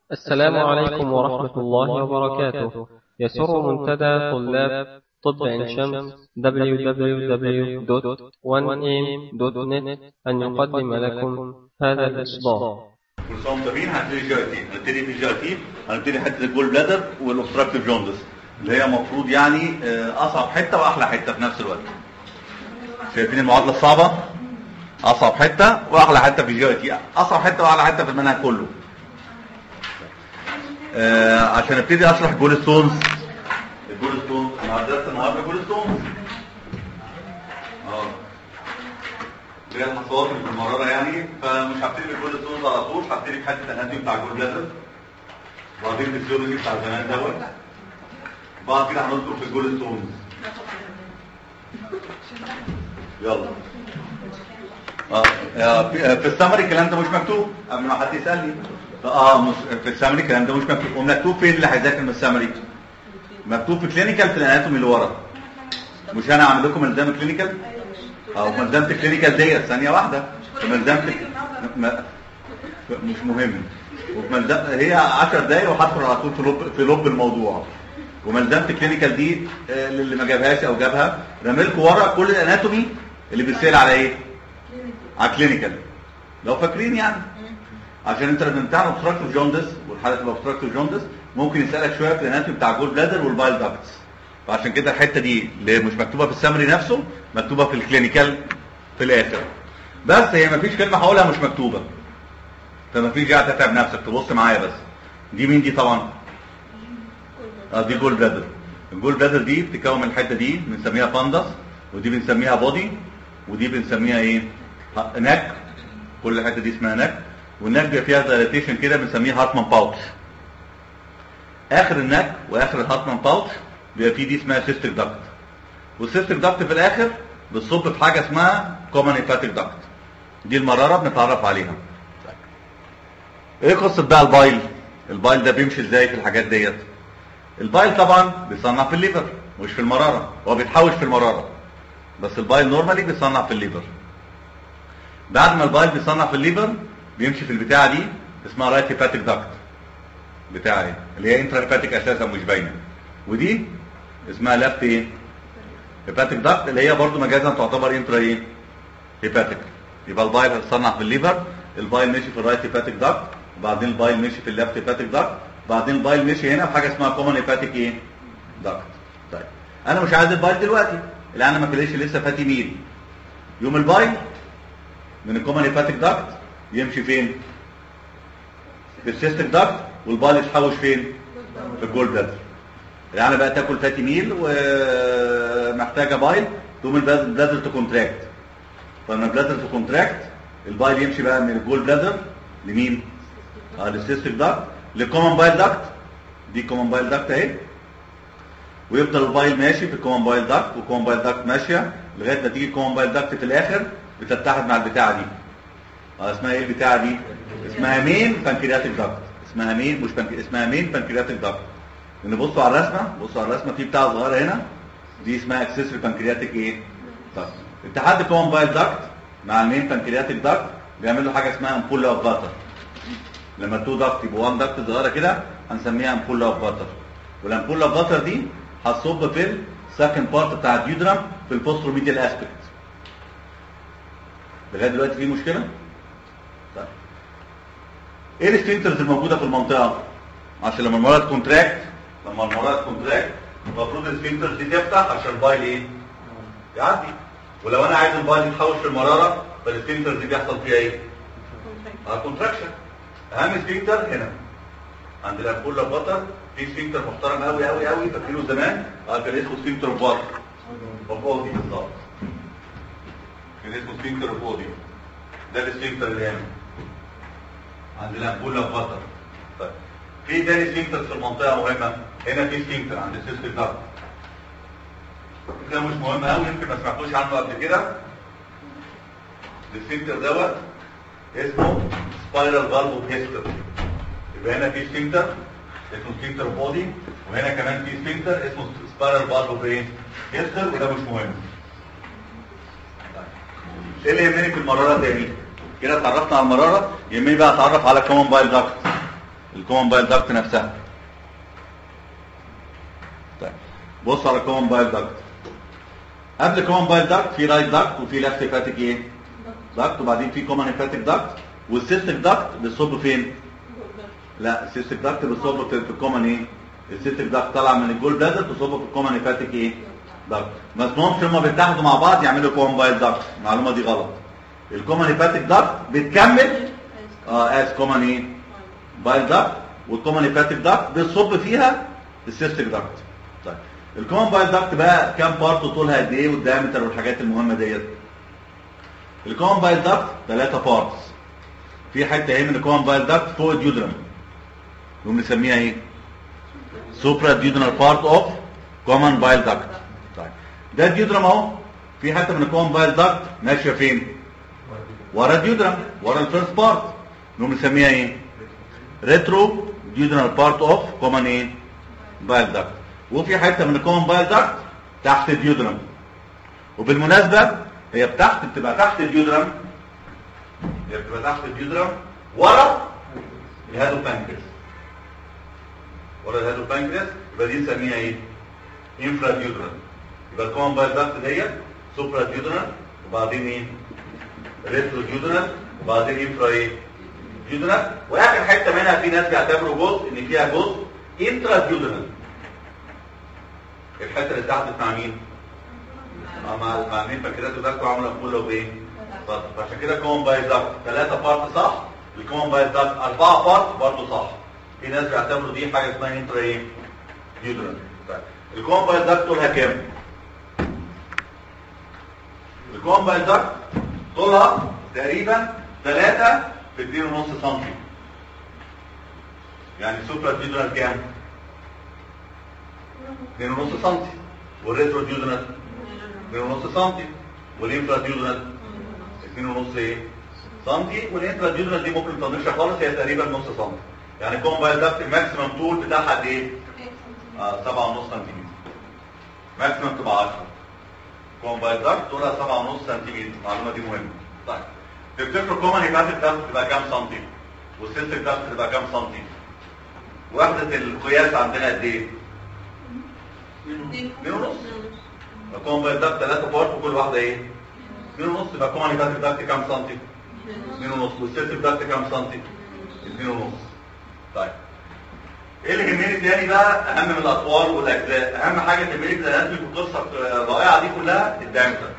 السلام عليكم ورحمة الله وبركاته يسر منتدى طلاب طب عين شمس www.1am.net أن يقدم لكم هذا الإصدار كل سنه وانتم طيبين هنبتدي جي اي تي هنبتدي في جي اي تي هنبتدي حته الجول بلادر والاوبستراكتيف جوندس اللي هي المفروض يعني آه، اصعب حته واحلى حته في نفس الوقت شايفين المعادله الصعبه اصعب حته واحلى حته في جي اي تي اصعب حته واحلى حته في المنهج كله آه، عشان ابتدي اشرح جول ستونز الجول ستونز انا درست النهارده جول ستونز اه اللي هي الحصوات اللي في المراره يعني فمش هبتدي بالجول ستونز على طول هبتدي بحته الاناتومي بتاع الجول بلادر وبعدين الفيزيولوجي بتاع زمان دوت بعد كده هندخل في الجول ستونز يلا اه آه، في آه، في السمري الكلام ده مش مكتوب قبل ما حد يسالني اه مش في السمري الكلام ده مش مكتوب ومكتوب فين اللي هيذاكر من السمري مكتوب في كلينيكال في الاناتومي اللي ورا مش انا عامل لكم ملزمه كلينيكال او ملزمه الكلينيكال ديت ثانيه واحده في ملزمه م- مش مهم وفي ملزمه هي 10 دقايق وهدخل على طول في لب في لب الموضوع وملزمه الكلينيكال دي آه، للي ما جابهاش او جابها رامي لكم ورا كل الاناتومي اللي بيتسال على ايه؟ على كلينيكال لو فاكرين يعني عشان انت لما بتمتحن اوبستراكتيف جوندس والحاله تبقى اوبستراكتيف جوندس ممكن يسالك شويه في الاناتومي بتاع الجول بلادر والبايل داكتس فعشان كده الحته دي اللي مش مكتوبه في السمري نفسه مكتوبه في الكلينيكال في الاخر بس هي مفيش كلمه هقولها مش مكتوبه فمفيش قاعد تتعب نفسك تبص معايا بس دي مين دي طبعا اه دي جول بلادر الجول بلادر دي بتتكون من الحته دي بنسميها فاندس ودي بنسميها بودي ودي بنسميها ايه ه- نك كل الحته دي اسمها نك والنك بيبقى فيها دايليتيشن كده بنسميها هارتمان باوتش اخر النك واخر الهارتمان باوتش بيبقى فيه دي اسمها سيستيك داكت والسيستيك داكت في الاخر بتصب في حاجه اسمها كومن هيباتيك داكت دي المراره بنتعرف عليها ايه قصه بقى البايل البايل ده بيمشي ازاي في الحاجات ديت البايل طبعا بيصنع في الليفر مش في المراره هو بيتحوش في المراره بس البايل نورمالي بيصنع في الليفر بعد ما البايل بيصنع في الليفر بيمشي في البتاعه دي اسمها رايت هيباتيك داكت بتاع ايه اللي هي انترا هيباتيك اساسا مش باينه ودي اسمها لفت ايه هيباتيك داكت اللي هي برضو مجازا تعتبر انترا ايه هيباتيك يبقى البايل هيتصنع في الليفر البايل ماشي في الرايت هيباتيك داكت وبعدين البايل ماشي في اللفت هيباتيك داكت بعدين البايل ماشي هنا في حاجه اسمها كومن هيباتيك ايه داكت طيب انا مش عايز البايل دلوقتي اللي انا ما كليش لسه فاتي ميل يوم البايل من الكومن هيباتيك داكت يمشي فين في السيستيك داكت والبايل يتحوش فين في الجول بلادر يعني بقى تاكل فاتي ميل ومحتاجه بايل تقوم البلادر تكونتراكت فلما البلادر تكونتراكت البايل يمشي بقى من الجول بلادر لمين؟ اه للسيستيك داكت للكومن بايل داكت دي كومن بايل داكت اهي ويفضل البايل ماشي في الكومن بايل داكت والكومن بايل داكت ماشيه لغايه ما تيجي الكومن بايل داكت في الاخر بتتحد مع البتاعه دي اه اسمها ايه البتاعه دي؟ اسمها مين بانكرياتيك داكت اسمها مين مش بانك... اسمها مين بانكرياتيك داكت لان بصوا على الرسمه بصوا على الرسمه في بتاعه صغيره هنا دي اسمها اكسسوري بانكرياتيك ايه؟ داكت اتحاد الكومن بايل داكت مع المين بانكرياتيك داكت بيعمل له حاجه اسمها امبول اوف باتر لما تو داكت يبقوا وان داكت صغيره كده هنسميها امبول اوف باتر والامبول اوف باتر دي هتصب في السكند بارت بتاع الديودرام في البوستروميديال اسبكت لغايه دلوقتي في مشكله؟ طيب ايه السفنكترز الموجوده في المنطقه؟ عشان لما المراره تكونتراكت لما المراره تكونتراكت المفروض السفنكترز دي تفتح عشان البايل ايه؟ يعدي ولو انا عايز البايل يتحوش في المراره فالسفنكترز دي بيحصل فيها ايه؟ اه كونتراكشن اهم سفنكتر هنا عند الامبولا بطر في سفنكتر محترم قوي قوي قوي فاكرينه زمان اه كان اسمه سفنكتر اوف بطر اوف اودي بالظبط كان اسمه سفنكتر اوف اودي ده السفنكتر اللي هنا عند الامبولا بطر طيب في تاني سفنكتر في المنطقه مهمه هنا في سفنكتر عند السيستم دارت ده مش مهم قوي يمكن ما سمعتوش عنه قبل كده السفنكتر دوت اسمه سبايرال فالف هيستر يبقى هنا في سفنكتر اسمه سفنكتر بودي وهنا كمان في سفنكتر اسمه سبايرال فالف ايه هيستر وده مش مهم طيب. ايه اللي يهمني في المراره تاني كده اتعرفنا على المراره يهمني بقى اتعرف على كومن بايل داكت الكومن بايل داكت نفسها طيب بص على الكومن بايل داكت قبل الكومن بايل داكت في رايت داكت وفي ليفت هيباتيك ايه داكت وبعدين في كومن هيباتيك داكت والسيستيك داكت بيصب فين لا السيستيك داكت بيصب في في الكومن ايه السيستيك داكت طالعه من الجول بلادر تصب في الكومن هيباتيك ايه داكت ما اسمهمش هما بيتحدوا مع بعض يعملوا كومن بايل داكت المعلومه دي غلط الكومن هيباتيك داكت بتكمل اه اس كومن ايه بايل داكت والكومن هيباتيك داكت بيصب فيها السيستيك داكت طيب الكومن بايل داكت بقى كام بارت طولها قد ايه والدايمتر والحاجات المهمه ديت الكومن بايل داكت ثلاثه بارتس في حته اهي من الكومن بايل داكت فوق الديودرم نقوم نسميها ايه سوبرا ديودرال بارت اوف كومن بايل داكت طيب ده الديودرم اهو في حته من الكومن بايل داكت ماشيه فين ورا الديودرم ورا الفيرست بارت نقوم نسميها ايه ريترو ديودرال بارت اوف كومن ايه بايل داكت وفي حته من الكومن بايل داكت تحت الديودرم وبالمناسبه هي تحت بتبقى تحت الديودرم هي بتبقى تحت الديودرم ورا الهادو بانكرياس ورا الهادو بانكرياس يبقى دي نسميها ايه انفرا ديودرال يبقى الكومن بايل داكت ديت سوبرا ديودرال وبعدين ايه ريترو ديودرال وبعدين انفرا ايه ديودرال واخر حته منها في ناس بيعتبروا جزء ان فيها جزء انترا ديودرال الحته اللي تحت مع مين؟ اه مع مع مين فاكرات وده عامله كله بايه؟ فترة. فعشان كده كومن بايل داكت ثلاثة بارت صح الكومن بايل داكت أربعة بارت برضه صح في ناس بيعتبروا دي حاجة اسمها انترا ايه؟ ديودرال طيب الكومن بايل داكت طولها كام؟ الكومن بايل داكت طولها تقريبا 3 في 2.5 سم يعني سوبرا ديودرال كام؟ 2.5 سم والريترو ديودرال 2.5 سم والانفرا ديودرال 2.5 ايه سنتي والانترا ديودرال دي ممكن تطنشها خالص هي تقريبا نص سم يعني كومبايل داكت الماكسيمم طول بتاعها قد ايه؟ آه 7.5 سنتيمتر ماكسيمم تبقى 10 كومبايل داكت طولها 7.5 سنتيمتر المعلومه دي مهمه طيب تفتكروا كومن هيباتيك داكت تبقى كام سنتي؟ والسيستيك داكت تبقى كام سنتي؟ وحده القياس عندنا قد ايه؟ 2 ونص الكومبايل داكت 3 بارت وكل واحده ايه؟ 2 ونص يبقى كومن هيباتيك داكت كام سنتي؟ 2 ونص والسيستيك داكت كام سنتي؟ 2 ونص طيب ايه اللي يهمني تاني بقى اهم من الاطوال والاجزاء اهم حاجه تهمني في الاناتومي في القصه الرائعه دي كلها الدايمتر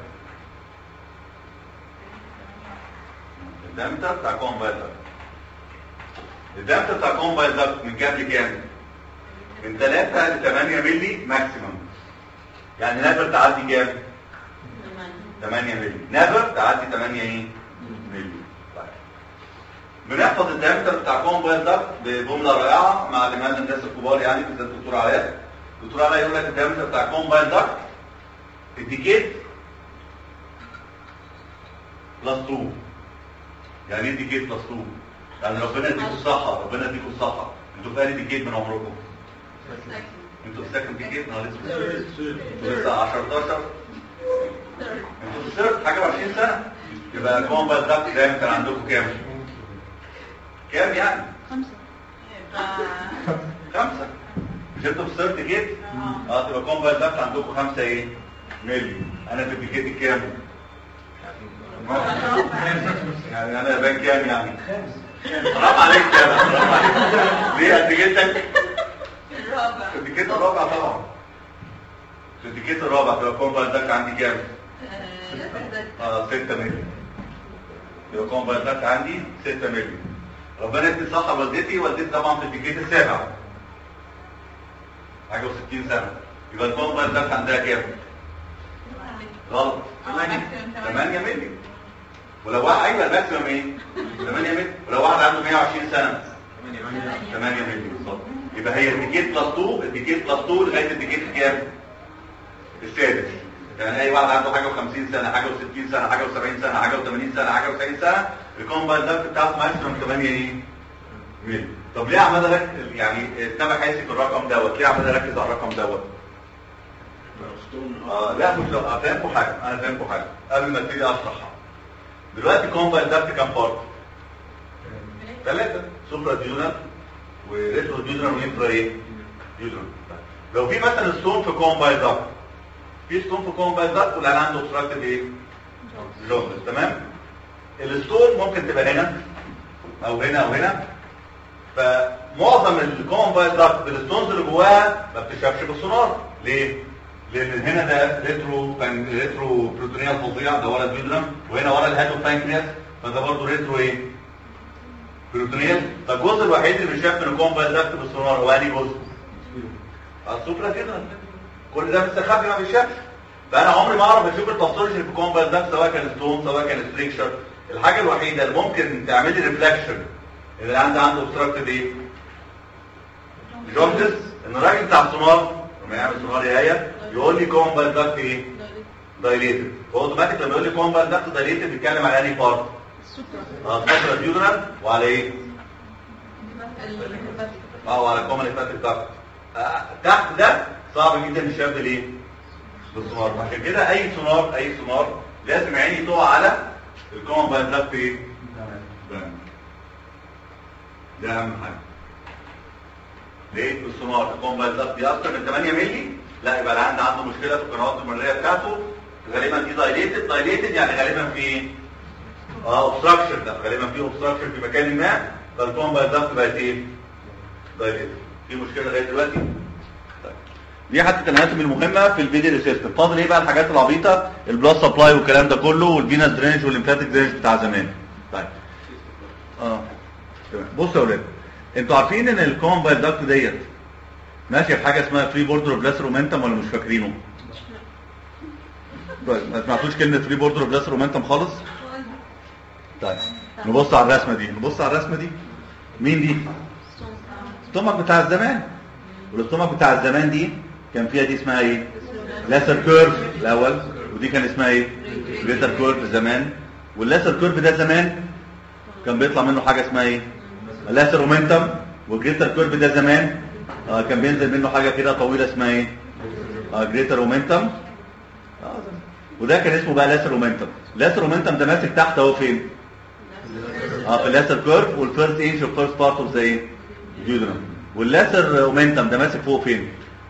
الدايمتر بتاع كومبايل داكت الدايمتر بتاع كومبايل داكت من كام لكام من 3 ل 8 مللي ماكسيمم يعني نافر تعدي كام 8 مللي نافر تعدي 8 ايه مللي طيب بنحفظ الدايمتر بتاع كومبايل داكت بجمله رائعه مع لماذا الناس الكبار يعني بالذات الدكتور علاء الدكتور علاء يقول لك الدايمتر بتاع كومبايل داكت الديكيت بلس 2 يعني ايه ديكيت بلس 2 يعني ربنا يديكم الصحه ربنا يديكم الصحه انتوا فاهم ديكيت من عمركم انتوا في سكن ديكيت نهار اسود انتوا لسه 10 11 انتوا في سيرت حاجه 20 سنه يبقى كومبايل داكت دايمتر عندكم كام؟ كام يعني؟ خمسة خمسة مش انتوا في سيرت جيت؟ اه تبقى كومبايل داكت عندكم خمسة ايه؟ ملي انا في الجيت كام؟ يعني انا بان كام يعني؟ حرام عليك كده حرام عليك ليه قد جيتك؟ الرابع في الجيت الرابع طبعا في الجيت الرابع تبقى كومبايل داكت عندي كام؟ اه 6 ملي يبقى كومبايل داكت عندي 6 ملي ربنا يدي الصحة والدتي والدتي طبعا في الديكيت السابع حاجة و60 سنة يبقى الكومبايل داكت عندها كام؟ غلط 8 ملي ولو واحد ايوه الماكسيمم ايه؟ 8 ملي ولو واحد عنده 120 سنة 8 ملي بالظبط يبقى هي الديكيت بلس 2 الديكيت بلس 2 لغاية الديكيت كام؟ السادس يعني اي واحد عنده حاجه و50 سنه حاجه و60 سنه حاجه و70 سنه حاجه و80 سنه حاجه و90 سنه الكومبايل داكت بتاعته ماكسيمم 8 ايه؟ ملي طب ليه عمال اركز يعني السبع حاسب الرقم دوت ليه عمال اركز على الرقم دوت؟ اه لا مش لو فاهمكم حاجه انا فاهمكم حاجه قبل ما ابتدي اشرحها دلوقتي كومبايل داكت كام بارت؟ ثلاثه سوبرا ديونال وريترو ديودرم وانفرا ايه ديودرم لو في مثلا ستون في كومبايل داكت في ستون في كومبايل داكت والعيان عنده اوبستراكتد ايه جوندس تمام الستون ممكن تبقى هنا او هنا او هنا فمعظم الكومبايل داكت الستونز اللي جواها ما بتشافش بالسونار ليه لان هنا ده ريترو بان ريترو بروتونيال فظيع ده ورا الديودرم وهنا ورا الهاتو بانكرياس فده برضه ريترو ايه بروتونيال فالجزء الوحيد اللي بيشاف من الكومبايل داكت بالسونار هو انهي جزء السوبرا كده كل ده مستخبي ما بيشافش فانا عمري ما اعرف اشوف الباثولوجي في الكومبايل داكت سواء كان ستون سواء كان ستريكشر الحاجه الوحيده اللي ممكن تعمل لي ريفلكشن اللي عنده عنده اوبستراكتد ايه جوندس ان الراجل بتاع السونار لما يعمل سونار يا يقول لي كومبايل داكت ايه دايليتد هو اوتوماتيك لما يقول لي كومبايل داكت دايليتد بيتكلم على انهي بارت اه سوبرا ديودرال وعلى ايه اه وعلى كومن هيباتيك داكت آه، تحت ده صعب جدا الشاب ليه بالسونار عشان كده اي سونار اي سونار لازم عيني تقع على الكومن بايل داكت ايه ده اهم حاجه ليه السونار الكومن بايل داكت دي اكتر من 8 مللي لا يبقى العند عنده مشكله في القنوات المرئيه بتاعته غالبا دي دايليتد دايليتد يعني غالبا في اه اوبستراكشن ده غالبا في اوبستراكشن في مكان ما فالكومن بايل داكت بقت ايه دايليتد في مشكله لغايه دلوقتي طيب. دي حتى الاناتومي المهمه في الفيديو سيستم فاضل ايه بقى الحاجات العبيطه البلاد سبلاي والكلام ده كله والفينس درينج والليمفاتيك درينج بتاع زمان طيب اه تمام بصوا يا اولاد انتوا عارفين ان الكومبايل داكت ديت ماشيه في حاجه اسمها فري بوردر بلاس رومنتم ولا مش فاكرينه طيب ما سمعتوش كلمه فري بوردر بلاس رومنتم خالص طيب نبص على الرسمه دي نبص على الرسمه دي مين دي الاستومك بتاع الزمان والاستومك بتاع الزمان دي كان فيها دي اسمها ايه لاسر كيرف الاول ودي كان اسمها ايه جريتر كيرف زمان واللاسر كيرف ده زمان كان بيطلع منه حاجه اسمها ايه لاسر مومنتم والجريتر كيرف ده زمان آه كان بينزل منه حاجه كده طويله اسمها ايه آه جريتر مومنتم آه زمان. وده كان اسمه بقى لاسر مومنتم لاسر مومنتم ده ماسك تحت اهو فين اه في اللاسر كيرف والفيرست انش والفيرست بارت اوف ذا ايه ديودرم واللاسر مومنتم ده ماسك فوق فين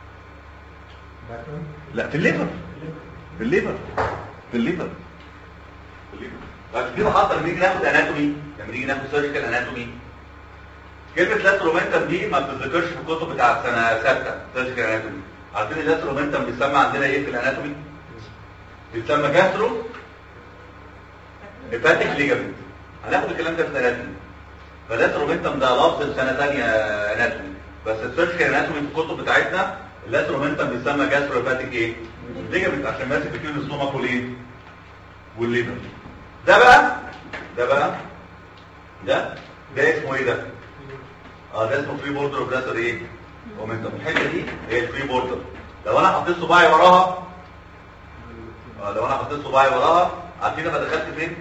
لا في الليفر في الليفر في الليفر في الليفر عشان كده حتى لما نيجي ناخد اناتومي لما نيجي ناخد سيرجيكال اناتومي كلمه لاسر مومنتم دي ما بتذكرش في الكتب بتاعت سنه سته سيرجيكال اناتومي عارفين اللاسر مومنتم بيسمى عندنا ايه في الاناتومي بيسمى جاسترو هيباتيك ليجامنت هناخد الكلام ده في الاناتومي فلاتر مومنتم ده لفظ سنه ثانيه اناتومي بس السيرجيكال اناتومي في الكتب بتاعتنا اللاتر مومنتم بيسمى جاسترو هيباتيك ايه ليجامنت عشان ماسك بين الستومك والايه والليفر ده بقى ده بقى ده ده اسمه ايه ده اه ده اسمه فري بوردر اوف لاتر ايه مومنتم الحته دي هي الفري بوردر لو انا حطيت صباعي وراها اه لو انا حطيت صباعي وراها عارفين انا دخلت فين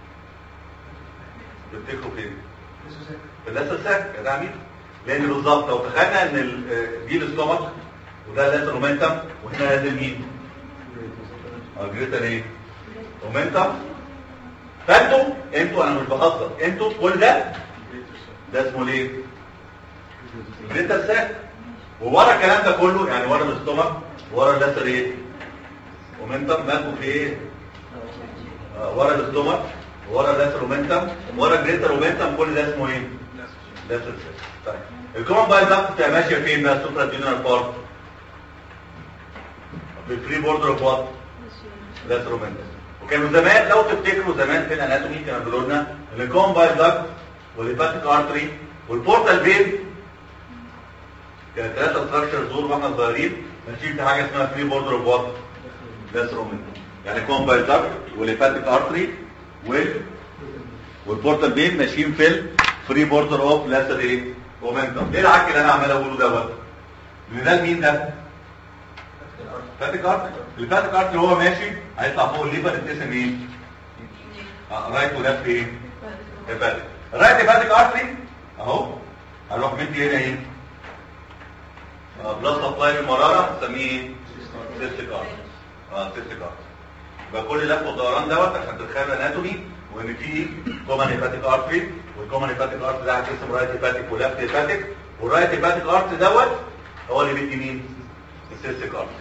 تفتكروا فين في اللاسر ساك يا ده عميد لان بالظبط لو تخيلنا ان ال- دي الاستومك وده اللاسر مومنتم وهنا نازل مين اه جريتر ايه مومنتم فانتوا انتوا انا مش بهزر انتوا كل ده ده اسمه ليه جريتر ساك وورا الكلام ده كله يعني ورا الاستومك ورا اللاسر ايه مومنتم مالكوا في ايه آه، ورا الاستومك ورا اللاسر مومنتم ورا الجريتر مومنتم كل ده اسمه ايه لاسر ساك طيب الكومن باي داكت بتبقى ماشيه فين بقى السوبرا ديونال بارت في الفري بوردر اوف وات لاسر مومنتم وكانوا زمان لو تفتكروا زمان في الاناتومي كانوا بيقولوا لنا ان الكومن باي داكت والهيباتيك ارتري والبورتال فين كانت ثلاثه ستراكشر زور واحنا صغيرين ماشيين في حاجه اسمها فري بوردر اوف وات لاسر مومنتم يعني كومن باي داكت والهيباتيك ارتري وال والبورتال فين ماشيين في الفري بوردر اوف لاسر ايه مومنتم ايه العك اللي انا عمال اقوله دوت ان ده مين ده فاتك ارتري الفاتك ارتري هو ماشي هيطلع فوق الليفر يتقسم ايه آه، رايت وليفت ايه هيباتيك رايت هيباتيك ارتري اهو هروح مدي هنا ايه آه، بلس سبلاي المراره نسميه ايه سيستيك ارتري اه سيستيك ارتري يبقى كل لف ودوران دوت عشان تتخيل الاناتومي وان في كومن هيباتيك ارتري والكومن هيباتيك ارتري ده هتقسم رايت هيباتيك وليفت هيباتيك والرايت هيباتيك ارت دوت هو اللي بيدي مين السيستيك ارت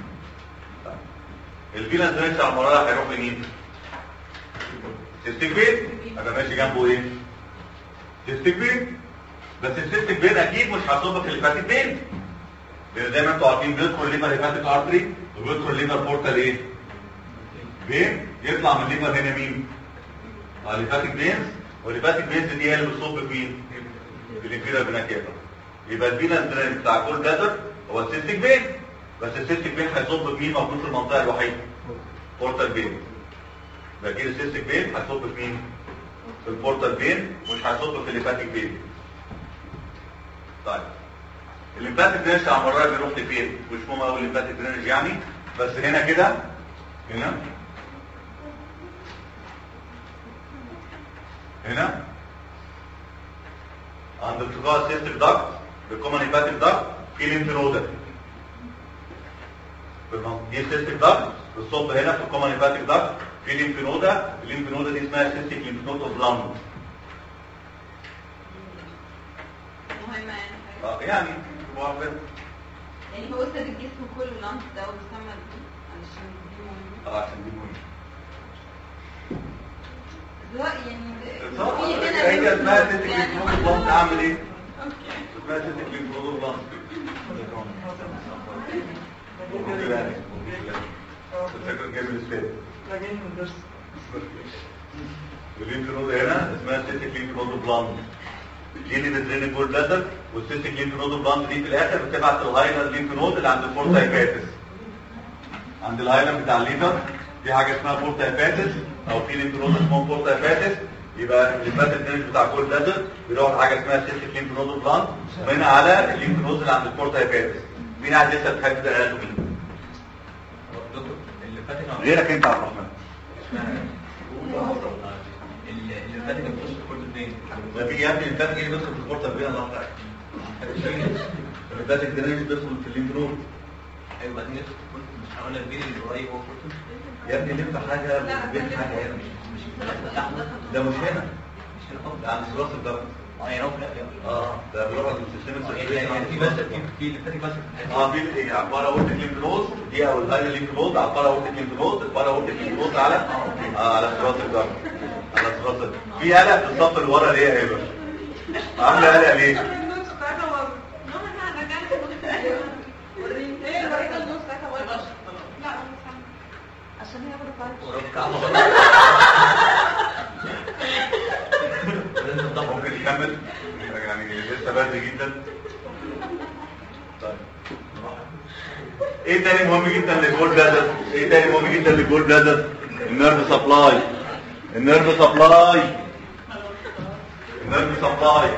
الفيلانس درينج على المراره هيروح لمين سيستيك بين هيبقى ماشي جنبه ايه سيستيك بين بس السيستيك بين اكيد مش هيصب في الهيباتيك بين لان زي ما انتوا عارفين بيدخل ليفر هيباتيك ارتري وبيدخل ليفر بورتال ايه بين يطلع من الليفر هنا مين اه الهيباتيك بينز والهيباتيك بينز دي هي اللي بتصب في مين في الانفيرا بناكيتا يبقى الفيلانس درين بتاع كل جدر هو السيستيك بين بس السيستيك بين هيصب في مين موجود في المنطقه الوحيده بورتال بين يبقى كده السيستيك بين هيصب في مين في البورتال بين مش هيصب في الهيباتيك بين طيب الليمفاتيك درينج على المرة بيروح لفين مش مهم قوي الليمفاتيك درينج يعني بس هنا كده هنا هنا عند ارتقاء السيستيك داكت بالكومن هيباتيك داكت في ليمف نودا دي السيستيك داكت بالصب هنا في الكومن هيباتيك داكت في ليمف نودا الليمف نودا دي اسمها سيستيك ليمف نود اوف لانج مهمة يعني اه يعني تبقوا عارفين يعني هو وسط الجسم كله اللانس ده وبيسمى دي علشان دي مهمة اه عشان دي مهمه سواء يعني طبعا في هنا هي ليمف اسمها نود سيستيك يعني ليمف نود اوف لانج اعمل ايه اسمها سيستيك ليمف نود اوف لانج ممكن يعني فاكر جايب الاستاذ الليمف نود هنا اسمها سيستيك ليمف نود اوف لانج دي اللي بتدرين الجول بلادر والسيستيك ليمف نود اوف لانج دي في الاخر بتبعت الهايلر ليمف نود اللي عند الفورتا هيباتس عند الهايلر بتاع الليفر في حاجه اسمها فورتا هيباتس او في ليمف نود اسمه فورتا هيباتس يبقى الليمفات الدرينج بتاع كل بلادر بيروح لحاجه اسمها سيستيك ليمف نود اوف لانج وهنا على الليمف نود اللي عند الفورتا هيباتس مين عايز يسال حاجه ده قاله مين دكتور اللي فاتت عن- غيرك انت يا عبد الرحمن اللي اللي فاتت كان بيخش في كل اثنين ما في يا ابني الليمفات ايه اللي بيدخل في الفورتا بين الله تعالى الليمفات الدرينج بيدخل في الليمف نود ايوه بعدين يدخل في كل مش هقول لك بين اللي قريب هو كله يا ابني لف حاجه بين حاجه هنا مش مش ده مش هنا مش هنا خالص ده عند راس الضغط اه يعني هو في الاخر اه ده بيروح للسيستم يعني يعني في بس في في اللي فاتت بس في الحته اه في ايه عباره اورتيك ليمف نود دي او الهاي ليمف نود عباره اورتيك ليمف نود عباره اورتيك ليمف نود على اه على راس الضغط على راس الضغط. في قلق في الصف اللي ورا ليه يا هبه عامله قلق ليه النص بتاعتها برضه نوع انا رجعت وريني ايه الورقه النص بتاعتها برضه لا عشان هي برضه فارقه وراك كعبه لازم تطبق ممكن تكمل يعني لسه بدري جدا طيب ايه تاني مهم جدا للجول بلادر ايه تاني مهم جدا للجول بلادر النيرف سبلاي النيرف سبلاي النيرف سبلاي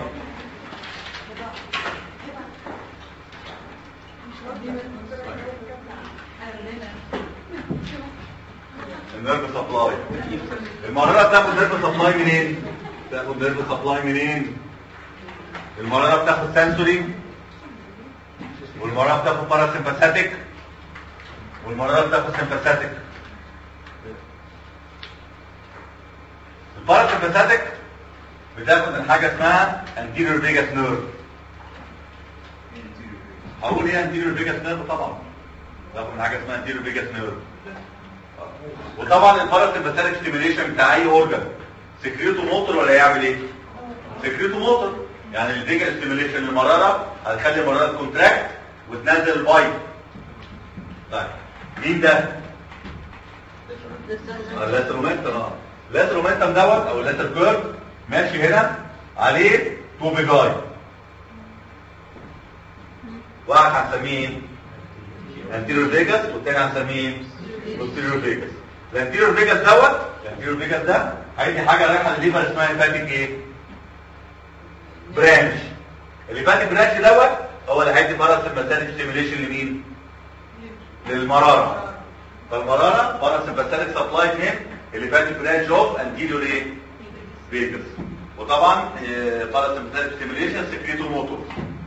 النيرف سبلاي المرارة بتاخد نيرف سبلاي منين؟ بتاخد نيرف سبلاي منين؟ المرارة بتاخد سنسوري والمرارة بتاخد باراسمباثيك والمرارة بتاخد سمباثيك الباراسمباثيك بتاخد من حاجة اسمها anterior vagus nerve هقول ايه anterior vagus nerve طبعا بتاخد من حاجة اسمها anterior vagus nerve وطبعا الباراسمباثيك ستيميليشن بتاع اي اورجان سكريتو موتور ولا يعمل ايه سكريتو موتور يعني الفيجا ستيميليشن للمراره هتخلي المراره كونتراكت وتنزل البايب طيب مين ده اللاترومنتم اه اللاترومنتم دوت او اللاتر كيرف ماشي هنا عليه تو بيجاي واحد هنسميه انتيريور فيجاس والتاني هنسميه posterior فيجاس الانتيريور فيجاس دوت الانتيريور فيجاس ده هيدي حاجه رايحه للليفر اسمها هيباتيك ايه برانش الهيباتيك برانش دوت هو اللي هيدي باراسمباثيك ستيميليشن لمين للمراره فالمراره باراسمباثيك سبلاي من الهيباتيك برانش اوف انتيريور ايه فيجاس وطبعا باراسمباثيك ستيميليشن سكريتو موتور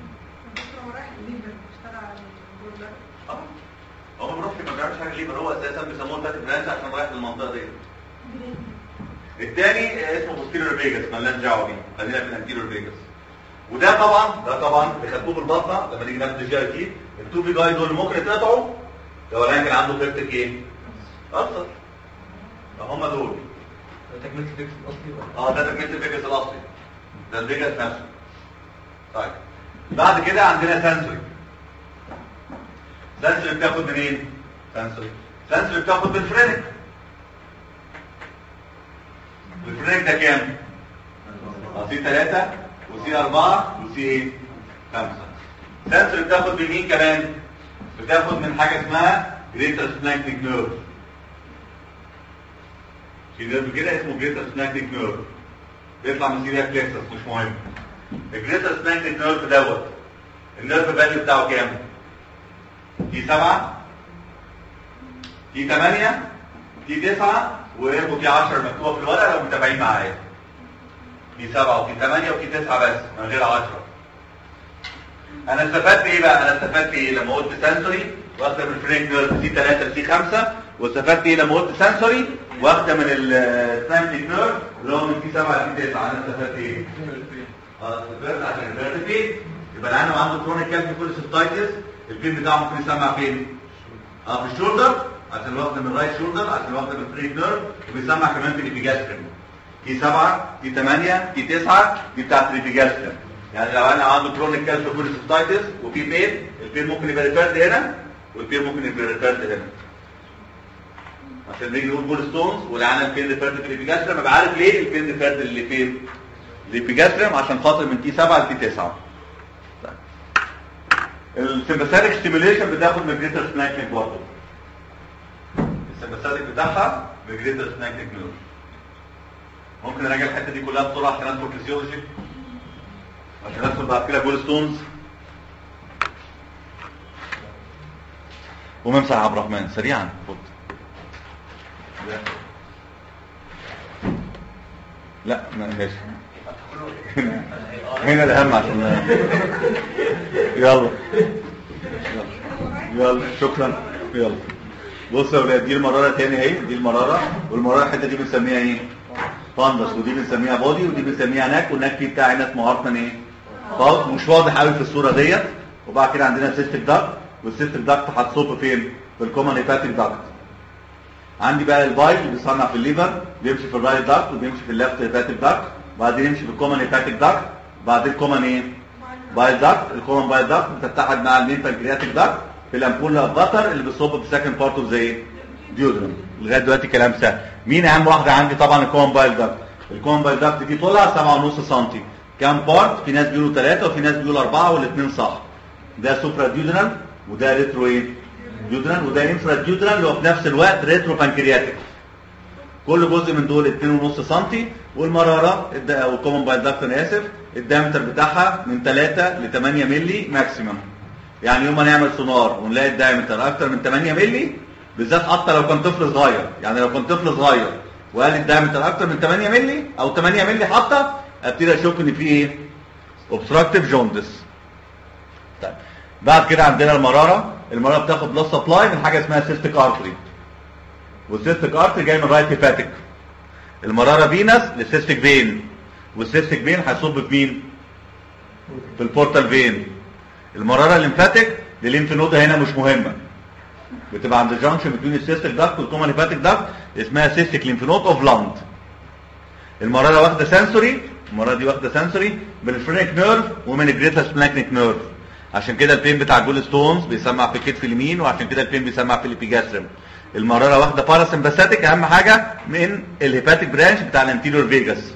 هو ما بيروحش ما بيعملش حاجه ليبر هو اساسا بيسموه الفاتيك برانش عشان رايح للمنطقه دي الثاني اسمه بوستيريور فيجاس مالناش دعوه بيه خلينا في الانتيريور فيجاس وده طبعا ده طبعا اللي خدوه بالبطنه لما نيجي ناخد الجي اي تي التو بي جاي دول اللي ممكن يتقطعوا لو العيان كان عنده كريبتك ايه؟ اكتر هم دول تكملة الفيكس الأصلي ولا؟ اه ده تكمله الفيجاس الاصلي ده الفيجاس نفسه طيب بعد كده عندنا سنسوري سنسوري بتاخد منين سنسوري سنسوري بتاخد بالفرينك الفرينك ده كام اه سي 3 وسي 4 وسي ايه 5 سنسوري بتاخد من مين كمان بتاخد من حاجه اسمها جريتر سبلانكنيك نيرف في نيرف كده اسمه جريتر سبلانكنيك نيرف بيطلع من سيريا بلكسس مش مهم الجريتر سبلانكنيك نيرف دوت النيرف فاليو بتاعه كام تي 7 تي 8 تي 9 وابو تي 10 مكتوبه في الورقه لو متابعين معايا تي 7 وتي 8 وتي 9 بس من غير 10 انا استفدت ايه بقى انا استفدت ايه لما قلت سنسوري واخده من الفرينك نيرف تي 3 لتي 5 واستفدت ايه لما قلت سنسوري واخده من السبلانكنيك نيرف اللي هو من تي 7 لتي 9 انا استفدت ايه اه استفدت عشان الفيرت فين يبقى العيان لو عنده كرونيك كالفي كوليسيستايتس البين بتاعه ممكن يسمع فين اه في الشولدر عشان واخده من الرايت شولدر عشان واخده من الفريك نيرف وبيسمع كمان في الابيجاستريم تي 7 تي 8 تي 9 دي بتاعت الابيجاستريم يعني لو انا عنده كرونيك كالفي كوليسيستايتس وفي بين البين ممكن يبقى ريفيرد هنا والبين ممكن يبقى ريفيرد هنا عشان نيجي نقول بول ستونز والعيان البين ريفيرد في الابيجاستريم ابقى عارف ليه البين ريفيرد اللي فين الابيجاستريم عشان خاطر من تي 7 لتي 9 السمباثيك ستيميوليشن بتاخد من جريتر سبلانكنيك برضه السمباثيك بتاعها من جريتر سبلانكنيك نيرف ممكن نراجع الحته دي كلها بسرعه عشان ندخل فيسيولوجي عشان ندخل بعد كده جول ستونز وممسح عبد الرحمن سريعا خد لا ما- ماشي هنا الاهم عشان يلا يلا شكرا يلا بص يا ولاد دي المراره تاني اهي دي المراره والمراره الحته دي بنسميها ايه فاندس ودي بنسميها بودي ودي بنسميها ناك والناك دي بتاع هنا اسمه هارتمان ايه فاض مش واضح قوي في الصوره ديت وبعد كده عندنا سيستك داكت والسيستك داكت هتصب فين في الكومن هيباتيك داكت عندي بقى البايل اللي بيصنع في الليفر بيمشي في الرايت داكت وبيمشي في الليفت هيباتيك داكت بعدين يمشي في الكومن هيباتيك داكت بعدين كومن ايه بايل داكت الكومن بايل داكت بتتحد مع المين بانكرياتيك داكت في الامبولا اوف باتر اللي بتصب في سكند بارت اوف زي ديودرم لغايه دلوقتي كلام سهل مين اهم واحده عندي طبعا الكومن بايل داكت الكومن بايل داكت دي طولها 7.5 سم كام بارت في ناس بيقولوا 3 وفي ناس بيقولوا 4 والاثنين صح ده سوبرا ديودرال وده ريترو ايه ديودرال وده انفرا ديودرال اللي هو في نفس الوقت ريترو بانكرياتيك كل جزء من دول 2.5 سم والمراره الد- او الكومن بايل داكت انا اسف الدايمتر بتاعها من 3 ل 8 مللي ماكسيمم يعني يوم ما نعمل سونار ونلاقي الدايمتر اكتر من 8 مللي بالذات حتى لو كان طفل صغير يعني لو كان طفل صغير وقال لي الدايمتر اكتر من 8 مللي او 8 مللي حتى ابتدي اشك ان في ايه اوبستراكتيف جوندس طيب بعد كده عندنا المراره المراره بتاخد بلس سبلاي من حاجه اسمها سيستيك ارتري والسيستيك ارتري جاي من رايت هيباتيك المراره فينس للسيستيك فين والسيستيك فين هيصب في مين في البورتال فين المراره الليمفاتيك للليمف نود هنا مش مهمه بتبقى عند الجنكشن بين السيستيك داكت والكومن هيباتيك داكت اسمها سيستيك ليمف نود اوف لاند المراره واخده سنسوري المراره دي واخده سنسوري من الفرينك نيرف ومن الجريتر سبلانكنيك نيرف عشان كده البين بتاع الجول ستونز بيسمع في الكتف اليمين وعشان كده البين بيسمع في الابيجاستريم المراره واخده باراسمباثيك اهم حاجه من الهيباتيك برانش بتاع الانتيريور فيجاس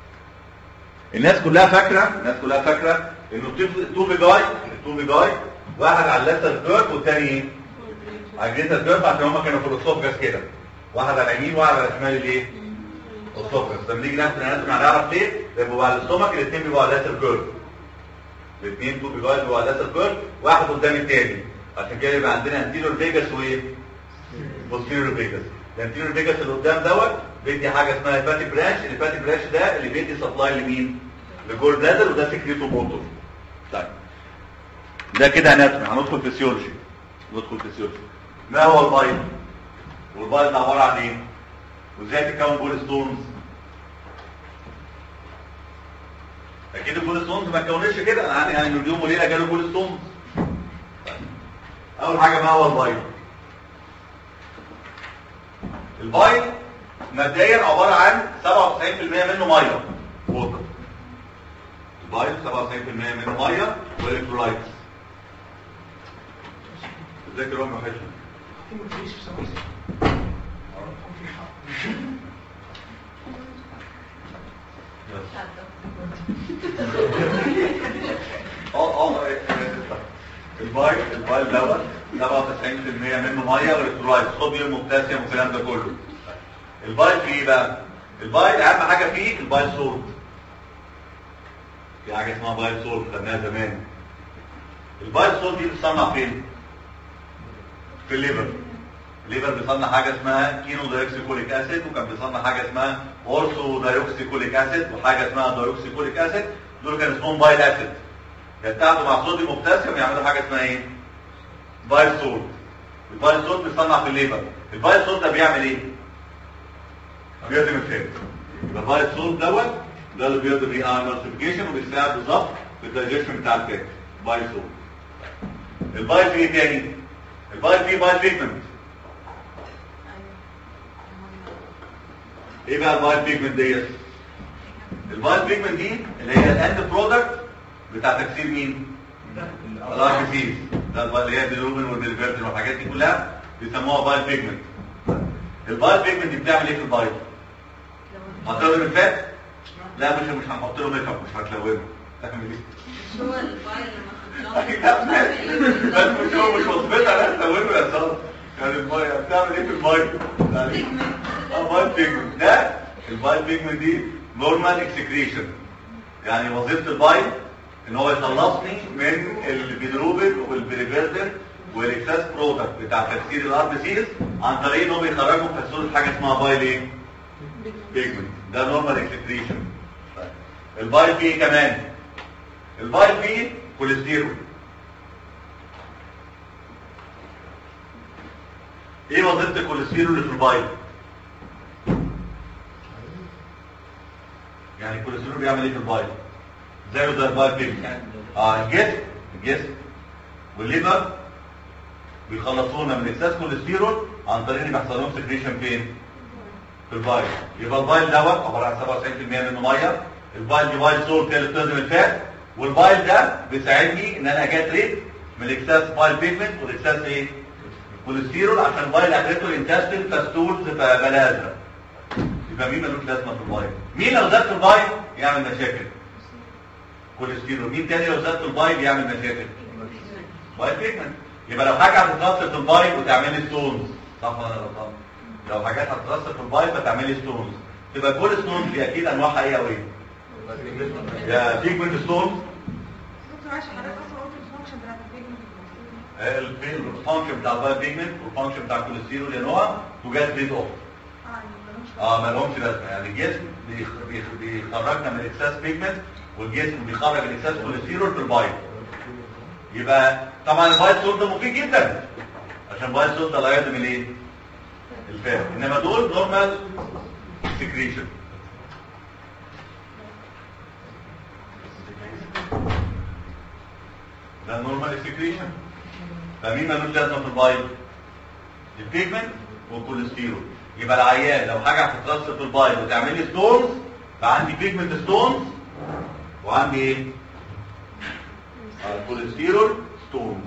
الناس كلها فاكره الناس كلها فاكره انه التو جاي التو جاي واحد على اللاتر ثيرد والثاني ايه على الجريتر ثيرد عشان هم كانوا في الاسوفجاس كده واحد على اليمين وواحد على الشمال الايه الاسوفجاس لما نيجي ناخد الاناتومي هنعرف ليه بيبقوا على الاستومك الاثنين بيبقوا على اللاتر ثيرد الاثنين تو جاي بيبقوا على اللاتر ثيرد واحد قدام الثاني عشان كده يبقى عندنا انتيريور فيجاس وايه posterior فيجاس الانتيريور فيجاس اللي قدام دوت بيدي حاجه اسمها هيباتيك برانش الهيباتيك برانش ده اللي بيدي سبلاي لمين لجول بلادر وده سكريتو موتور طيب ده كده اناتومي هندخل فيسيولوجي ندخل فيسيولوجي ما هو البايل والبايل ده عباره عن ايه وازاي تكون بول ستونز اكيد الكول ستونز ما اتكونتش كده انا يعني يعني يوم وليله جاله كول ستونز اول حاجه ما هو البايل البايل مبدئيا عباره عن 97% منه ميه ووتر البايل 97% منه ميه والكترولايتس ازيك يا رامي وحشني اه اه البايل البايل دوت 97% منه ميه والكترولايت صوديوم وبوتاسيوم والكلام ده كله البايل فيه ايه بقى البايل اهم حاجه فيه البايل سولت في حاجه اسمها بايل سولت خدناها زمان البايل سولت دي بتصنع فين في الليفر الليفر بيصنع حاجه اسمها كينو دايوكسيكوليك اسيد وكان بيصنع حاجه اسمها اورثو دايوكسيكوليك اسيد وحاجه اسمها دايوكسيكوليك اسيد دول كان اسمهم بايل اسيد يتحدوا مع صوديوم وبوتاسيوم يعملوا حاجه اسمها ايه بايل سولت البايل سولت بيصنع في الليفر البايل سولت ده بيعمل ايه بيهضم الفات يبقى البايل سولت دوت ده اللي بيهضم ايه امالسيفيكيشن وبيساعد بالظبط في الدايجيشن بتاع الفات بايل سولت البايل فيه ايه تاني البايل فيه بايل بيجمنت ايه بقى البايل بيجمنت ديت البايل بيجمنت دي اللي هي الاند برودكت بتاع تكسير مين الاركسيس ده البايل اللي هي البيلوبين والبيلفيرتين والحاجات دي كلها بيسموها بايل بيجمنت البايل بيجمنت دي بتعمل ايه في البايل هتلون الفات لا مش مش هنحط له ميك اب مش هتلونه تعمل ايه مش هو الفايل لما بس مش هو مش وظيفتها لا تلونه يا ساره يعني الميه بتعمل ايه في الميه يعني البايل بيجمنت ده البايل بيجمنت دي نورمال اكسكريشن يعني وظيفه البايل ان هو يخلصني من البيدروبين والبريفيرتين والاكساس برودكت بتاع تكسير الار بي سيز عن طريق ان هو بيخرجهم في صوره حاجه اسمها بايل ايه بيجمنت ده نورمال اكسكريشن البايل فيه إيه كمان البايل فيه كوليسترول ايه وظيفه الكوليسترول اللي في البايل يعني الكوليسترول بيعمل ايه في البايل زيه زي البايل بيجمنت اه الجسم الجسم والليفر بيخلصونا من اكساس كوليسترول عن طريق ان بيحصل لهم سكريشن فين في البايل يبقى البايل دوت عباره عن 97% منه ميه البايل دي بايل سولت هي اللي بتهضم الفات والبايل ده بيساعدني ان انا اجي تريد من الاكساس بايل بيجمنت والاكساس ايه كوليسترول عشان البايل اخرته الانتستين فستولز فبلازا يبقى مين ملوش لازمه في البايل مين لو زاد في البايل يعمل مشاكل كوليسترول مين تاني لو زاد في البايل يعمل مشاكل بايل بيجمنت يبقى لو حاجه هتترسب في البايل وتعمل لي ستونز صح ولا غلطان لو حاجات هتترسب في البايل فتعمل لي ستونز تبقى كل ستونز دي اكيد انواعها ايه او ايه يا بيجمنت ستونز دكتور عايش حضرتك اصلا قلت الفانكشن بتاعت البيجمنت الفانكشن بتاع البايل بيجمنت والفانكشن بتاع الكوليسترول ان هو تو جيت ريد اوف اه يعني ملهمش اه ما لهمش لازمه يعني الجسم بيخ- بيخ- بيخرجنا من الاكساس بيجمنت والجسم بيخرج الاكساس كوليسترول في البايل يبقى طبعا البايل سولت ده مفيد جدا عشان البايل سولت ده لا يهضم الايه الفات انما دول نورمال سكريشن ده نورمال سكريشن فمين ملوش لازمه في البايل البيجمنت والكوليسترول يبقى العيان لو حاجه هتترسب في البايل وتعمل لي ستونز فعندي بيجمنت ستونز وعندي ايه آه، الكوليسترول ستونز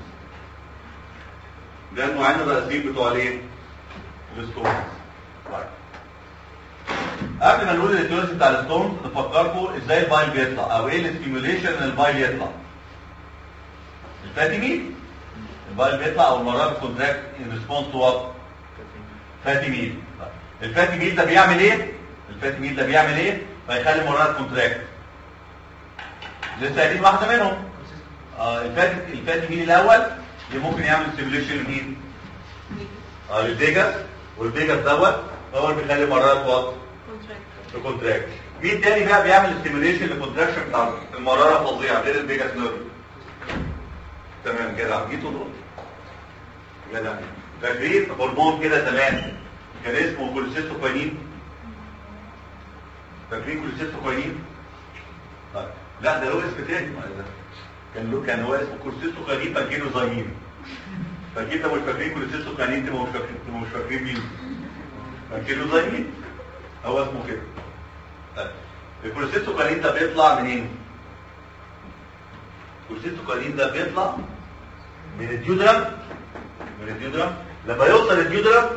ده النوعين الرئيسيين بتوع الايه الستونز طيب قبل ما نقول الايتيولوجي بتاع الستونز نفكركم ازاي البايل بيطلع او ايه الستيميوليشن ان البايل يطلع الفاتي ميل البايل بيطلع او المرات كونتراكت ان ريسبونس تو وات فاتي ميل الفاتي ميل ده بيعمل ايه الفاتي ميل ده بيعمل ايه فيخلي المرات كونتراكت لسه قايلين واحده منهم آه الفاتي الفاتي ميل الاول اللي ممكن يعمل ستيميوليشن لمين اه للفيجاس والفيجاس دوت هو اللي بيخلي المرات وات في كونتراكت مين تاني بقى بيعمل ستيميوليشن للكونتراكشن بتاع المراره فظيعه غير الفيجاس نيرف تمام جدع جيتوا دول جدع فاكرين هرمون كده زمان كان اسمه كوليسيستوكاينين فاكرين كوليسيستوكاينين طيب لا ده له اسم تاني ما ده كان له كان هو اسمه كورسيستو قانين بانكينو زايمين فاكيد لو مش فاكرين كورسيستو قانين انتوا مش فاكرين انتوا مش فاكرين مين بانكينو زايمين هو اسمه كده طيب الكورسيستو قانين ده بيطلع منين الكورسيستو قانين ده بيطلع من الديودرم من الديودرم لما يوصل الديودرم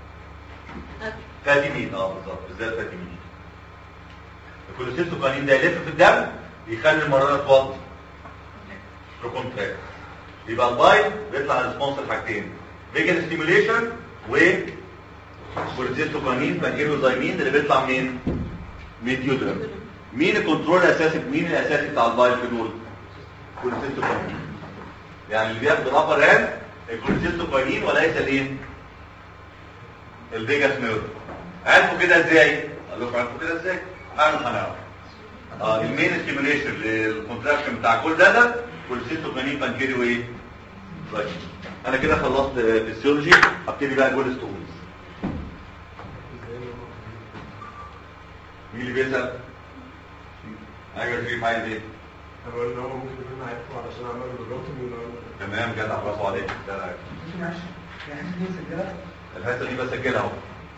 فاتي مين اه بالظبط بالذات فاتي مين الكوليستيروكانين ده يلف في الدم يخلي المراره توطي بروكونتراكت يبقى البايل بيطلع ريسبونس لحاجتين فيجن ستيميوليشن و كوليستيروكانين بانكيروزايمين اللي بيطلع منين؟ من الديودرم مين الكنترول الاساسي مين الاساسي بتاع البايل في دول؟ كوليستيروكانين يعني اللي بياخد الابر هاند الكوليستيروكانين وليس الايه؟ الفيجاس نيرف عرفوا كده ازاي؟ قال لكم عرفوا كده ازاي؟ انا هنعرف اه المين ستيميوليشن للكونتراكشن بتاع كل ده ده كوليستيروكانين بانكيري وايه؟ طيب انا كده خلصت فيسيولوجي هبتدي بقى جول ستونز مين اللي بيسال؟ ايوه شريف عايز ايه؟ هو ان هو ممكن يكون هيدفع علشان اعمل بالروتين ولا تمام جدع برافو عليك جدع الحته دي بسجلها اهو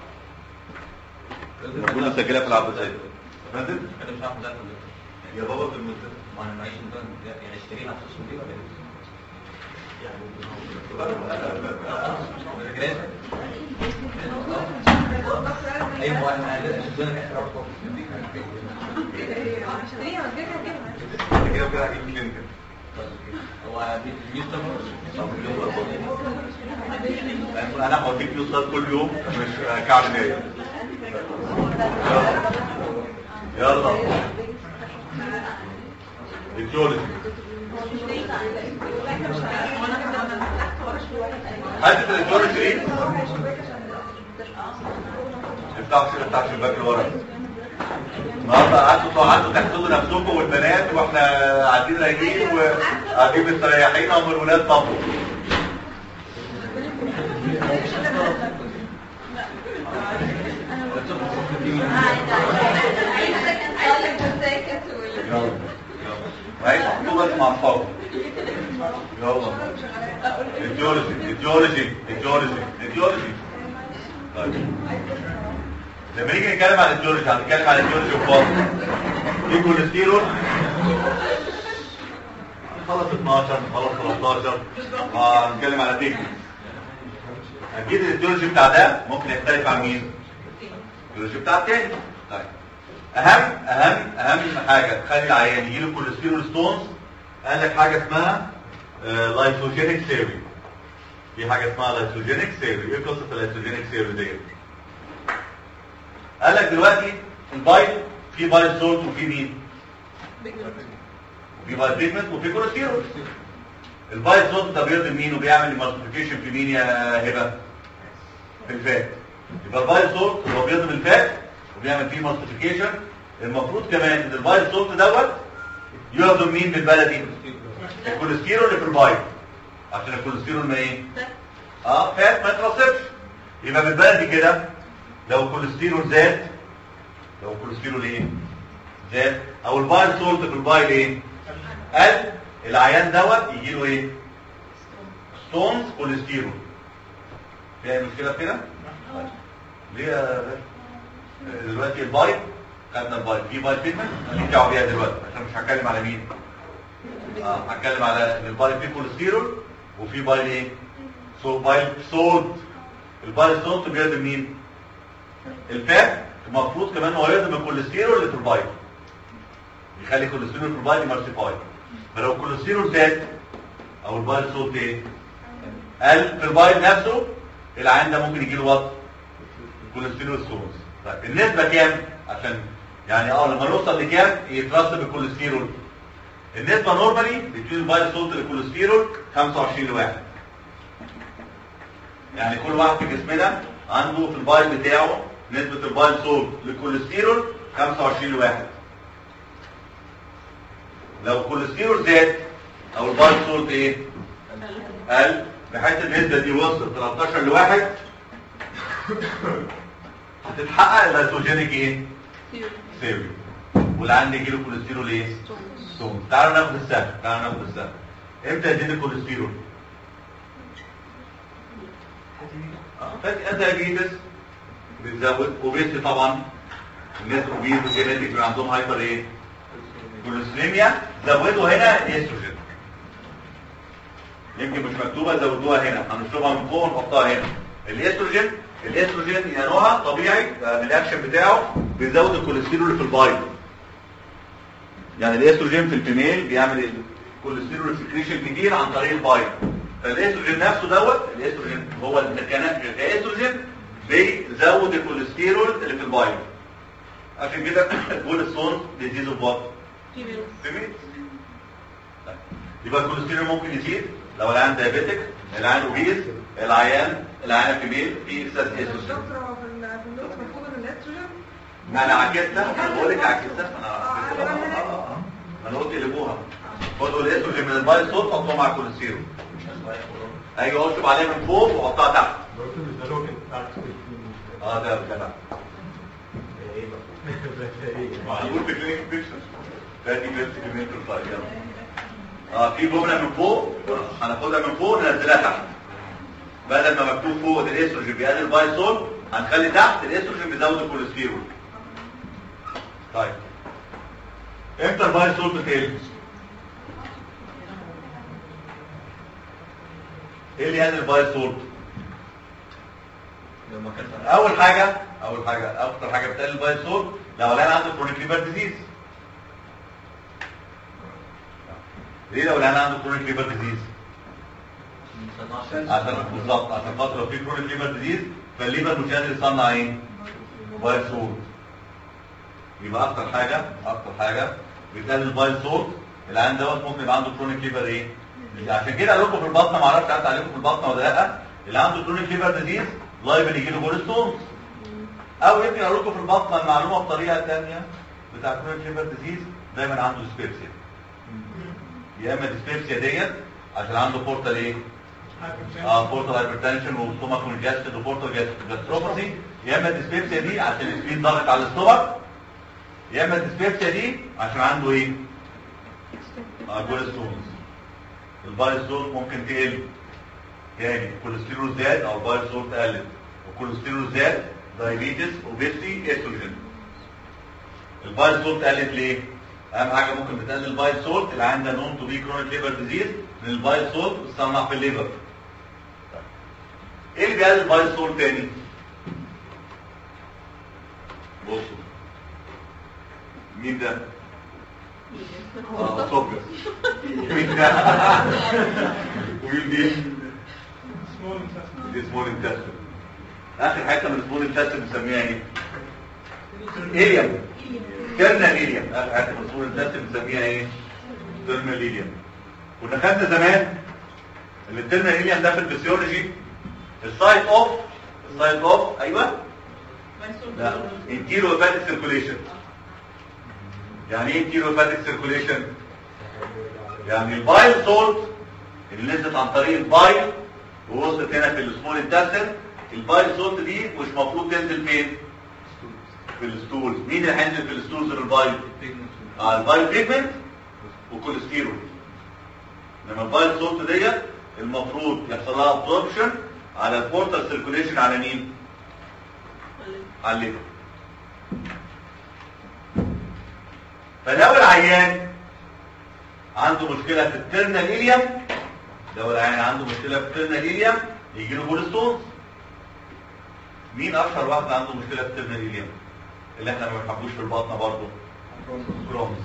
المفروض اسجلها في العباسيه فهمت؟ انا مش عارف ده يا بابا في المنتدى ما انا معيش ده يعني اشتري مخصوص من دي ولا ايه؟ ايوه انا لازم اشوف لك اخر رقم هي مدركة كده كده كده هجيب كلينيكال هو ميوستر انا هوديك يوصل كل يوم مش كعب نايم يلا الجولج حته الجولج دي افتحوا كده بتاع الشباك اللي ورا النهارده قعدتوا قعدتوا تحسدوا نفسكم والبنات واحنا قاعدين رايقين وقاعدين مستريحين هم الولاد طبوا يلا يلا عايز تحطوا بس مع الصوت يلا الجيولوجي الجيولوجي الجيولوجي الجيولوجي طيب لما نيجي نتكلم عن الجيولوجي هنتكلم عن الجيولوجي وفاضي في كوليسترول خلص 12 خلص 13 اه هنتكلم على تكنيك اكيد الجيولوجي بتاع ده ممكن يختلف عن مين الجيولوجي بتاع التاني طيب اهم اهم اهم حاجه تخلي العيان يجي له كوليسترول ستونز قال لك حاجه اسمها لايسوجينيك ثيوري في حاجه اسمها لايسوجينيك ثيوري ايه قصه اللايسوجينيك ثيوري ديت قال لك دلوقتي البايل في بايل سولت وفي مين وفي بايل بيجمنت وفي كوليسترول البايل سولت ده بيرضي مين وبيعمل مالتيبيكيشن في مين يا هبه في الفات يبقى البايل سولت هو بيرضي الفات وبيعمل فيه مالتيبيكيشن المفروض كمان ان البايل سولت دوت يهضم مين بالبلدي الكوليسترول اللي في البايل عشان الكوليسترول ما ايه اه فات ما يترسبش يبقى بالبلدي كده لو الكوليسترول زاد لو الكوليسترول ايه زاد او البايل سولت في البايل ايه قل العيان دوت يجي له ايه ستونز كوليسترول فيها مشكله في كده طيب. ليه يا باشا؟ دلوقتي البايل خدنا البايل في بايل بيجمنت ماليش دعوه بيها دلوقتي عشان مش هتكلم على مين اه هتكلم على ان البايل فيه كوليسترول وفي بايل ايه سو بايل سولت البايل سولت بيخدم مين الفات المفروض كمان هو يهضم الكوليسترول اللي في البايل يخلي الكوليسترول في البايل يمارسيفاي فلو الكوليسترول زاد او البايل سولت ايه قل في البايل نفسه العين ده ممكن يجي له وقت كوليسترول سورس طيب النسبه كام عشان يعني اه لما نوصل لكام يترسب الكوليسترول النسبه نورمالي بين البايل سولت للكوليسترول 25 لواحد يعني كل واحد في جسمنا عنده في البايل بتاعه نسبة البايل سولت للكوليسترول 25 لواحد لو الكوليسترول زاد او البايل سولت ايه قل بحيث النسبة دي وصلت 13 لواحد هتتحقق اللايسوجينيك ايه ثيوري واللي عندي يجيله كوليسترول ايه ستونز تعالوا ناخد السهم تعالوا ناخد السهم امتى يزيد الكوليسترول فاتي دايابيتس بتزود اوبيسي طبعا الناس اوبيز وجينيتك بيبقى عندهم هايبر ايه كوليستريميا زودوا هنا الاستروجين يمكن مش مكتوبه زودوها هنا هنشربها من فوق ونحطها هنا الاستروجين الاستروجين يا نوعها طبيعي آه، من الاكشن بتاعه بيزود الكوليسترول اللي في البايض يعني الاستروجين في الفيميل بيعمل الكوليسترول سكريشن كتير عن طريق البايض فالاستروجين نفسه دوت الاستروجين هو الكنا- كاستروجين بيزود الكوليسترول اللي في البايض عشان كده الكوليسترول ديزيز اوف وات فيميل طيب. يبقى الكوليسترول ممكن يزيد لو العيان دايابيتك العيان اوبيز العيان العيان فيميل في اكسس استروجين دكتور هو في ال- في النص مكتوب ان الاستروجين انا عكستها انا بقول لك عكستها انا عكستها. آه، آه. انا قلت قلبوها خدوا الاستروجين من البايل صوت حطوه مع الكوليسترول ايوه اشرب عليها من فوق وحطها تحت دكتور مش ده لو كان بتاعك اه ده ده بقى ايه بقى ايه معقول في كلينيك بيكشر فادي بيرت كلينيكال فايل يلا اه في جمله من فوق هناخدها من فوق ننزلها تحت بدل ما مكتوب فوق ده الاستروجين بيقلل البايل صوت هنخلي تحت الاستروجين بيزود الكوليسترول طيب امتى البايل صوت بتقل ايه اللي يقلل البايل صوت لما كان اول حاجه اول حاجه اكتر حاجه بتقلل البايل صوت لو العيان عنده كرونيك ليفر ديزيز ليه لو العيان عنده كرونيك ليفر ديزيز عشان بالظبط عشان خاطر لو في كرونيك ليفر ديزيز فالليفر مش قادر يصنع ايه بايل صوت يبقى اكتر حاجه اكتر حاجه بتقلل البايل صوت العيان دوت ممكن يبقى عنده كرونيك ليفر ايه عشان كده قال لكم في البطنه ما اعرفش عدت عليكم في البطنه ولا لا اللي عنده كرونيك ليفر ديزيز لايبل يجي له جول ستونز او يمكن اقول لكم في البطنه المعلومه بطريقه ثانيه بتاع كرونيك ليفر ديزيز دايما عنده ديسبيبسيا يا اما ديسبيبسيا ديت عشان عنده بورتال ايه اه بورتال هايبرتنشن وستومك كونجستد وبورتال جاستروباثي يا اما الديسبيبسيا دي عشان السبيد ضغط على الاستومك يا اما الديسبيبسيا دي عشان عنده ايه اه جول ستونز البايل صوت ممكن تقل تاني الكوليسترول زاد او البايل صوت قلت الكوليسترول زاد دايابيتس اوبيستي استروجين البايل صوت قلت ليه اهم حاجه ممكن بتقلل البايل صوت اللي عندها نون تو بي كرونيك ليفر ديزيز لان البايل صوت بتصنع في الليفر طيب. ايه اللي بيقلل البايل صوت تاني بصوا مين ده اه صبر مين ده ومين دي دي سمول انتستين اخر حته من سمول انتستين بنسميها ايه اليم كنا اليم اخر حته من سمول انتستين بنسميها ايه ترمال اليم كنا خدنا زمان ان الترمال اليم ده في الفسيولوجي السايت اوف السايت اوف ايوه لا انتيرو هيباتيك سيركوليشن يعني ايه انتيرو هيباتيك سيركوليشن يعني البايل سولت اللي نزلت عن طريق البايل ووصلت هنا في السمول انتستين البايل سولت دي مش المفروض تنزل فين في الستولز مين اللي هينزل في الستولز غير البايل اه البايل بيجمنت والكوليسترول لما البايل سولت ديت المفروض يحصل لها ابزوربشن على البورتال سيركوليشن على مين على الليفر فلو العيان عنده مشكلة في الترنال إليم لو العيان عنده مشكلة في الترنال إليم يجي له بولستونز مين أشهر واحد عنده مشكلة في الترنال إليم اللي احنا ما بنحبوش في البطنة برضه كرومز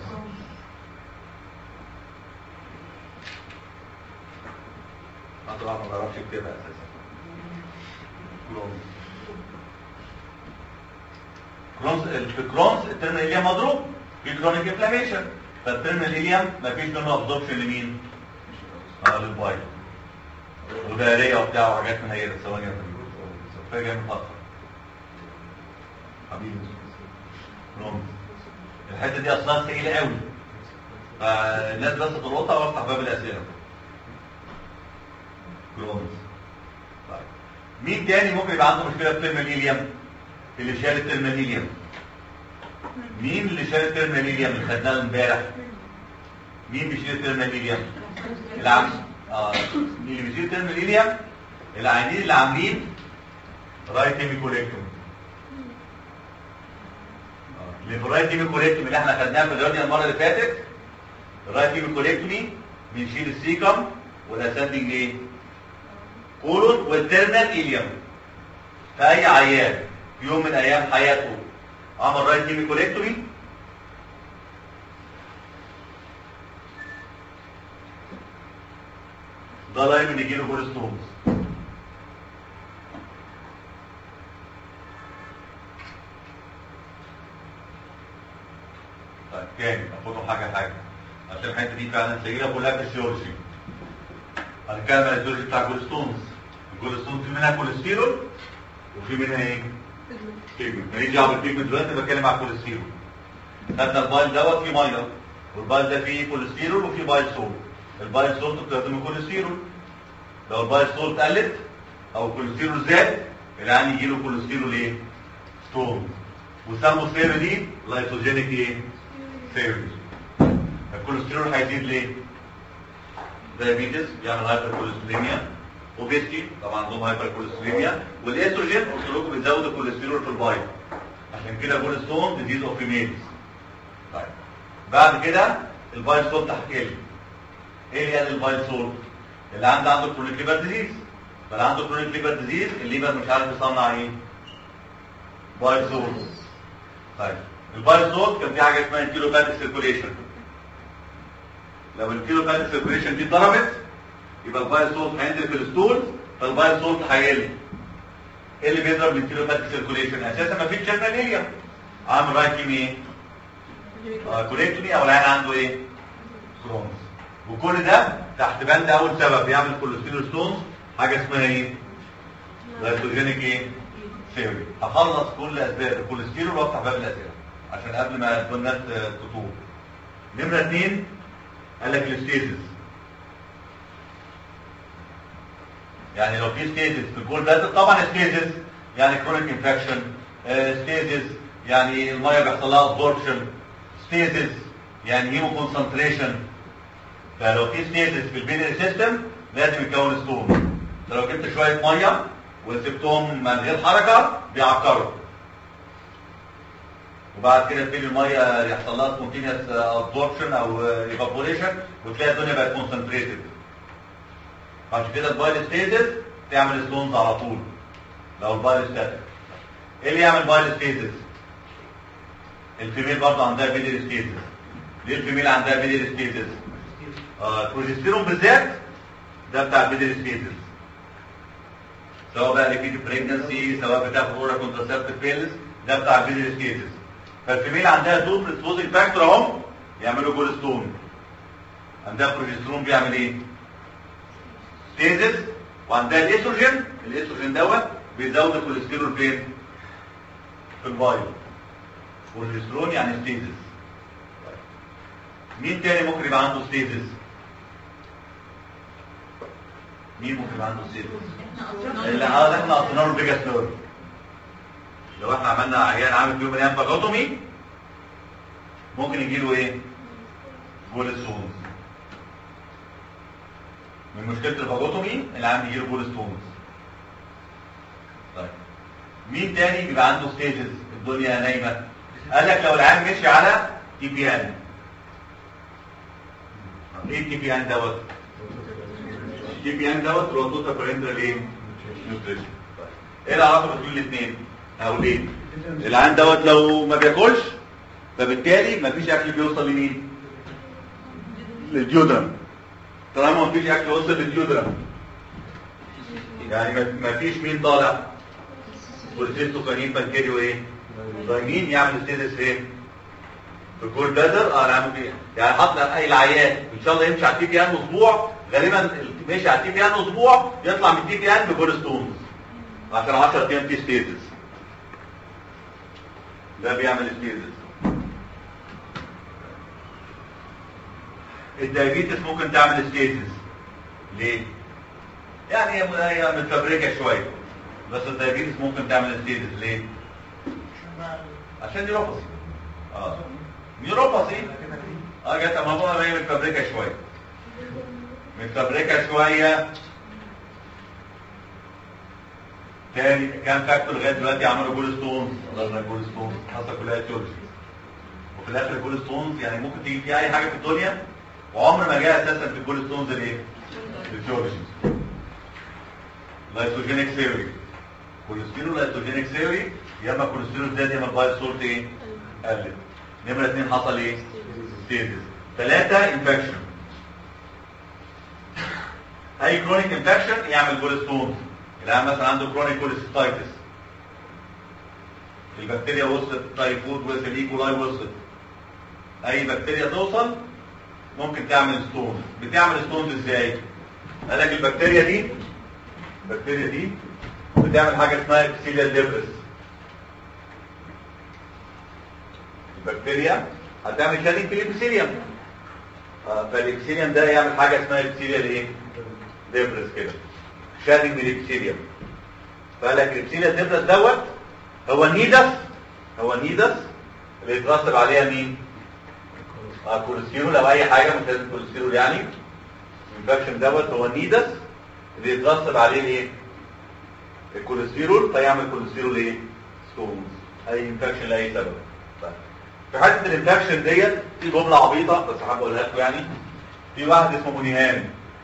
طبعا ما بعرفش يكتبها اساسا كرومز كرونز في كرونز الترمينال اليم مضروب في كرونيك انفلاميشن فالترمينال اليم مفيش منه ابزوربشن لمين؟ اه للبايل ودايريه وبتاع وحاجات من هي ثواني يا فاجئ جاي متاخر حبيبي كرونز الحته دي اصلا ثقيله قوي فالناس بس تلقطها وافتح باب الاسئله كرونز طيب مين تاني ممكن يبقى عنده مشكله في الترمينال اليم؟ اللي شال الترماليليوم مين اللي شال الترماليليوم اللي خدناه امبارح مين بيشيل الترمينال ايليم العم اه مين اللي بيشيل الترمينال ايليم العيانين اللي عاملين رايت هيميكوليكتومي الرايت هيميكوليكتومي اللي احنا خدناها في الرياضيا المره اللي فاتت الرايت هيميكوليكتومي بنشيل السيكم والاسندنج ايه كولون والترمينال ايليم في اي عيان في يوم من ايام حياته عمل رايت هيميكوليكتومي ده دايما يجي له جول ستونز طيب تاني افوتهم حاجه حاجه عشان الحته دي فعلا سجلها كلها فيسيولوجي هنتكلم عن الفيسيولوجي بتاع الجول ستونز الجول ستونز في منها كوليسترول وفي منها ايه؟ بيجمنت ماليش دعوه بالبيجمنت دلوقتي بتكلم على الكوليسترول خدنا البايل دوت فيه ميه والبايل ده فيه كوليسترول وفيه بايل سولت البايل سولت بتستخدم الكوليسترول لو البايل سولت قلت او الكوليسترول زاد العين يجي له كوليسترول ايه؟ ستون وسموا الثيري دي لايسوجينيك ايه؟ ثيري الكوليسترول هيزيد ليه؟ دايابيتس بيعمل هايبر كوليستريميا اوبيستي طبعا عندهم هايبر كوليستريميا والاستروجين قلت لكم بيزود الكوليسترول في البايض عشان كده بول ستون ديزيز اوف فيميلز طيب بعد كده البايل سولت هتقل ايه اللي قال البايل سولت اللي عنده عنده كرونيك ليفر ديزيز فاللي عنده كرونيك ليفر ديزيز الليفر مش عارف يصنع ايه بايل سولت طيب البايل سولت كان في حاجه اسمها الكيلوباتيك سيركوليشن لو الكيلوباتيك سيركوليشن دي اتضربت يبقى البايل سولت هينزل في الستول فالبايل سولت هيقل ايه اللي بيضرب الكيلوباتيك سيركوليشن اساسا ما فيش شرنا ليليا عامل رايكين ايه آه كوليكتومي او العين عنده ايه كرونز وكل ده تحت بند اول سبب بيعمل كوليسترول ستونز حاجه اسمها ايه لايكوجينيك ايه ثيوري هخلص كل اسباب الكوليسترول وافتح باب الاسئله عشان قبل ما تكون الناس تطول نمره اثنين قال لك الاستيزس يعني لو في ستيزس في الجول ده طبعا ستيزس يعني كرونيك انفكشن ستيزس يعني الميه بيحصل لها ابزوربشن ستيزس يعني هيمو كونسنتريشن فلو في ستيزس في البينري سيستم لازم يتكون ستون لو جبت شويه ميه وسبتهم من غير حركه بيعكروا وبعد كده تبتدي الميه يحصل لها سبونتينيوس ابزوربشن او ايفابوريشن وتلاقي الدنيا بقت كونسنتريتد عشان كده البايل ستيزس تعمل ستونز على طول لو البايل ستاتيك ايه اللي يعمل بايل ستيزس الفيميل برضه عندها بيدر ستيزس ليه الفيميل عندها بيدر ستيزس آه البروجستيرون بالذات ده بتاع البيدر ستيزس سواء بقى ليكيد بريجنسي سواء بتاخد اورا كونترسبتيف بيلز ده بتاع البيدر ستيزس فالفيميل عندها تو بريسبوزنج فاكتور اهم يعملوا جول ستون عندها بروجستيرون بيعمل ايه ستيزس وعندها الاستروجين الاستروجين دوت بيزود الكوليسترول فين في البايو بروجسترون يعني ستيزس مين تاني ممكن يبقى عنده ستيزس مين ممكن يبقى عنده ستيزس اللي اه احنا قطينا له البيجاس نيرف لو احنا عملنا عيان عامل فيهم الايام باجوتومي ممكن يجي له ايه جول ستونز من مشكله الباجوتومي اللي عم يجي له جول ستونز طيب مين تاني بيبقى عنده ستيجز الدنيا نايمه قال لك لو العيان مشي على تي بي ان ايه التي بي ان دوت التي بي ان دوت روتوتا بريندرال ايه نيوتريشن ايه العلاقه بين الاثنين او ليه العيان دوت لو ما بياكلش فبالتالي ما فيش اكل بيوصل لمين للجدران طالما ما فيش اكل وصل للجدران يعني ما فيش مين طالع والسيستوكانين بنكري وايه مين يعمل ستيزس فين في الجول بلادر اه انا ممكن يعني حط اي العيان ان شاء الله يمشي على التي بي ان اسبوع غالبا ماشي على التي بي ان اسبوع يطلع من التي بي ان بجول ستونز عشان 10 ايام في ستيزس ده بيعمل ستيزس الدايابيتس ممكن تعمل ستيزس ليه؟ يعني هي متفبركه شويه بس الدايابيتس ممكن تعمل ستيزس ليه؟ عشان نيوروباثي اه نيوروباثي اه جت الموضوع هي متفبركه شويه متفبركه شويه تاني كام فاكتور لغايه دلوقتي عملوا جول ستونز قدرنا جول ستونز حصل كلها تيولوجي وفي الاخر الجول ستونز يعني ممكن تيجي في اي حاجه في الدنيا وعمر ما جاء اساسا في الجول ستونز الايه؟ التيولوجي لايسوجينيك ثيوري كوليسترول لايسوجينيك ثيوري يا اما كوليسترول زاد يا اما البايل سولت ايه؟ قلت نمره اثنين حصل ايه؟ ستيتس ثلاثه انفكشن اي كرونيك انفكشن يعمل جول ستونز الان مثلا عنده كرونيك كوليستايتس البكتيريا وصلت تايفود وصل ايكولاي وصلت اي بكتيريا توصل ممكن تعمل ستونز بتعمل ستونز ازاي قال لك البكتيريا دي البكتيريا دي بتعمل حاجه اسمها ابسيليال ديبرس البكتيريا هتعمل شادنج في الابسيليوم آه، فالابسيليوم ده يعمل حاجه اسمها ابسيليال ايه ديبرس كده شادنج من الابسيليوم فقال لك الابسيليال ديبرس دوت هو النيدس هو النيدس اللي يترتب عليها مين اه كوليسترول او اي حاجه مش لازم كوليسترول يعني الانفكشن دوت هو النيدس اللي يترتب عليه الايه الكوليسترول فيعمل كوليسترول ايه ستونز اي انفكشن لاي سبب طيب. في حته الانفكشن ديت في جمله عبيطه بس حابب اقولها لكم يعني في واحد اسمه مونيهان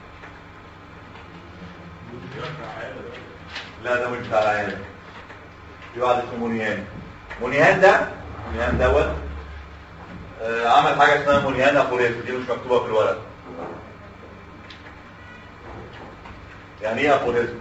لا ده مش بتاع العيال في واحد اسمه مونيهان مونيهان ده مونيهان دوت آه، عمل حاجه اسمها مونيهان افوريزم دي مش مكتوبه في الورق يعني ايه افوريزم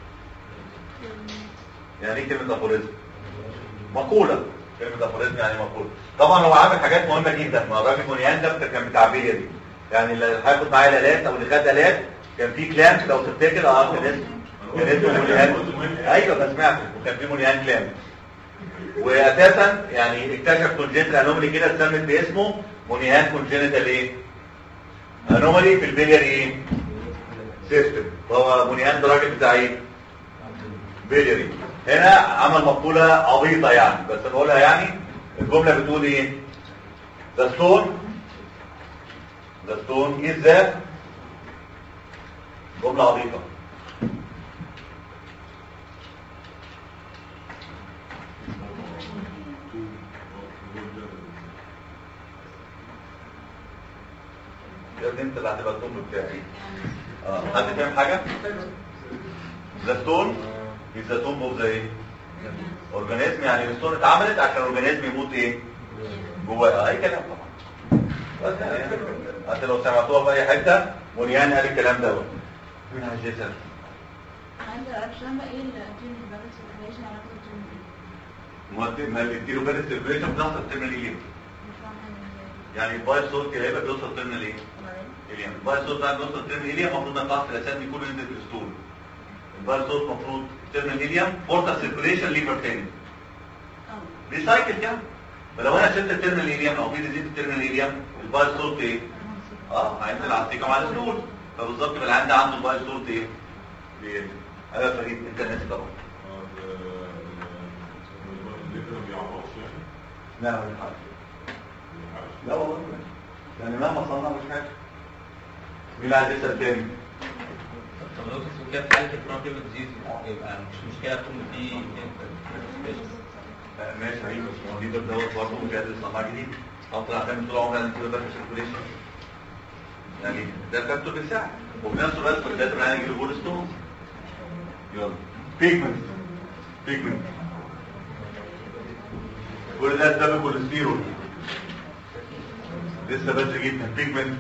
يعني ايه كلمه افوريزم مقوله كلمه افوريزم يعني مقوله طبعا هو عامل حاجات مهمه جدا ما الراجل مونيهان ده كان بتاع بيه دي يعني اللي هياخد معايا الالات او اللي خد الات كان في كلام لو تفتكر اه كان اسمه كان اسمه مونيهان ايوه ده سمعته وكان في مونيهان كلام واساسا يعني اكتشف كونجنتال انومالي كده اتسمت باسمه مونيهان كونجنتال ايه انومالي في البيلياري ايه سيستم هو مونيهان ده راجل بتاع ايه بيلياري هنا عمل مقولة عبيطة يعني بس نقولها يعني الجملة بتقول ايه the stone the stone is the جملة عبيطة يا ابني انت اللي هتبقى الطب بتاعي اه حد فاهم حاجة؟ the stone is the tomb of the ايه؟ اورجانيزم يعني الستون اتعملت عشان الاورجانيزم يموت ايه؟ جواه اي كلام طبعا بس يعني حتى لو سمعتوها في اي حته مونيان قال الكلام دوت مين عايز يسال؟ عايزة أعرف لما إيه الأنتيني بالانس والريليشن علاقة بالجيم مؤدي ما اللي اديله بيرست سيركيليشن بتحصل ترمينال ايليم مش فاهمة يعني البايل صوت كده يبقى بيوصل ترمينال ايه؟ ايليم البايل صوت بعد ما يوصل ترمينال ايليم المفروض ما ينفعش في الاساس يكون ينزل في الستول البايل صوت المفروض ترمينال ايليم بورتا سيركيليشن ليفر تاني ريسايكل كده فلو انا شلت الترمينال ايليم او في ديزيز الترمينال ايليم البايل صوت ايه؟ اه هينزل على السيكم على الستول فبالظبط يبقى العيان ده عنده البايل صوت ايه؟ بيقل. هذا فريد انت ناسي طبعا لا ما ينفعش لا والله يعني مهما صنع مش حاجه مين اللي عايز يسال تاني؟ طب لو اسمه كده في حاله الكرونيك ليفر ديزيز يبقى مش مشكله تكون في لا، ماشي هيجي بس هو دي دوت برضه مجهز لصناعه جديد افضل اعتمد طول عمري على كده بس سيركوليشن يعني ده فاكتور بيساعد وفي نفس الوقت في الداتا العيان يجي له بول ستونز يلا بيجمنت بيجمنت كل ده سبب كوليسترول لسه بدري جدا بيجمنت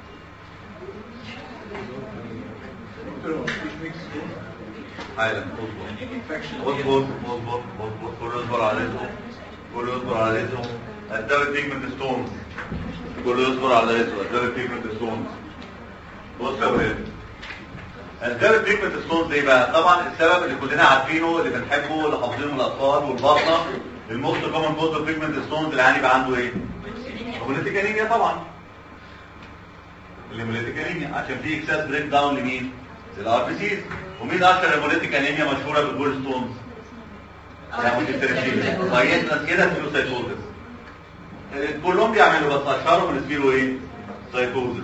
حالا اصبر اصبر اصبر اصبر كله يصبر على رزقه كله يصبر على رزقه اسباب بيجمنت ستونز كله يصبر على رزقه اسباب بيجمنت ستونز بص يا ولاد اسباب بيجمنت ستونز ايه بقى طبعا السبب اللي كلنا عارفينه اللي بنحبه اللي حافظينه من الاطفال والبطنه الموست كومن كوز اوف بيجمنت ستونز اللي يعني يبقى عنده ايه هيموليتيك انيميا طبعا الهيموليتيك انيميا عشان في اكسس بريك داون لمين للار بي سيز ومين اشهر هيموليتيك انيميا مشهوره بالجول ستونز يعني الترشيح طيب ناس كده فيروسايتوزس كلهم بيعملوا بس اشهرهم السبيرو ايه سايكوزس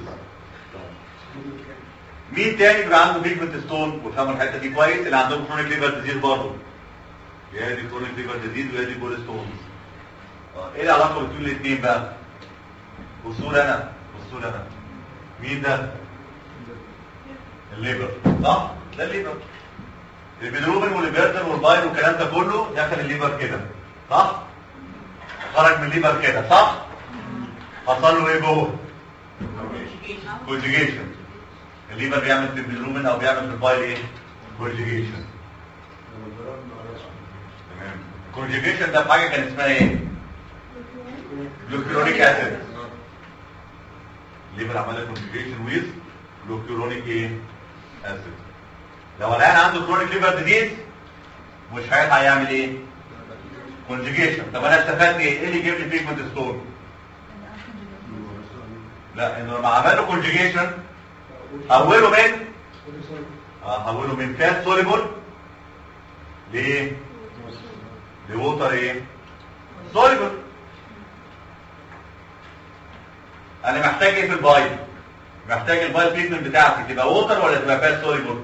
مين تاني بيبقى عنده بيجمنت ستون وفهموا الحته دي كويس اللي عندهم كرونيك ليفر ديزيز برضه يا دي كرونيك ليفر ديزيز ويا دي بول ستونز آه، ايه العلاقه بين الاثنين بقى بصوا لي انا بصوا لي انا مين ده الليبر صح ده الليبر البيلروبين والبيردن والباين والكلام ده كله دخل الليبر كده صح خرج من الليبر كده صح حصل له ايه جوه كونجيجيشن الليبر بيعمل في البيلروبين او بيعمل في البايل ايه كونجيجيشن تمام الكونجيجيشن ده في حاجه كان اسمها ايه جلوكيرونيك اسيد الليبر عمل كونجيجيشن ويز جلوكيرونيك ايه اسيد لو العيان عنده كرونيك ليفر ديزيز مش هيلحق يعمل ايه كونجيجيشن طب انا استفدت ايه ايه اللي يجيب لي بيجمنت ستون لا انه لما عملوا كونجيجيشن حولوا من اه حولوا من فات سوليبل لايه لووتر ايه سوليبل انا محتاج ايه في البايل محتاج البايل بيجمنت بتاعتي تبقى ووتر ولا تبقى فات سوليبل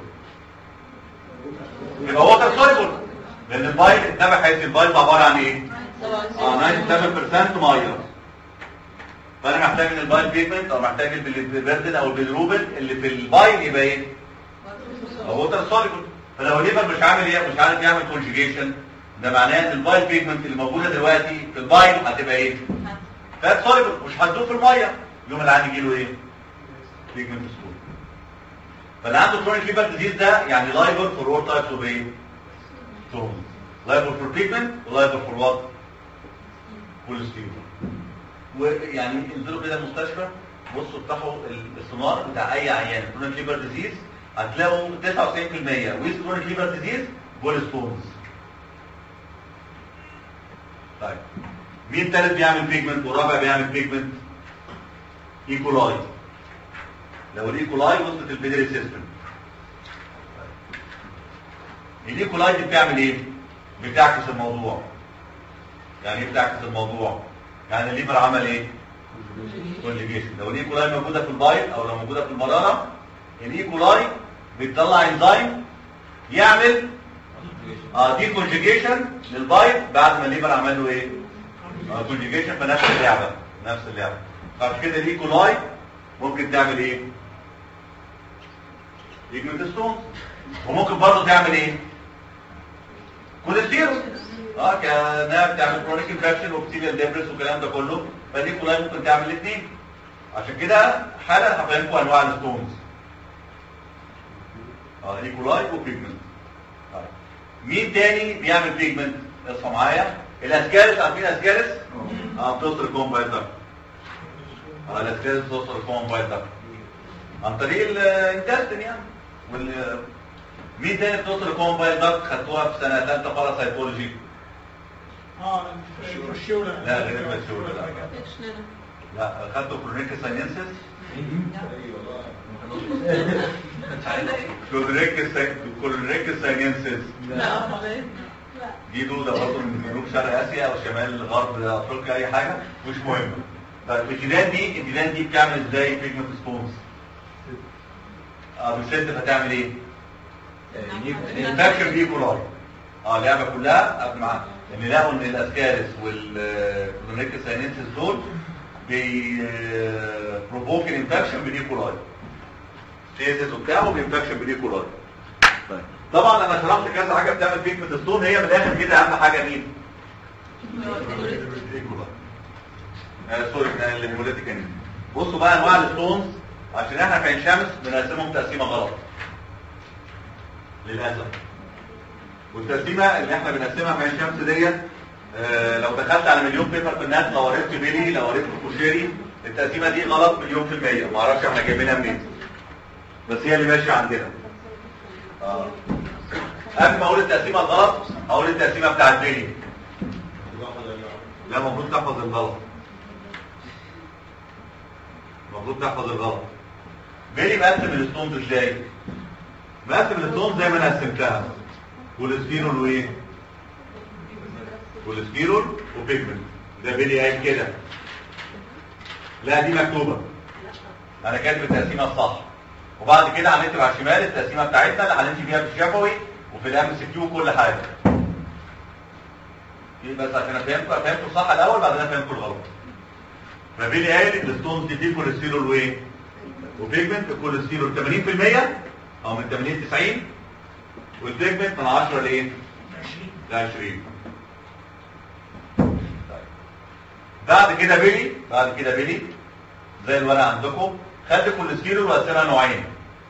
يبقى ووتر سوليبل لان البايل اتبع حيث البايل عباره عن ايه اه 97% ميه فانا محتاج ان البايل بيجمنت او محتاج البيردن او البيلروبين اللي في البايل يبقى ايه ووتر سوليبل فلو الليفر مش عامل ايه مش عارف يعمل كونجيجيشن ده معناه ان البايل بيجمنت اللي موجوده دلوقتي في البايل هتبقى ايه فات سوليبل مش هتدوب في الميه يوم العين يجي له ايه بيجمنت ستون فاللي عنده كرونيك ليفر ديزيز ده يعني لايبل فور اول تايبس اوف ايه ستون لايبل فور بيجمنت ولايبل فور وات كوليسترول ويعني انزلوا كده المستشفى بصوا افتحوا السونار بتاع اي عيان كرونيك ليفر ديزيز هتلاقوا 99% ويز كرونيك ليفر ديزيز بول ستونز طيب مين تالت بيعمل بيجمنت والرابع بيعمل بيجمنت ايكولاي لو الايكولاي وصلت البيدري سيستم الايكولاي دي بتعمل ايه بتعكس الموضوع يعني ايه بتعكس الموضوع يعني الليفر عمل ايه كونجيجيشن لو الايكولاي موجوده في البايل او لو موجوده في المراره الايكولاي بتطلع انزيم يعمل اه دي كونجيجيشن للبايل بعد ما الليفر عمل له ايه اه كونجيجيشن في نفس اللعبه نفس اللعبه عشان كده الايكولاي ممكن تعمل ايه بيجمنت ستون وممكن برضه تعمل ايه كوليسترول اه كانها بتعمل كرونيك انفكشن وبتيبيال ديبرس والكلام ده كله فالايكولاي ممكن تعمل الاثنين عشان كده حالا هفهمكم انواع الستونز اه ايكولاي وبيجمنت طيب مين تاني بيعمل بيجمنت اصحى معايا الاسكارس عارفين اسكارس اه بتوصل الكومبايل ده اه الاسكارس بتوصل الكومبايل ده عن طريق الانتستين يعني وال مين تاني بتوصل الكومبايل ده خدتوها في سنه ثالثه باراسايتولوجي اه الشولة لا غير الشولة لا لا خدتوا كرونيك ساينسز كلوريك كلوريك ساينسز لا خلاص دي دودة برضه من جنوب شرق اسيا او شمال غرب افريقيا اي حاجة مش مهم طيب الديدان دي الديدان دي بتعمل ازاي بيجمنت سبونز اه بالست هتعمل ايه انفكشن دي كولاي اه اللعبه كلها قبل معاها ان لقوا ان الاسكارس والكلونيك ساينسز دول بي بروفوك انفكشن بديكولاي تيزس وبتاع وبينفكشن بديكولاي طيب طبعا انا شرحت كذا حاجه بتعمل بيجمنت ستون هي من الاخر كده اهم حاجه مين الديكولاي آه سوري كان الهيموليتيك انيميا بصوا بقى انواع الستونز عشان احنا في عين شمس بنقسمهم تقسيمه غلط للاسف والتقسيمه اللي احنا بنقسمها في عين شمس ديت آه لو دخلت على مليون بيبر في النت لو قريت بيلي لو قريت كوشيري التقسيمه دي غلط مليون في المية ما اعرفش احنا جايبينها منين بس هي اللي ماشيه عندنا اه قبل ما اقول التقسيمه الغلط اقول التقسيمه بتاعت بيلي لا المفروض تحفظ الغلط المفروض تحفظ الغلط بيلي مقسم الستونز ازاي مقسم الستونز زي ما انا قسمتها كوليسترول وايه كوليسترول وبيجمنت ده بيلي قايل كده لا دي مكتوبه انا كاتب التقسيمه الصح وبعد كده هنكتب على الشمال التقسيمه بتاعتنا اللي هنمشي فيها في الشفوي وفي الام سي كيو كل حاجه دي بس عشان افهمكم افهمكم الصح الاول بعدين افهمكم الغلط فبيلي قال الستونز دي فيه كوليسترول وايه وبيجمنت الكوليسترول 80% او من 80 ل 90 والبيجمنت من 10 لايه ل 20 بعد كده بيلي بعد كده بيلي زي الورقه عندكم خد الكوليسترول وقسمها نوعين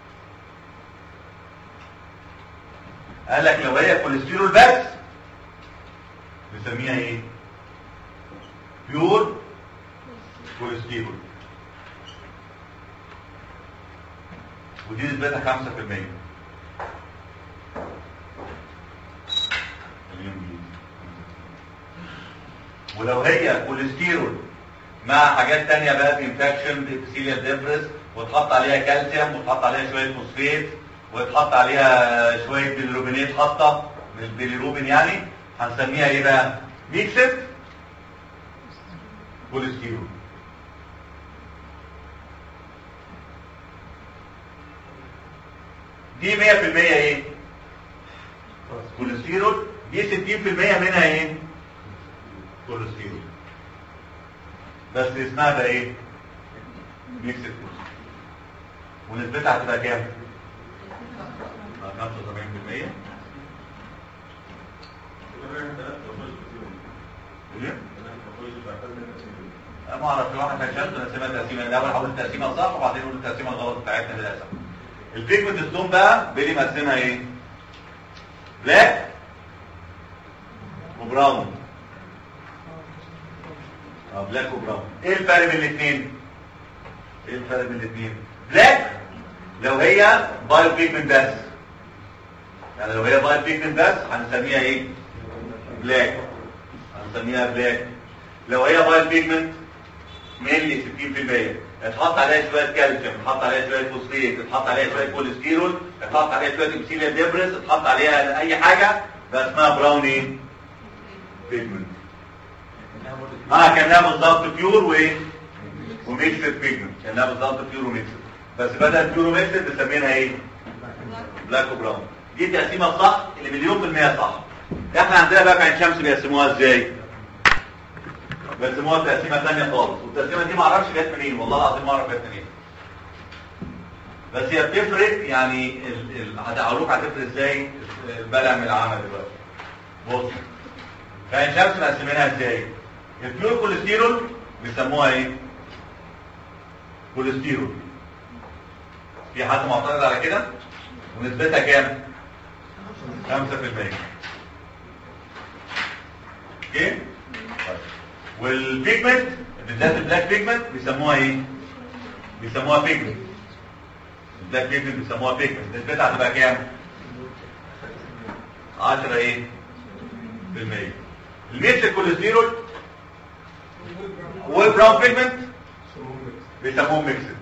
قال لك لو هي كوليسترول بس نسميها ايه بيور كوليسترول ودي نسبتها 5% خليهم بيه. ولو هي كوليسترول مع حاجات تانية بقى انفكشن ابسيليا ديبرس وتحط عليها كالسيوم وتحط عليها شوية فوسفات وتحط عليها شوية بيليروبينات خاصة مش بيليروبين يعني هنسميها ايه بقى ميكسد كوليسترول دي 100% ايه كوليسترول دي 60% منها ايه كوليسترول بس اسمها بقى ايه ميكس كوليسترول ونسبتها هتبقى كام 75% ايه انا ما اعرف الواحد هيشد نقسمها تقسيمه الاول هقول التقسيمه الصح وبعدين اقول التقسيمه الغلط بتاعتنا للاسف البيجمنت ستون بقى بيلي مقسمها ايه بلاك وبراون اه بلاك وبراون ايه الفرق بين الاثنين ايه الفرق بين الاثنين بلاك لو هي بايو بيجمنت بس يعني لو هي بايو بيجمنت بس هنسميها ايه بلاك هنسميها بلاك لو هي بايو بيجمنت مينلي 60% اتحط عليها شويه كالسيوم اتحط عليها شويه فوسفيت اتحط عليها شويه كوليسترول اتحط عليها شويه ابسيليا ديبرس اتحط عليها اي حاجه بقى اسمها براون ايه بيجمنت اه كانها بالظبط بيور وايه وميكسد بيجمنت كانها بالظبط بيور وميكسد بس بدل بيور وميكسد بنسميها ايه بلاك وبراون دي التقسيمه الصح اللي مليون في المية صح احنا عندنا بقى في عين شمس بيقسموها ازاي بيقسموها تقسيمه ثانيه خالص والتقسيمه دي ما اعرفش جت منين والله العظيم ما اعرف جت منين بس هي بتفرق يعني ال- ال- هتعرفوك هتفرق ازاي البلع من العمل دلوقتي بص في عين شمس مقسمينها ازاي البيور كوليسترول بيسموها ايه كوليسترول في حد معترض على كده ونسبتها كام 5% اوكي طيب. والبيجمنت بالذات البلاك بيجمنت بيسموها ايه بيسموها بيجمنت البلاك بيجمنت بيسموها بيجمنت نسبتها هتبقى كام 10 ايه بالمية الميث الكوليسترول والبراون بيجمنت بيسموهم ميكسد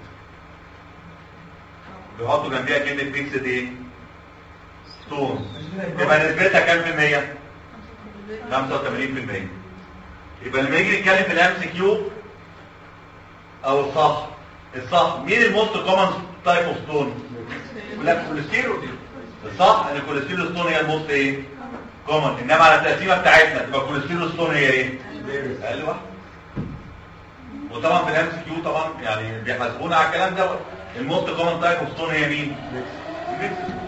بيحطوا جنبيها كلمة ميكسد ايه ستون يبقى نسبتها كام في المية 85% يبقى لما يجي نتكلم في الام سي كيو او الصح الصح مين الموست كومن تايب اوف ستون يقول لك كوليسترول الصح ان الكوليسترول ستون هي الموست ايه كومن انما على التقسيمه بتاعتنا تبقى الكوليسترول ستون هي ايه اقل واحده وطبعا في الام سي كيو طبعا يعني بيحاسبونا على الكلام ده الموست كومن تايب اوف ستون هي مين الميكس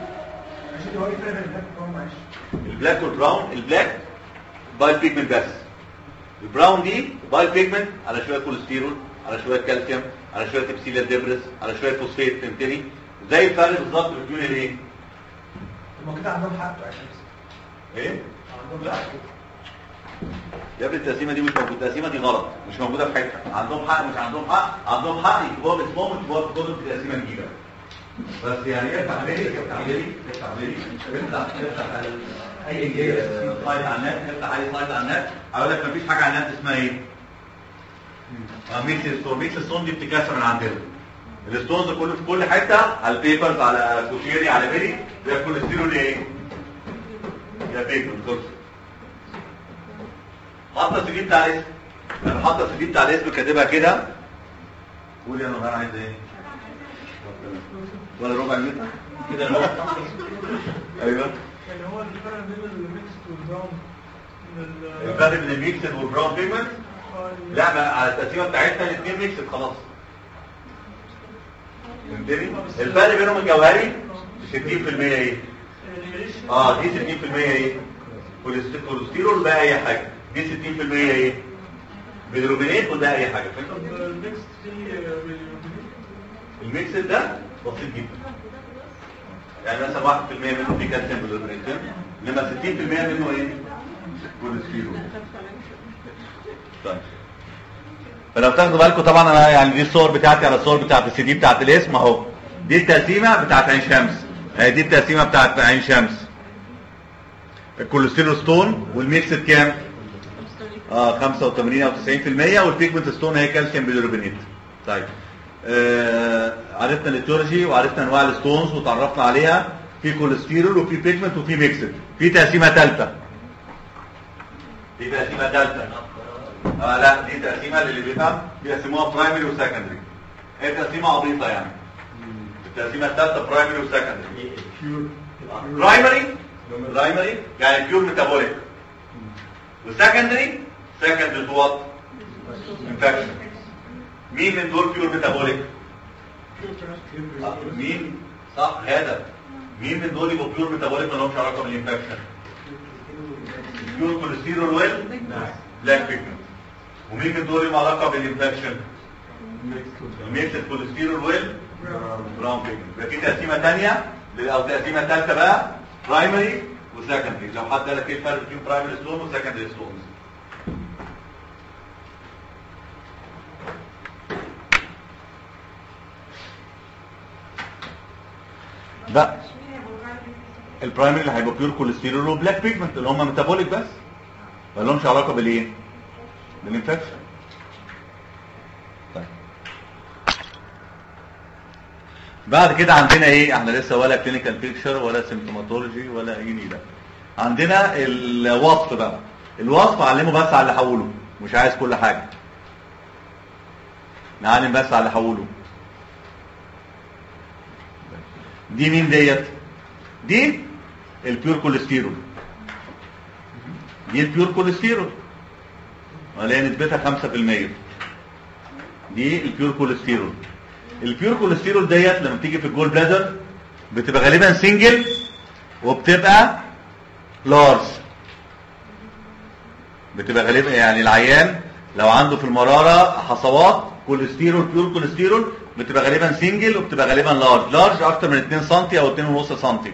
البلاك والبراون البلاك بايل بيجمنت بس البراون دي بايل بيجمنت على شويه كوليسترول على شويه كالسيوم على شويه ابسيليا ديبرس على شويه فوسفات فهمتني زي الفرق بالظبط بين الايه هم كده عندهم حق يا شمس ايه عندهم حق يا ابني التقسيمه دي مش موجوده التقسيمه دي غلط مش موجوده في حته عندهم حق مش عندهم حق عندهم حق يكتبوها باسمهم ويكتبوها في كتب التقسيمه نجيبها بس يعني افتح لي افتح لي افتح لي افتح افتح اي سلايد على النت افتح اي سلايد على النت هقول لك مفيش حاجه على النت اسمها ايه اه ميكس ستون ميكس ستون دي بتتكسر من عندنا الستونز كله في كل حته على البيبرز على كوشيري على بيري ده كل ستيرو ايه يا بيبر بالظبط حاطه السي في بتاع الاسم انا حاطه السي في بتاع الاسم كاتبها كده قول يا نور عايز ايه ولا ربع متر كده لو ايوه يعني هو الفرق بين الميكس والبراون ال- الفرق بين الميكسد والبراون بيجمنت لا ما على التقسيمه بتاعتنا الاثنين ميكسد خلاص فهمتني الفرق بينهم الجوهري 60% ايه اه دي 60% ايه كوليست- كوليسترول ده اي حاجه دي 60% ايه بيدروبينات وده اي حاجه فهمت طب الميكس فيه الميكسد ده بسيط جدا يعني مثلا 1% منه فيه كالسيوم بيدروبينات انما 60% منه ايه كوليسترول طيب فلو تاخدوا بالكم طبعا انا يعني دي الصور بتاعتي على الصور بتاعت السي دي بتاعت الاسم اهو دي التقسيمه بتاعت عين شمس اهي دي التقسيمه بتاعت عين شمس الكوليسترول ستون والميكسد كام اه 85 او 90% والبيجمنت ستون هي كالسيوم بيدروبينات طيب آه عرفنا الاتيولوجي وعرفنا انواع الستونز وتعرفنا عليها في كوليسترول وفي بيجمنت وفي ميكسد في تقسيمه ثالثه في تقسيمه ثالثه آه لا دي تقسيمه للي بيفهم بيقسموها برايمري وسكندري هي تقسيمه عبيطه يعني التقسيمه الثالثه برايمري وسكندري برايمري برايمري يعني بيور ميتابوليك وسكندري سكندري تو وات انفكشن مين من دول بيور ميتابوليك مين صح هذا مين من دول يبقوا بيور ميتابوليك ما لهمش علاقه بالانفكشن بيور كوليسترول ويل بلاك بيجمنت ومين من دول له علاقه بالانفكشن الميكس الكوليسترول ويل براون بيجمنت يبقى في تقسيمه ثانيه او تقسيمه ثالثه بقى برايمري وسكندري لو حد قال لك ايه الفرق بين برايمري ستون وسكندري ستونز ده البرايمري اللي هيبقى بيور كوليسترول وبلاك بيجمنت اللي هم ميتابوليك بس ما لهمش علاقه بالايه بالانفكشن طيب بعد كده عندنا ايه احنا لسه ولا كلينيكال بيكتشر ولا سيمتوماتولوجي ولا اي نيله عندنا الوصف بقى الوصف علمه بس على اللي هقوله مش عايز كل حاجه نعلم بس على اللي هقوله دي مين ديت دي البيور كوليسترول دي البيور كوليسترول ولا هي نسبتها 5% دي البيور كوليسترول البيور كوليسترول ديت لما بتيجي في الجول بلادر بتبقى غالبا سنجل وبتبقى لارج بتبقى غالبا يعني العيان لو عنده في المرارة حصوات كوليسترول بيور كوليسترول بتبقى غالبا سنجل وبتبقى غالبا لارج لارج اكتر من 2 سم او 2.5 سم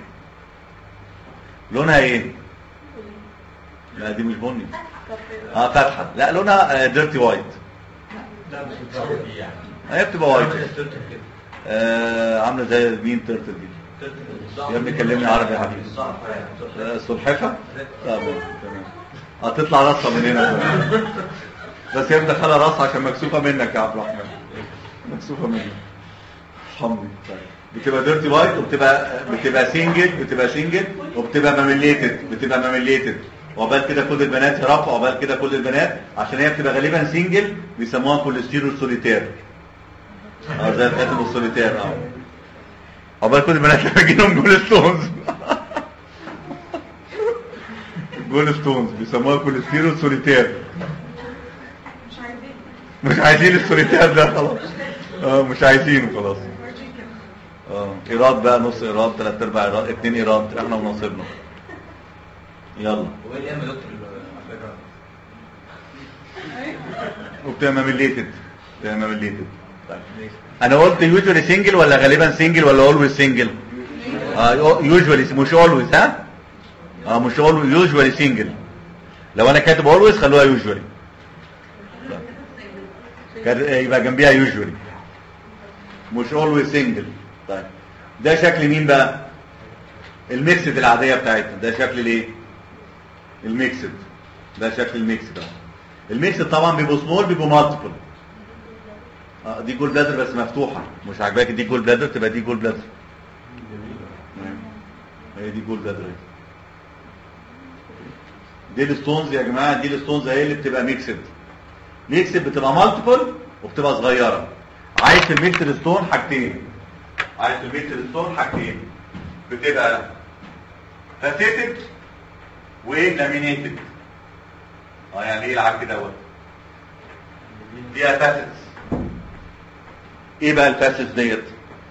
لونها ايه لا دي مش بني اه فاتحه لا لونها ديرتي وايت لا مش متعود يعني هي بتبقى وايت آه عامله زي مين ترتل دي يا ابني كلمني عربي يا حبيبي آه، السلحفه تمام تمام هتطلع راسها من هنا بس هي مدخله راسها عشان مكسوفه منك يا عبد الرحمن مكسوفه منك ارحمني بتبقى ديرتي وايت وبتبقى بتبقى سنجل بتبقى سنجل وبتبقى ماميليتد بتبقى ماميليتد وعقبال كده كل البنات يرفعوا عقبال كده كل البنات عشان هي بتبقى غالبا سنجل بيسموها كوليسترول سوليتير اه زي الخاتم السوليتير اه عقبال كل البنات لما يجي لهم جول ستونز جول ستونز بيسموها كوليسترول سوليتير مش عايزين مش عايزين السوليتير ده خلاص اه مش عايزينه خلاص اه ايراد بقى نص ايراد ثلاث ارباع ايراد اتنين ايراد احنا ونصيبنا يلا هو ايه اللي يعمل دكتور الافريقيا وبتبقى ماميليتد بتبقى ماميليتد انا قلت يوجوالي سنجل ولا غالبا سنجل ولا اولويز سنجل اه يوجوالي مش اولويز ها اه مش اولويز يوجوالي سنجل لو انا كاتب اولويز خلوها يوجوالي يبقى جنبيها يوجوالي مش اولويز سنجل طيب ده شكل مين بقى الميكسد العاديه بتاعتنا ده شكل الايه الميكسد ده شكل الميكسد اهو الميكسد طبعا بيبقوا سمول بيبقوا مالتيبل اه دي جول بلادر بس مفتوحه مش عاجباك دي جول بلادر تبقى دي جول بلادر هي دي جول بلادر اهي دي الستونز يا جماعه دي الستونز هي اللي بتبقى ميكسد ميكسد بتبقى مالتيبل وبتبقى صغيره عايز في الميكسد ستون حاجتين عايز الميكس ستون حاجتين بتبقى فاسيتد ولامينيتد اه يعني ايه العك دوت فيها فاسيتس ايه بقى الفاسيتس ديت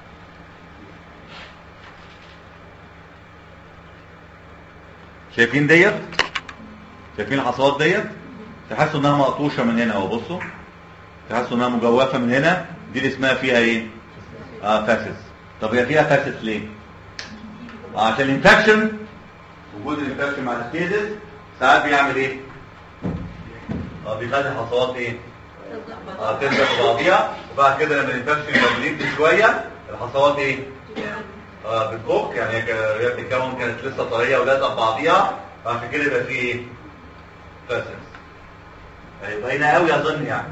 شايفين ديت شايفين الحصوات ديت تحسوا انها مقطوشه من هنا اهو بصوا تحسوا انها مجوفه من هنا دي اللي اسمها فيها ايه اه فاسس طب هي فيها فاسس ليه آه عشان الانفكشن وجود الانفكشن مع الستيزس ساعات بيعمل ايه اه بيخلي الحصوات ايه اه تلزق في بعضيها وبعد كده لما الانفكشن يبقى بليد شويه الحصوات ايه اه بتفك يعني هي ك- هي بتتكون كانت لسه طريه ولازقه في بعضيها فعشان كده يبقى فيه ايه فاسس هي باينه قوي اظن يعني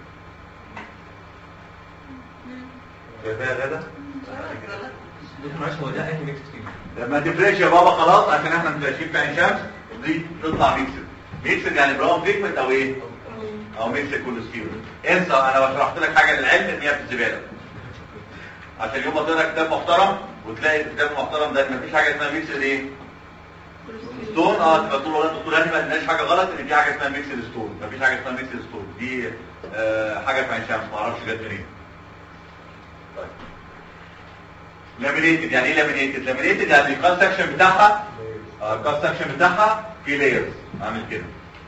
شايفها يا غدا دكتور معلش هو ده انهي ميكس فيه؟ لما تفرقش يا بابا خلاص عشان احنا متلاشين في عين شمس دي تطلع ميكسد ميكسد يعني براون بيجمنت او ايه او ميكسد كوليسترول انسى انا شرحت لك حاجه للعلم ان هي في الزباله عشان يوم ما تقرا كتاب محترم وتلاقي في الكتاب المحترم ده ان مفيش حاجه اسمها ميكسد ايه ستون اه تبقى تقول والله الدكتور هاني ما قالناش حاجه غلط ان في حاجه اسمها ميكسد ستون مفيش حاجه اسمها ميكسد ستون دي آه حاجه في عين شمس ما اعرفش جت منين طيب لامينيتد يعني ايه لامينيتد لامينيتد يعني الكاست سكشن بتاعها اه الكاست سكشن بتاعها في لايرز اعمل كده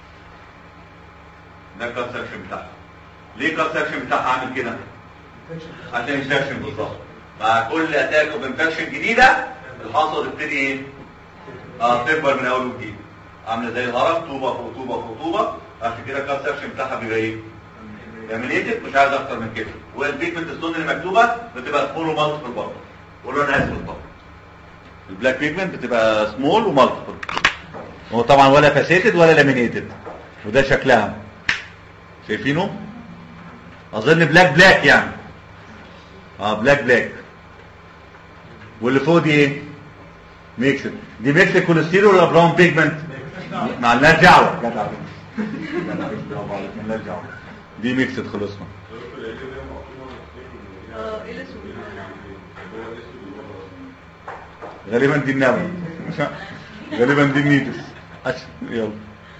ده الكاست سكشن بتاعها ليه الكاست سكشن بتاعها عامل كده عشان انفكشن بالظبط مع كل اتاك اوف انفكشن جديده الحصوه تبتدي ايه اه تكبر من اول وجديد عامله زي الهرم طوبه فوق طوبه فوق طوبه عشان كده الكاست سكشن بتاعها بيبقى ايه لامينيتد مش عايز اكتر من كده والبيجمنت ستون اللي مكتوبه بتبقى سمول ومالتيبل برضه قولوا انا اسف طبعا البلاك بيجمنت بتبقى سمول ومالتيبل هو طبعا ولا فاسيتد ولا لامينيتد وده شكلها شايفينه اظن بلاك بلاك يعني اه بلاك بلاك واللي فوق دي ايه ميكسد دي ميكس كوليسترول ولا براون بيجمنت مع لناش دعوه جدع جدع برافو عليك مالناش دعوه دي ميكسد خلصنا اه ايه الاسود غالبا دي النوى غالبا دي النيدس عشان يلا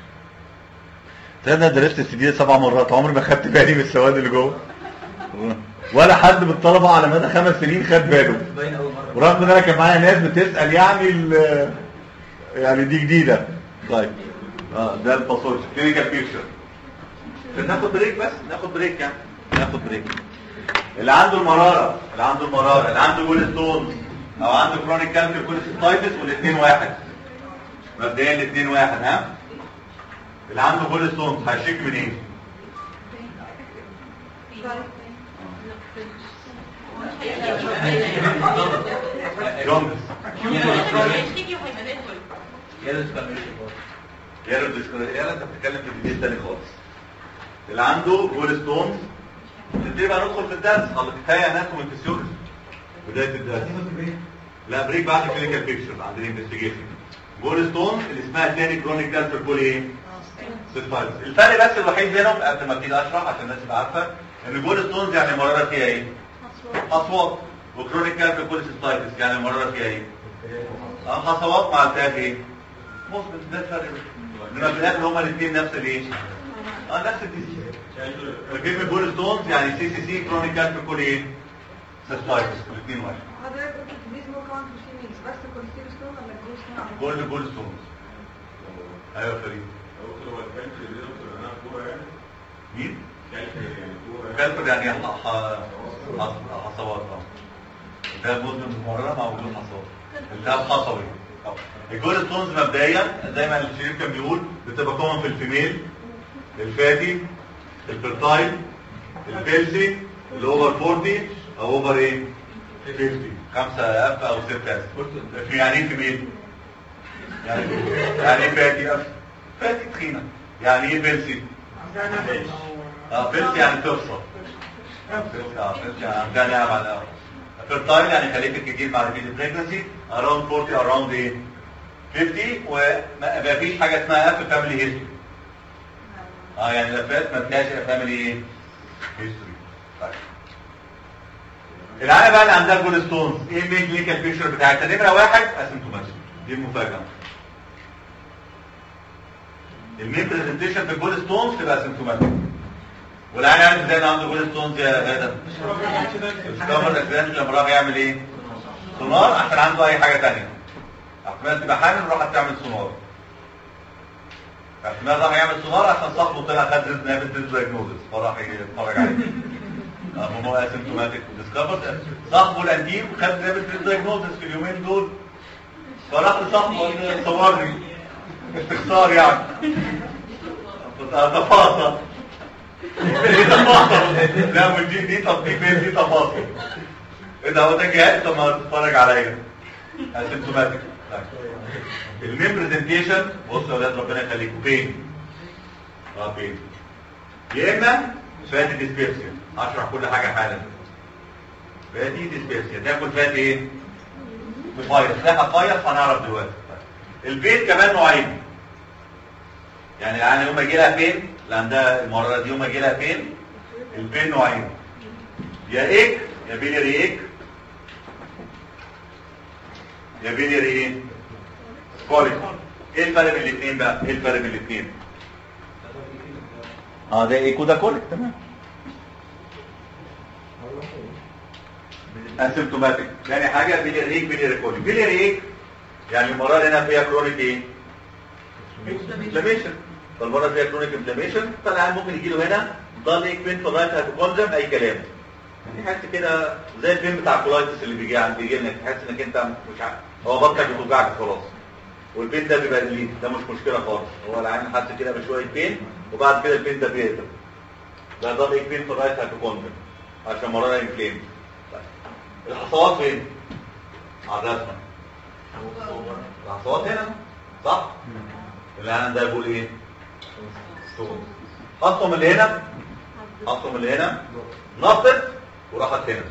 انا درست السي دي سبع مرات عمري ما خدت بالي من السواد اللي جوه ولا حد من الطلبه على مدى خمس سنين خد باله باين اول مره ورغم ان انا كان معايا ناس بتسال يعني ال- يعني دي جديده طيب اه ده الباسورج كلينيكال بيكتشر ناخد بريك بس ناخد بريك يعني ناخد بريك اللي عنده المراره اللي عنده المراره اللي عنده جول ستونز او عنده كرونيك كالكر كوليستايتس والاثنين واحد مبدئيا الاثنين واحد ها اللي عنده جول ستونز هيشيك من ايه؟ جوندس يا ده سكالميشن برضه يا رب يا انت بتتكلم في الجديد تاني خالص اللي عنده جول ستونز نبتدي بقى ندخل في الدرس خلاص كفايه اناتومي فيسيولوجي بدايه الدرس لا بريك بعد كلينيكال بيكتشر عند الانفستيجيشن جول ستونز اللي اسمها تاني كرونيك كانسر كول ايه؟ سيستايتس الفرق بس الوحيد بينهم قبل ما ابتدي اشرح عشان الناس تبقى عارفه ان جول ستونز يعني مراره فيها ايه؟ اصوات وكرونيك كانسر كول سيستايتس يعني مراره فيها ايه؟ اه خطوات مع التاج ايه؟ مثبت ده الفرق انما في الاخر هما الاثنين نفس الايه؟ اه نفس الديزيز كلمه جول ستونز يعني سي سي سي كرونيك كانسر كول ايه؟ سيستايتس الاثنين واحد حضرتك قلت التلميذ مو كمان مش ميكس بس كوليسترول ولا الجلوستون كل جول ستونز ايوه يا فريد مين؟ كالفر يعني ح- ح- ح- حصوات اه ده مدن ممررة مع وجود حصوات التهاب حصوي آه. الجول ستونز مبدئيا زي ما الشريف كان بيقول بتبقى كومن في الفيميل الفاتي الفيرتايل البيلسي الاوفر 40 او اوفر ايه 50 خمسة اف او ستة اف في يعني ايه فيميل يعني يعني ايه فاتي اف فاتي تخينة يعني ايه بيلسي اه بيلسي يعني تفصل بيلسي اه بيلسي يعني عندها نعم على الأول. فيرتايل يعني خليك كتير مع الفيد بريجنسي اراوند 40 اراوند ايه 50 وما فيش حاجه اسمها اف فاميلي هيستوري اه يعني لفات ما فيهاش فاميلي ايه هيستوري طيب العينه بقى اللي عندها جول ستونز ايه المين كلينيكال بيكتشر بتاعتها نمره واحد اسيمتوماتيك دي المفاجاه المين برزنتيشن في الجول ستونز تبقى اسيمتوماتيك والعيان عارف ازاي ان عنده جول ستونز يا غاده الكاميرا الاكسيدنت لما راح يعمل ايه سونار عشان عنده اي حاجه ثانيه احتمال تبقى حامل راح تعمل سونار احتمال راح يعمل سونار عشان صاحبه طلع خد ريز نابل ريز دايجنوزس فراح يتفرج عليه هم هو اسيمتوماتيك وديسكفرد صاحبه الانتيم خد نابل ريز دايجنوزس في اليومين دول فراح لصاحبه قال له صورني استخسار يعني تفاصيل دي تفاصيل لا مش دي دي تطبيق دي تفاصيل ايه ده هو ده جهاز طب ما تتفرج عليا اسيمتوماتيك المين برزنتيشن بصوا يا ولاد ربنا يخليكم فين اه فين يا اما فاتي ديسبيرسيا اشرح كل حاجه حالا فاتي ديسبيرسيا تاكل فات ايه فايروس لا فايروس هنعرف دلوقتي البيت كمان نوعين يعني العيان يوم يجي لها فين اللي عندها المراره دي يوم يجي لها فين البين نوعين يا ايك يا بيليري ايك يا بيليري ايه كوليك ايه الفرق بين الاثنين بقى ايه الفرق بين الاثنين اه ده ايك وده كوليك تمام اسيمتوماتيك يعني حاجه بيليري ايك بيليري كوليك بيليري ايك يعني المراره هنا فيها كرونيك ايه انفلاميشن فالمره فيها كرونيك انفلاميشن فالعيان ممكن يجي له هنا ضل ايك بين في الرايت هايبوكوندرم اي كلام تحس كده زي البين بتاع الكولايتس اللي بيجي عند بيجي لك تحس انك انت مش عارف هو بطنك بتوجعك خلاص والبين ده بيبقى ليه ده مش مشكله خالص هو العيان حاسس كده بشويه بين وبعد كده البين ده بيهدى ده ضل ايك بين في الرايت هايبوكوندرم عشان مراره انفلام الحصوات فين؟ على الرسمه الحصوات هنا صح؟ العيان ده يقول ايه؟ ستون حطهم اللي هنا حطهم اللي هنا نطت وراحت هنا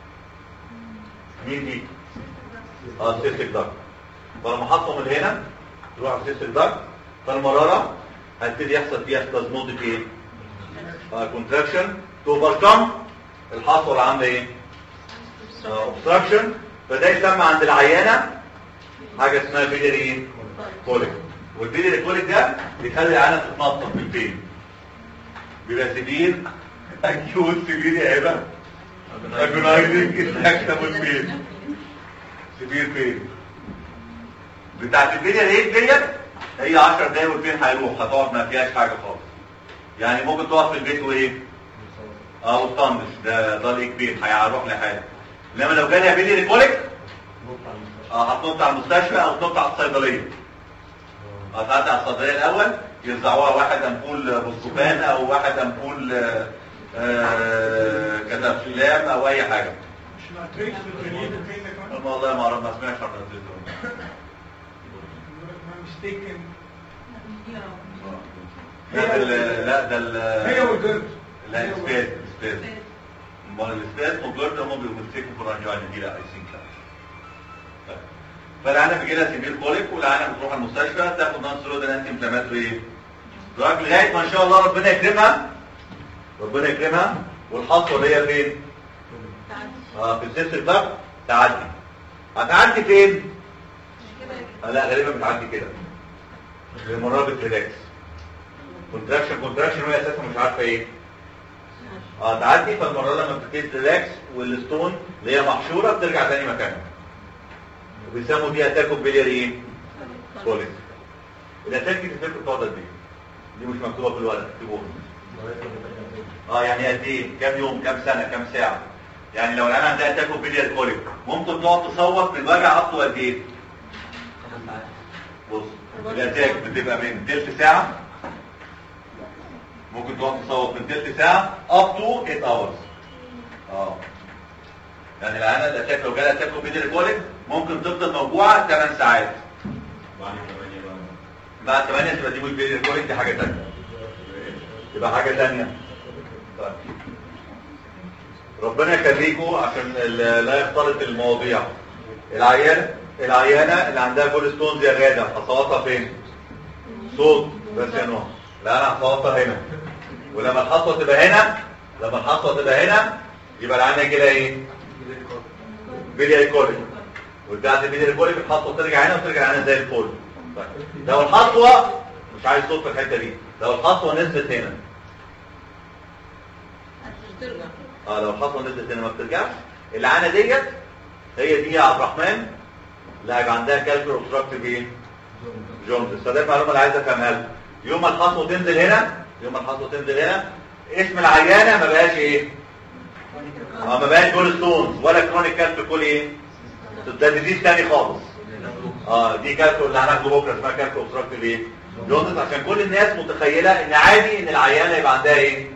مين دي؟ اه السيستيك داك فلما حطهم اللي هنا تروح على السيستيك داك فالمرارة هتبتدي يحصل فيها سبازموتيك ايه؟ اه كونتراكشن تو اوفركم الحصوه اللي عامله ايه؟ اوبستراكشن فده يسمى عند العيانه حاجه اسمها بيليري كوليك والبيليري كوليك ده بيخلي العيانه تتنطط بالبين بيبقى سبير اكيوت سبير يا هبه اجونايزنج استكتبل بين سبير بين بتاعت البيليري ايه ديت هي 10 دقايق والبين هيروح هتقعد ما فيهاش حاجه خالص يعني ممكن تقف في البيت وايه اه وتطنش ده ده ليك بين هيروح لحاله انما لو جالها بيليري كوليك اه هتنط على المستشفى او تنط على الصيدليه هتعدي على الصيدليه الاول يرزعوها واحد امبول بوسكوبان او واحد امبول آه، آه، كتافلام او اي حاجه مش ماتريكس بالجنين وفين ده كمان أما والله ما اعرف ما سمعتش عن الزيتون ما مستيكن لا ده ال- لا ده ال- هي والجرد لا السباز السباز امال السباز والجرد هم بيمسكوا في الرنجوان دي لا اي ثينك لا طيب. فالعيانه بيجي لها سيفير كوليك والعيانه بتروح المستشفى تاخد نون سلودن انتي انفلاماتوري ايه؟ دراج لغايه ما ان شاء الله ربنا يكرمها ربنا يكرمها والحصوه اللي هي فين؟ اه في السيست الضغط تعدي هتعدي فين؟ آه لا غالبا بتعدي كده المرة بتريلاكس كونتراكشن كونتراكشن وهي اساسا مش عارفه ايه اه تعدي فالمره لما بتبتدي تريلاكس والستون اللي هي محشوره بترجع تاني مكانها وبيسموا دي اتاك اوف بيلياري ايه؟ كوليك الاتاك دي تفتكر بتقعد قد ايه؟ دي مش مكتوبه في الورق اكتبوها اه يعني قد ايه؟ كام يوم؟ كام سنه؟ كام ساعه؟ يعني لو العيان عندها اتاك اوف بيلياري كوليك ممكن تقعد تصوت من الوجع اصله قد ايه؟ بص الاتاك بتبقى من تلت ساعه ممكن تقعد تصوت من تلت ساعه up to 8 hours اه يعني العيانه الاتاك لو جالها اتاك اوف بيلياري كوليك ممكن تفضل موجوعه 8 ساعات بعد 8 تبقى دي بيلياري كوليك دي حاجه ثانيه تبقى حاجه ثانيه طيب ربنا يخليكم عشان ال- لا يختلط المواضيع العيان العيانه اللي عندها كول ستونز يا غاده حصواتها فين صوت بس يا نوح لا انا حصواتها هنا ولما الحصوه تبقى هنا لما الحصوه تبقى هنا يبقى العيانه يجي لها ايه بيلياري كوليك وبعد البيلياري كوليك الخطوه ترجع هنا وترجع هنا زي الفل طيب. لو الخطوه مش عايز صوت في الحته دي لو الخطوه نزلت هنا ترجع اه لو الخطوه نزلت هنا ما بترجعش العانه ديت هي دي يا عبد الرحمن اللي هيبقى عندها كالكول اوبستراكتيف ايه؟ جوندس فده المعلومه اللي عايز افهمها لك يوم ما الخطوه تنزل هنا يوم ما الخطوه تنزل هنا اسم العيانه ما بقاش ايه؟ اه ما بقاش جول ستونز ولا كرونيك كالكول ايه؟ ده ديزيز تاني خالص اه دي كالكول اللي هناخده بكره اسمها كالكول اوبستراكتيف ايه؟ جوندس عشان كل الناس متخيله ان عادي ان العيانه يبقى عندها ايه؟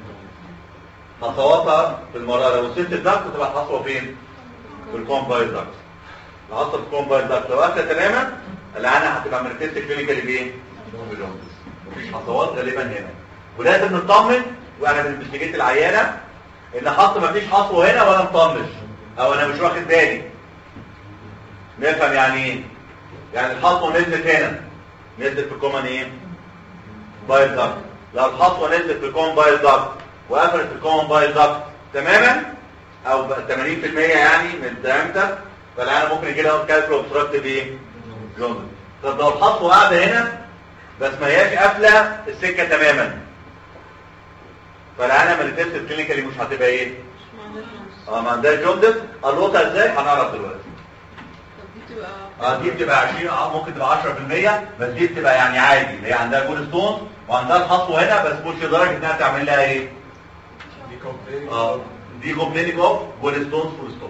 خطواتها في المرارة لو وصلت الضغط تبقى الحصوة فين؟ في الكومبايل ضغط الحصوة في الكومبايل ضغط لو قافلة تماما العانة هتبقى مركزة كلينيكالي بايه؟ بجوندس مفيش حصوات غالبا هنا ولازم نطمن وانا بنفستيجيت العيانة ان حص مفيش حصوة هنا ولا مطنش او انا مش واخد بالي نفهم يعني ايه؟ يعني الحصوة نزلت هنا نزلت في الكومن ايه؟ بايل ضغط لو الحصوة نزلت في الكومن بايل ضغط وقفلت الكومن بايل ضغط تماما او بقى 80% يعني من الدايمتر فالعينه ممكن يجي لها كالكولو اوبستراكتيف ايه؟ جوندس طب لو الحصوه قاعده هنا بس ما هياش قافله السكه تماما فالعينه مانيفيست كلينيكالي مش هتبقى ايه؟ مش معناها نص اه ما عندهاش جوندس الوطها ازاي؟ هنعرف دلوقتي طب دي تبقى اه دي بتبقى 20 اه ممكن تبقى 10% بس دي بتبقى يعني عادي اللي هي عندها جول ستون وعندها الحصوه هنا بس مش لدرجه انها تعمل لها ايه؟ دي كومبلين اه دي كومبليننج اوف جول ستونز فول ستوب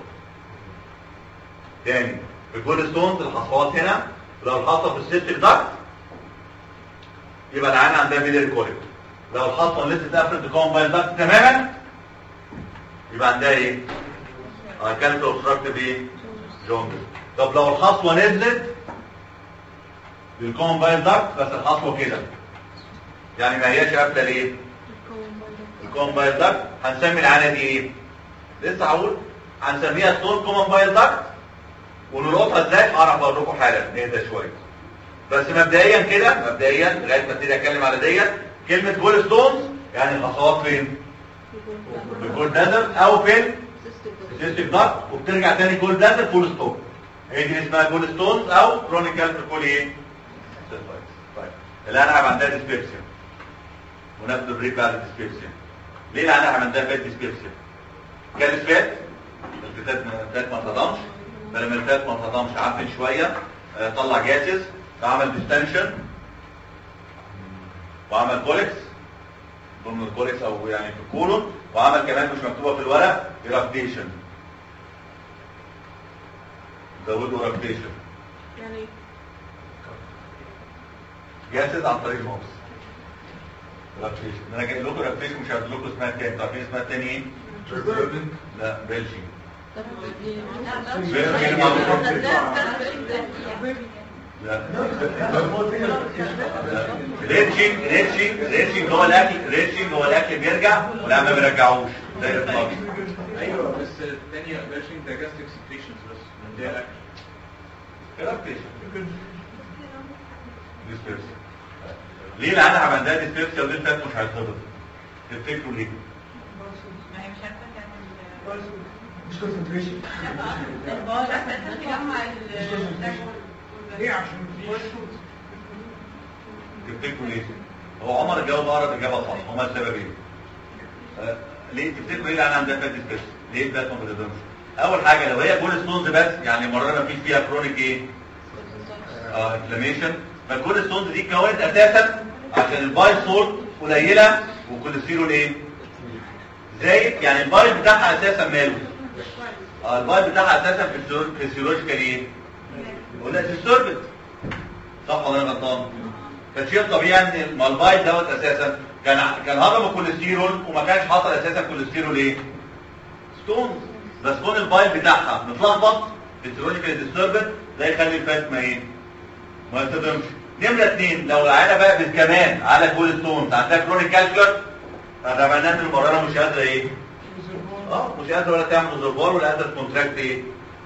تاني الجول ستونز الحصوات هنا لو الحصوه في السيستم داكت يبقى العين عندها ميلر كوليك لو الحصوه لسه قفلت الكومبايل داكت تماما يبقى عندها ايه؟ اه كانت اوبستراكتيف ايه؟ جوندس طب لو الحصوه نزلت للكومبايل داكت بس الحصوه كده يعني ما هياش قافله ليه؟ الكون برضه الكومبايل داكت هنسمي العانه دي ايه لسه هقول هنسميها ستون كومبايل داكت ونلقطها ازاي هعرف اقول لكم حالا نهدى شويه بس مبدئيا كده مبدئيا لغايه ما ابتدي اتكلم على ديت كلمه جول ستونز يعني الخطوات فين في الجول دازل او فين في السيستم داكت وبترجع تاني جول دازل فول ستوب هي دي اسمها جول ستونز او كرونيكال تركول ايه طيب الان هيبقى عندها ديسبيبسيا وناخد بريك بعد الديسبيبسيا ليه الان هيبقى عندها فات ديسبيبسيا كان فات الفتات ما الفتات ما انتظمش فلما الفتات ما انتظمش عفن شويه آه، طلع جاسس فعمل ديستنشن وعمل كوليكس ضمن الكوليكس او يعني في الكولون وعمل كمان مش مكتوبه في الورق ايراكتيشن زودوا ايراكتيشن يعني جاسد عن طريق الماوس ايراكتيشن انا جاي لكم ايراكتيشن مش هقول لكم اسمها التاني تعرفين اسمها التاني ايه؟ لا بلجي طب دي لا ريتشنج ريتشنج ريتشنج هو الاكل ريتشنج هو الاكل بيرجع ولا ما بيرجعوش زي الاطلاق ايوه بس الثانيه فيرجن ده جاستريك سكريشنز بس من ده الاكل ايراكتيشن ديسبيرسيا ليه العاده عندها ديسبيرسيا وليه الفات مش هيتخبط تفتكروا ليه ما هي مش عارفه تعمل مش كونسنتريشن البار عشان تجمع ليه عشان في تفتكروا ليه هو عمر جاوب اقرب اجابه صح هما السببين آه، ليه تفتكروا ليه العيان عندها فات ديسبيرسيا ليه الفات ما بتهضمش اول حاجه لو هي بول ستونز بس يعني مرة ما فيش فيها كرونيك ايه اه انفلاميشن فالكول ستونز دي اتكونت اساسا عشان البايل سولت قليله والكوليسترول ايه زايد يعني البايل بتاعها اساسا ماله اه البايل بتاعها اساسا فيسيولوجيكال ايه قلنا ديستوربد صح ولا انا غلطان فالشيء الطبيعي ان ما البايل دوت اساسا كان كان هضم الكوليسترول وما كانش حصل اساسا كوليسترول ايه ستونز بس كون البايل بتاعها متلخبط فيسيولوجيكال ديستوربد ده يخلي الفات ما ايه ما يصدمش نمرة اتنين لو العينة بقى كمان على كول ستونز عندها كرونيك كالكولر فده معناه ان المرارة مش قادرة ايه اه مش قادرة ولا تعمل زربار ولا قادرة تكونتراكت ايه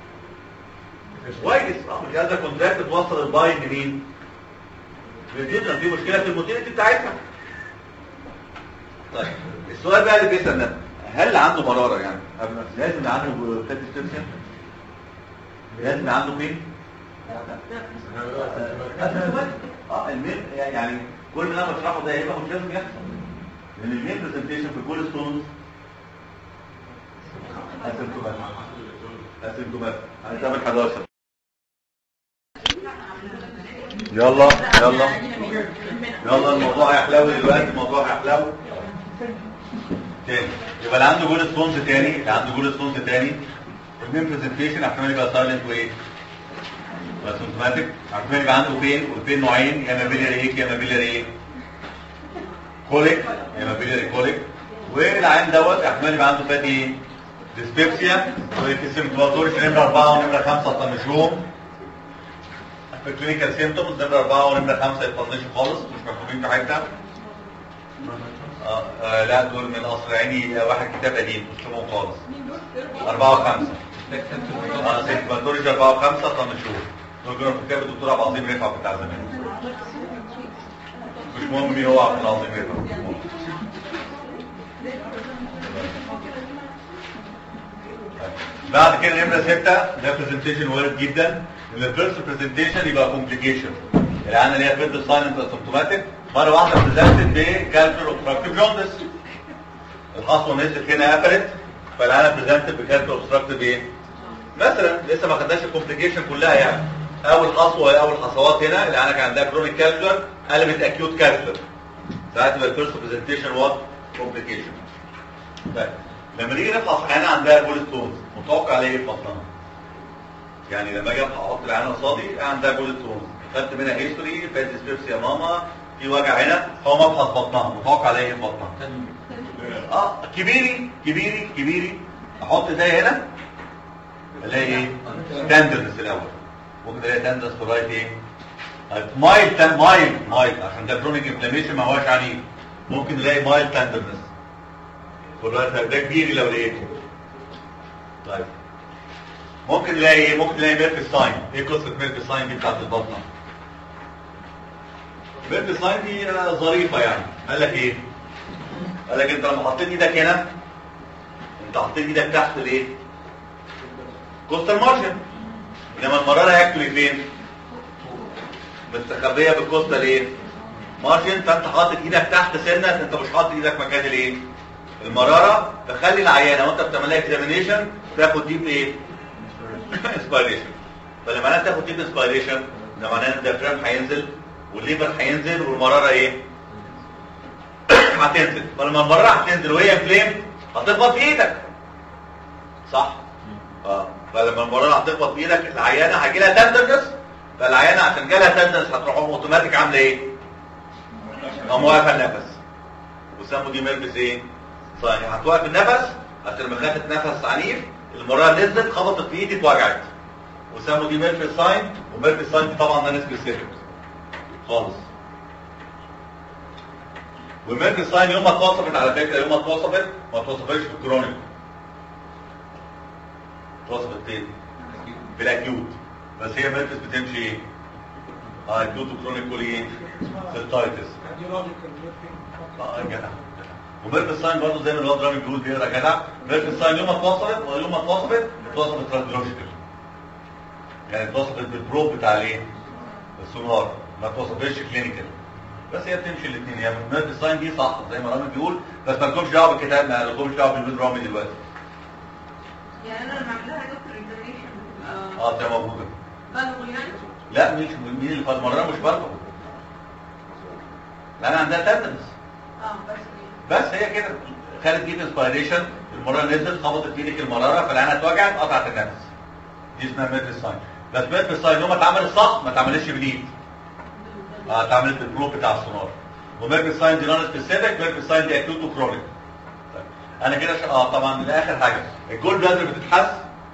كويس اه مش قادرة كونتراكت توصل البايل لمين للجدرة في مشكلة في الموتيلتي بتاعتها طيب السؤال بقى اللي بيسأل ده هل عنده مراره يعني لازم يبقى عنده فات ستيبسيا لازم يبقى عنده فين اه المين يعني كل اللي انا بشرحه ده هيبقى مش لازم يحصل لان المين برزنتيشن في كل ستونز اسيمتوماتيك اسيمتوماتيك هنتابع 11 يلا يلا يلا الموضوع هيحلو دلوقتي الموضوع هيحلو تاني يبقى اللي عنده جول ستونز تاني اللي عنده جول ستونز تاني المين برزنتيشن احتمال يبقى سايلنت وايه اسيمتوماتيك احتمال يبقى عنده بين والبين نوعين يا اما بيلياري ايه يا اما بيلياري ايه كوليك يا اما بيلياري كوليك والعين دوت احتمال يبقى عنده فاتي ايه ديسبيبسيا وفي سيمتوماتوريش نمره 4 ونمره 5 طنشوهم في الكلينيكال سيمتومز نمره 4 ونمره 5 يطنشوا خالص مش مكتوبين في حته آه آه لا دول من قصر عيني واحد كتاب قديم مش مكتوبهم خالص أربعة وخمسة اه سيمتوماتوريش أربعة وخمسة طنشوهم دول كانوا في كتاب الدكتور عبد العظيم رفعت بتاع زمان مش مهم مين هو عبد العظيم رفعت مش مهم. بعد كده نمرة ستة ده برزنتيشن وارد جدا ان الفيرست برزنتيشن يبقى كومبليكيشن العيانة اللي هي فيرست سايلنت اسيمتوماتيك مرة واحدة برزنتد بكالكر اوبستراكتيف جوندس الحصوة نزلت هنا قفلت فالعيانة برزنتد بكالكر اوبستراكتيف ايه؟ مثلا لسه ما خدناش الكومبليكيشن كلها يعني اول حصوة اول حصوات هنا العيانة كان عندها كرونيك كالكولر قلبت اكيوت كالكولر ساعتها يبقى الفيرست برزنتيشن وات كومبليكيشن طيب لما نيجي نفحص عينة عندها بول ستونز متوقع عليه ايه في بطنها؟ يعني لما اجي احط العينة قصادي عندها بول ستونز خدت منها هيستوري فات ديسبيبسي يا ماما في وجع هنا هو مبحث بطنها متوقع عليه ايه في بطنها؟ اه كبيري كبيري كبيري احط ده هنا الاقي ايه؟ تندرنس الاول ممكن الاقي تندرنس في رايت ايه؟ مايل مايل مايل عشان ده كرونيك انفلاميشن ما هوش عنيف ممكن نلاقي مايل تندرنس والوقت ده كبير لو لقيته طيب ممكن نلاقي ايه ممكن نلاقي ميرك ساين ايه قصه ميرك ساين دي بتاعت البطنه ميرك ساين دي آه، ظريفه يعني قال لك ايه قال لك انت لما حطيت ايدك هنا انت حطيت ايدك تحت ليه كوستال مارجن انما المراره هياكل فين مستخبيه بالكوستال ايه مارجن فانت حاطط ايدك تحت سنه انت مش حاطط ايدك مكان الايه المرارة تخلي العيانة وانت بتعمل لها اكزامينيشن تاخد ديب ايه؟ اسبيريشن فلما انا تاخد ديب اسبيريشن ده معناه ان الديافرام هينزل والليفر هينزل والمرارة ايه؟ هتنزل فلما المرارة هتنزل وهي انفليم هتخبط في ايدك صح؟ اه فلما المرارة هتخبط في ايدك العيانة هيجي لها تندرنس فالعيانة عشان جالها تندرنس هتروح اوتوماتيك عاملة ايه؟ قام واقفة النفس وسموا دي ملبس ايه؟ صحيح هتوقف النفس عشان لما خدت نفس عنيف المرأة نزلت خبطت في ايدي اتوجعت وسموا دي ميرفي ساين وميرفي ساين دي طبعا ده نسبة سيرك خالص والميرفي ساين يوم ما اتوصفت على فكرة يوم ما اتوصفت ما اتوصفتش في الكرونيك اتوصفت فين؟ في الاكيوت بس هي ميرفس بتمشي ايه؟ اه اكيوت وكرونيك كل ايه؟ سيرتايتس اه جدع وميرك الساين برضه زي ما الواد رامي بيقول بيقرا جدع ميرك الساين يوم ما اتوصلت ويوم ما اتوصلت اتوصلت راديولوجيكال يعني اتوصلت بالبروب بتاع الايه؟ السونار ما اتوصلتش كلينيكال بس هي بتمشي الاثنين يعني ميرك الساين دي صح زي ما رامي بيقول بس ما لكمش دعوه بالكتاب ما لكمش دعوه بالواد رامي دلوقتي يعني انا لما اعمل لها دكتور اكزامينشن بتبقى اه دي موجوده بلغ يعني لا مش مين اللي فالمرة مش برضه لا انا عندها تندنس اه بس كده. بس هي كده خدت جيب انسبيريشن المراره نزلت خبطت في ايدك المراره فالعينه اتوجعت قطعت النفس دي اسمها ميرفي ساين بس ميرفي ساين يوم ما اتعملت صح ما اتعملتش بالايد اه اتعملت بالبروب بتاع السونار وميرفي ساين دي نون سبيسيفيك ميرفي ساين دي اكيوت وكرونيك طيب. انا كده ش... اه طبعا لاخر حاجه الجول بلادر بتتحس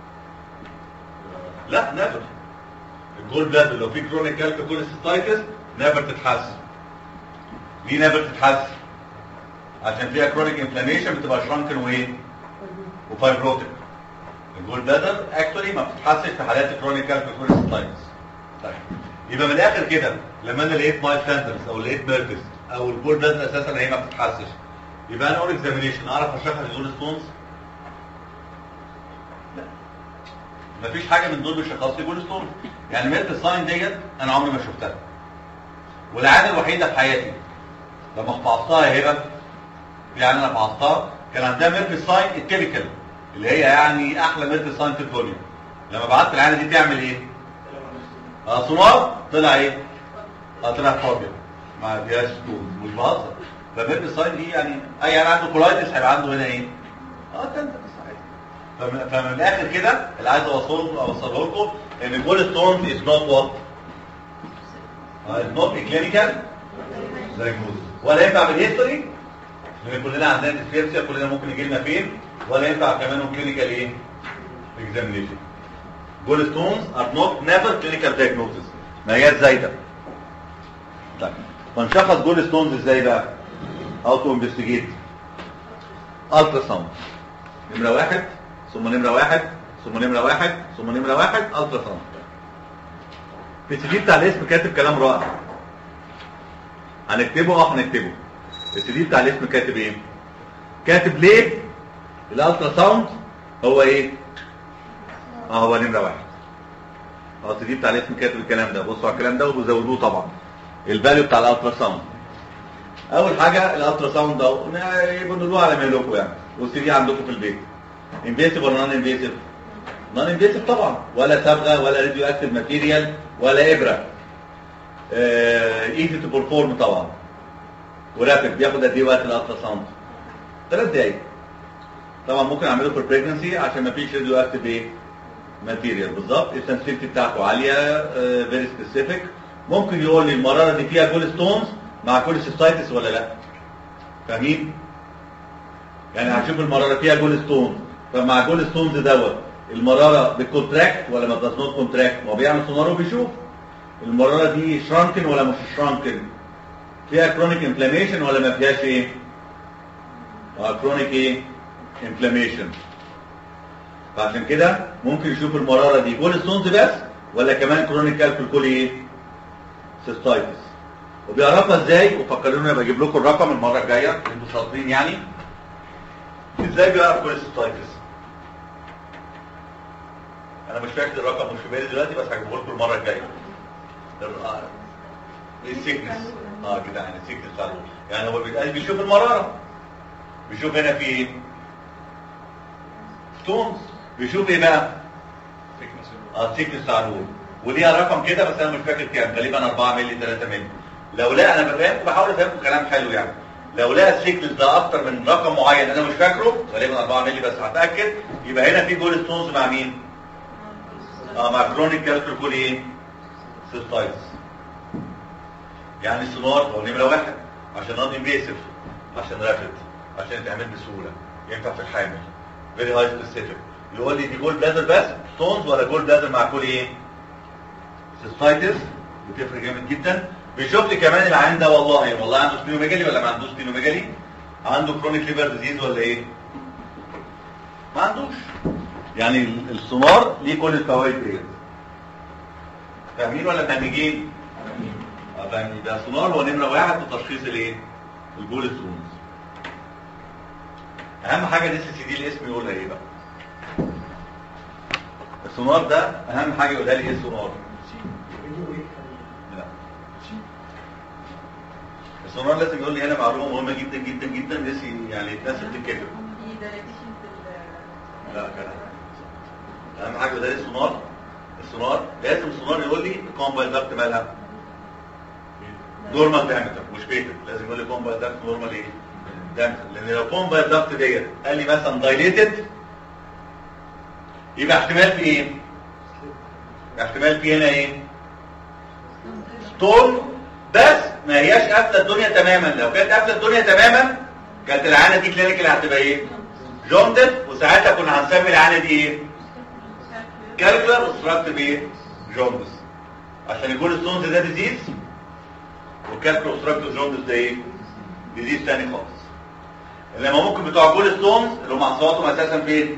لا نيفر الجول بلادر لو في كرونيك كالكوليسيستايتس نيفر تتحس ليه نيفر تتحس عشان فيها كرونيك انفلاميشن بتبقى شرانكن وايه وفايبروتيك الجول بلادر اكشولي ما بتتحسش في حالات الكرونيك كالكوليسيستايتس طيب يبقى من الاخر كده لما انا لقيت مايل تندرز او لقيت ميركس او الجول بلادر اساسا هي ما بتتحسش يبقى انا اقول اكزامينيشن اعرف اشخص الجول ستونز لا مفيش حاجه من دول بيشخص لي جول ستونز يعني ميرت ساين ديت انا عمري ما شفتها والعاده الوحيده في حياتي لما فحصتها يا هبه يعني انا فحصتها كان عندها ميرت ساين التيبيكال اللي هي يعني احلى ميرت ساين في الفوليوم لما بعت العاده دي تعمل ايه؟ اه سونار طلع ايه؟ اه طلع فاضيه ما فيهاش ستونز مش بهزر فميرت ساين دي يعني اي يعني عنده كولايتس هيبقى عنده هنا ايه؟ اه تنزل فمن, فمن الاخر كده اللي عايز اوصله اوصله لكم ان الجول ستونز از نوت وات از نوت كلينيكال دايجنوز ولا ينفع بالهيستوري لان كلنا عندنا ديسبيرسيا كلنا ممكن يجي لنا فين ولا ينفع كمان كلينيكال ايه اكزامينيشن جول ستونز ار نوت نيفر كلينيكال دايجنوزز ما هي زايده طيب فنشخص جول ستونز ازاي بقى اوتو انفستيجيت الترا ساوند نمره واحد ثم نمره واحد ثم نمره واحد ثم نمره واحد الترا ساوند في السي دي بتاع الاسم كاتب كلام رائع هنكتبه اه هنكتبه السي دي بتاع الاسم كاتب ايه كاتب ليه الالترا ساوند هو ايه اه هو نمره واحد اه السي دي بتاع الاسم كاتب الكلام ده بصوا على الكلام ده وبيزودوه طبعا الفاليو بتاع الالترا ساوند اول حاجه الالترا ساوند اهو بنقولوه على مهلكم يعني والسي دي عندكم في البيت انفيسيف ولا نون انفيسيف نون انفيسيف طبعا ولا صبغه ولا راديو اكتيف ماتيريال ولا ابره ايزي تو بيرفورم طبعا ورابد بياخد قد ايه وقت الالترا ساوند ثلاث دقايق طبعا ممكن اعمله في البريجنسي عشان ما فيش راديو اكتيف ايه ماتيريال بالظبط السنسيتيفيتي بتاعته عاليه فيري سبيسيفيك ممكن يقول لي المراره دي فيها كول ستونز مع كول سيستايتس ولا لا فاهمين يعني هنشوف المراره فيها جول ستون فمع جول ستونز دوت المراره بتكونتراكت ولا ما بتاز نوت كونتراكت ما هو بيعمل سونار وبيشوف المراره دي شرانكن ولا مش شرانكن فيها كرونيك انفلاميشن ولا ما فيهاش ايه كرونيك ايه انفلاميشن فعشان كده ممكن يشوف المراره دي جول ستونز بس ولا كمان كرونيك كالكول ايه سيستايتس وبيعرفها ازاي وفكروني ابقى اجيب لكم الرقم المره الجايه انتوا شاطرين يعني ازاي بيعرف كوليستايتس انا مش فاكر الرقم مش في بالي دلوقتي بس هجيبه لكم المره الجايه السيكنس اه كده يعني السيكنس بتاعته يعني هو بيتقال بيشوف المراره بيشوف هنا في ايه ستونز بيشوف ايه بقى اه السيكنس بتاع الوول وليها رقم كده بس انا مش فاكر كام غالبا 4 مللي 3 مللي لو لا انا بفهمكم بحاول افهمكم كلام حلو يعني لو لقى السيكنس ده اكتر من رقم معين انا مش فاكره غالبا 4 مللي بس هتاكد يبقى هنا في جول ستونز مع مين؟ اه مع كرونيك كالكول كول ايه؟ سيستايتس يعني السونار هو نمره واحد عشان نون انفيسيف عشان رابد عشان يتعمل بسهوله ينفع في الحامل فيري هاي سبيسيفيك يقول لي دي جول بلادر بس ستونز ولا جول بلادر مع كل ايه؟ سيستايتس بتفرق جامد جدا بيشوف لي كمان العيان ده والله والله عنده سبينوميجالي ولا ما عندوش سبينوميجالي عنده كرونيك ليفر ديزيز ولا ايه ما عندوش يعني السونار ليه كل الفوائد ديت فاهمين ولا مهمجين اه فاهمين ده السونار هو نمره واحد في تشخيص الايه البول ستونز اهم حاجه دي سي دي الاسم يقولها ايه بقى السونار ده اهم حاجه يقولها لي ايه السونار لا السونار لازم يقول لي هنا معلومه مهمه جدا جدا جدا نسي يعني الناس بتتكتب لا كده اهم حاجه ده السونار السونار لازم السونار يقول لي الكومبايل داكت مالها نورمال دايمتر مش بيتر لازم يقول لي كومبايل داكت نورمال ايه دايمتر لان لو كومبايل داكت ديت قال لي مثلا دايليتد يبقى احتمال في ايه احتمال في هنا ايه ستون بس ما هياش قافله الدنيا تماما لو كانت قافله الدنيا تماما كانت العانه دي كلينيكال هتبقى ايه جوندت وساعتها كنا هنسمي العانه دي ايه كالكولر اوبستراكتيف ايه جوندس عشان يكون الستونز ده ديزيز والكالكولر اوبستراكتيف جوندس ده ايه ديزيز تاني خالص انما ممكن بتوع جول ستونز اللي هم اصواتهم اساسا فين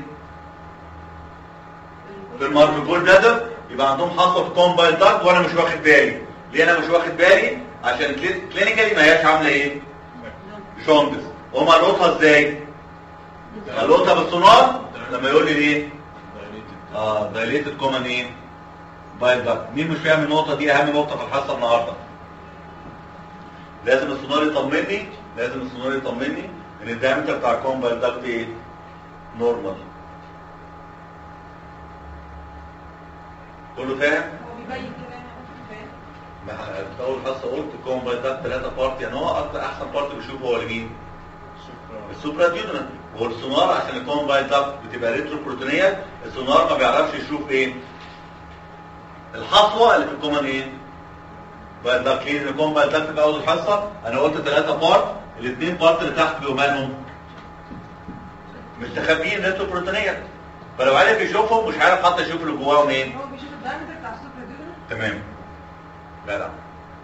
في المار في الجول بلادر يبقى عندهم حصوه في كومبايل داكت وانا مش واخد بالي ليه انا مش واخد بالي عشان كلينيكالي ما هياش عامله ايه جوندس هم القطها ازاي القطها بالسونار لما يقول لي ايه اه دايليتد كومن ايه بايل داكت مين مش فاهم النقطه دي اهم نقطه في الحصه النهارده لازم السونار يطمني لازم السونار يطمني ان الدايمتر بتاع الكومن بايل داكت ايه نورمال كله فاهم هو بيبين كده يعني فاهم ما في اول حصه قلت الكومن بايل داكت ثلاثه بارت يعني هو اكتر احسن بارت بيشوفه هو لمين السوبرا ديودنال والسونار عشان الكومن بايل داكت بتبقى ريترو بروتينيه السونار ما بيعرفش يشوف ايه الحصوه اللي في الكومن ايه بايل داكت ليه لان الكومن بايل داكت في اول الحصه انا قلت ثلاثه بارت الاثنين بارت اللي تحت بيبقوا مالهم مستخبيين ريترو بروتينيه فلو عرف يشوفهم مش عارف حتى يشوف اللي جواهم ايه هو بيشوف الدايمتر بتاع السوبر ديودنال تمام لا لا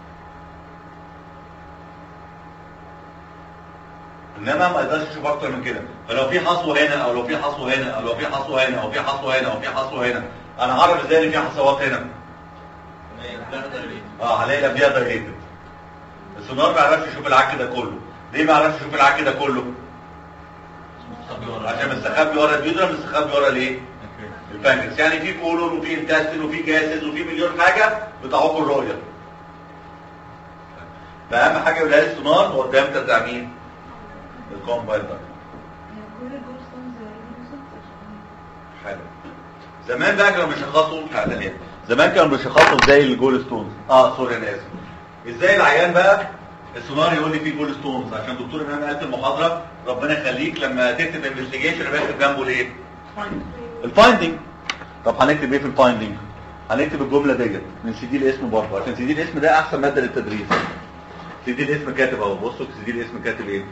انما ما يقدرش يشوف اكتر من كده فلو في حصوه هنا او لو في حصوه هنا او لو في حصوه هنا او في حصوه هنا او في حصوه هنا انا هعرف ازاي ان في حصوات هنا اه هلاقي الابيض ده ايه السونار ما يعرفش يشوف العك ده كله ليه ما يعرفش يشوف العك ده كله عشان مستخبي ورا البيضه مستخبي ورا الايه البانكرياس يعني في كولون وفي انتستين وفي جاسز وفي مليون حاجه بتعوق الرؤيه فاهم حاجه يقولها لي السونار هو الدايمتر بتاع مين الكومبايل ده كل الجولستونز حلو زمان بقى كانوا بيشخصوا حاجه تانية زمان كانوا بيشخصوا ازاي الجول ستونز اه سوري انا اسف ازاي العيان بقى السونار يقول لي فيه جول ستونز عشان دكتور امام قال في المحاضره ربنا يخليك لما تكتب انفستيجيشن بكتب جنبه الايه الفايندنج طب هنكتب ايه في الفايندنج هنكتب الجمله ديت من سي دي الاسم برضه عشان سي دي الاسم ده احسن ماده للتدريس سي دي الاسم كاتب اهو بصوا سي دي الاسم كاتب ايه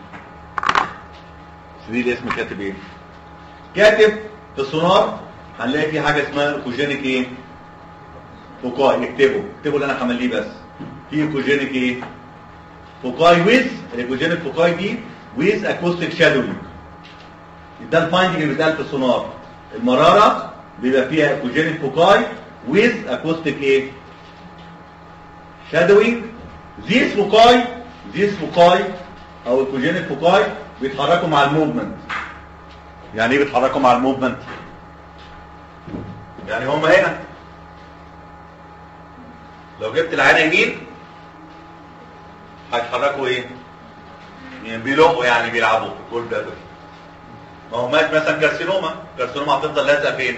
سي دي الاسم كاتب ايه كاتب في السونار هنلاقي في حاجه اسمها ايكوجينيك ايه فوكاي اكتبه اكتبه اللي انا همليه بس في ايكوجينيك ايه فوكاي ويز الايكوجينيك فوكاي دي ويز اكوستيك شادوينج ده الفايندنج اللي بيتقال في السونار المراره بيبقى فيها ايكوجينيك فوكاي ويز اكوستيك ايه شادوينج ذيس فوكاي ذيس فوكاي او ايكوجينيك فوكاي بيتحركوا مع الموفمنت يعني ايه بيتحركوا مع الموفمنت يعني هم هنا لو جبت العينه يمين هيتحركوا ايه يعني بيلقوا يعني بيلعبوا في الجول بلادر ما هو مات مثلا كارسينوما كارسينوما هتفضل لازقه فين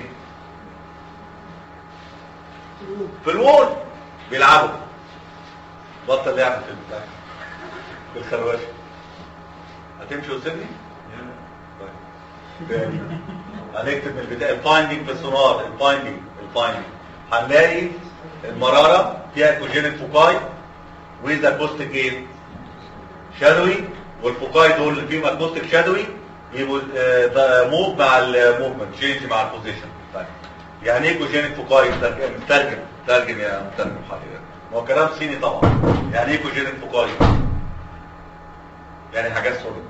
في الوول بيلعبوا بطل لعب في البتاع في الخرواشه هتمشي وتسيبني طيب تاني هنكتب من البدايه الفايندنج في السونار الفايندنج الفايندنج هنلاقي المراره فيها ايكوجينيك فوكاي ويز اكوستيك ايه شادوي والفوكاي دول اللي فيهم اكوستيك شادوي يبقوا موف مع الموفمنت تشينج مع البوزيشن طيب يعني ايه ايكوجينيك فوكاي ترجم ترجم ترجم يا مترجم حضرتك ما هو كلام صيني طبعا يعني ايه ايكوجينيك فوكاي يعني حاجات سوليد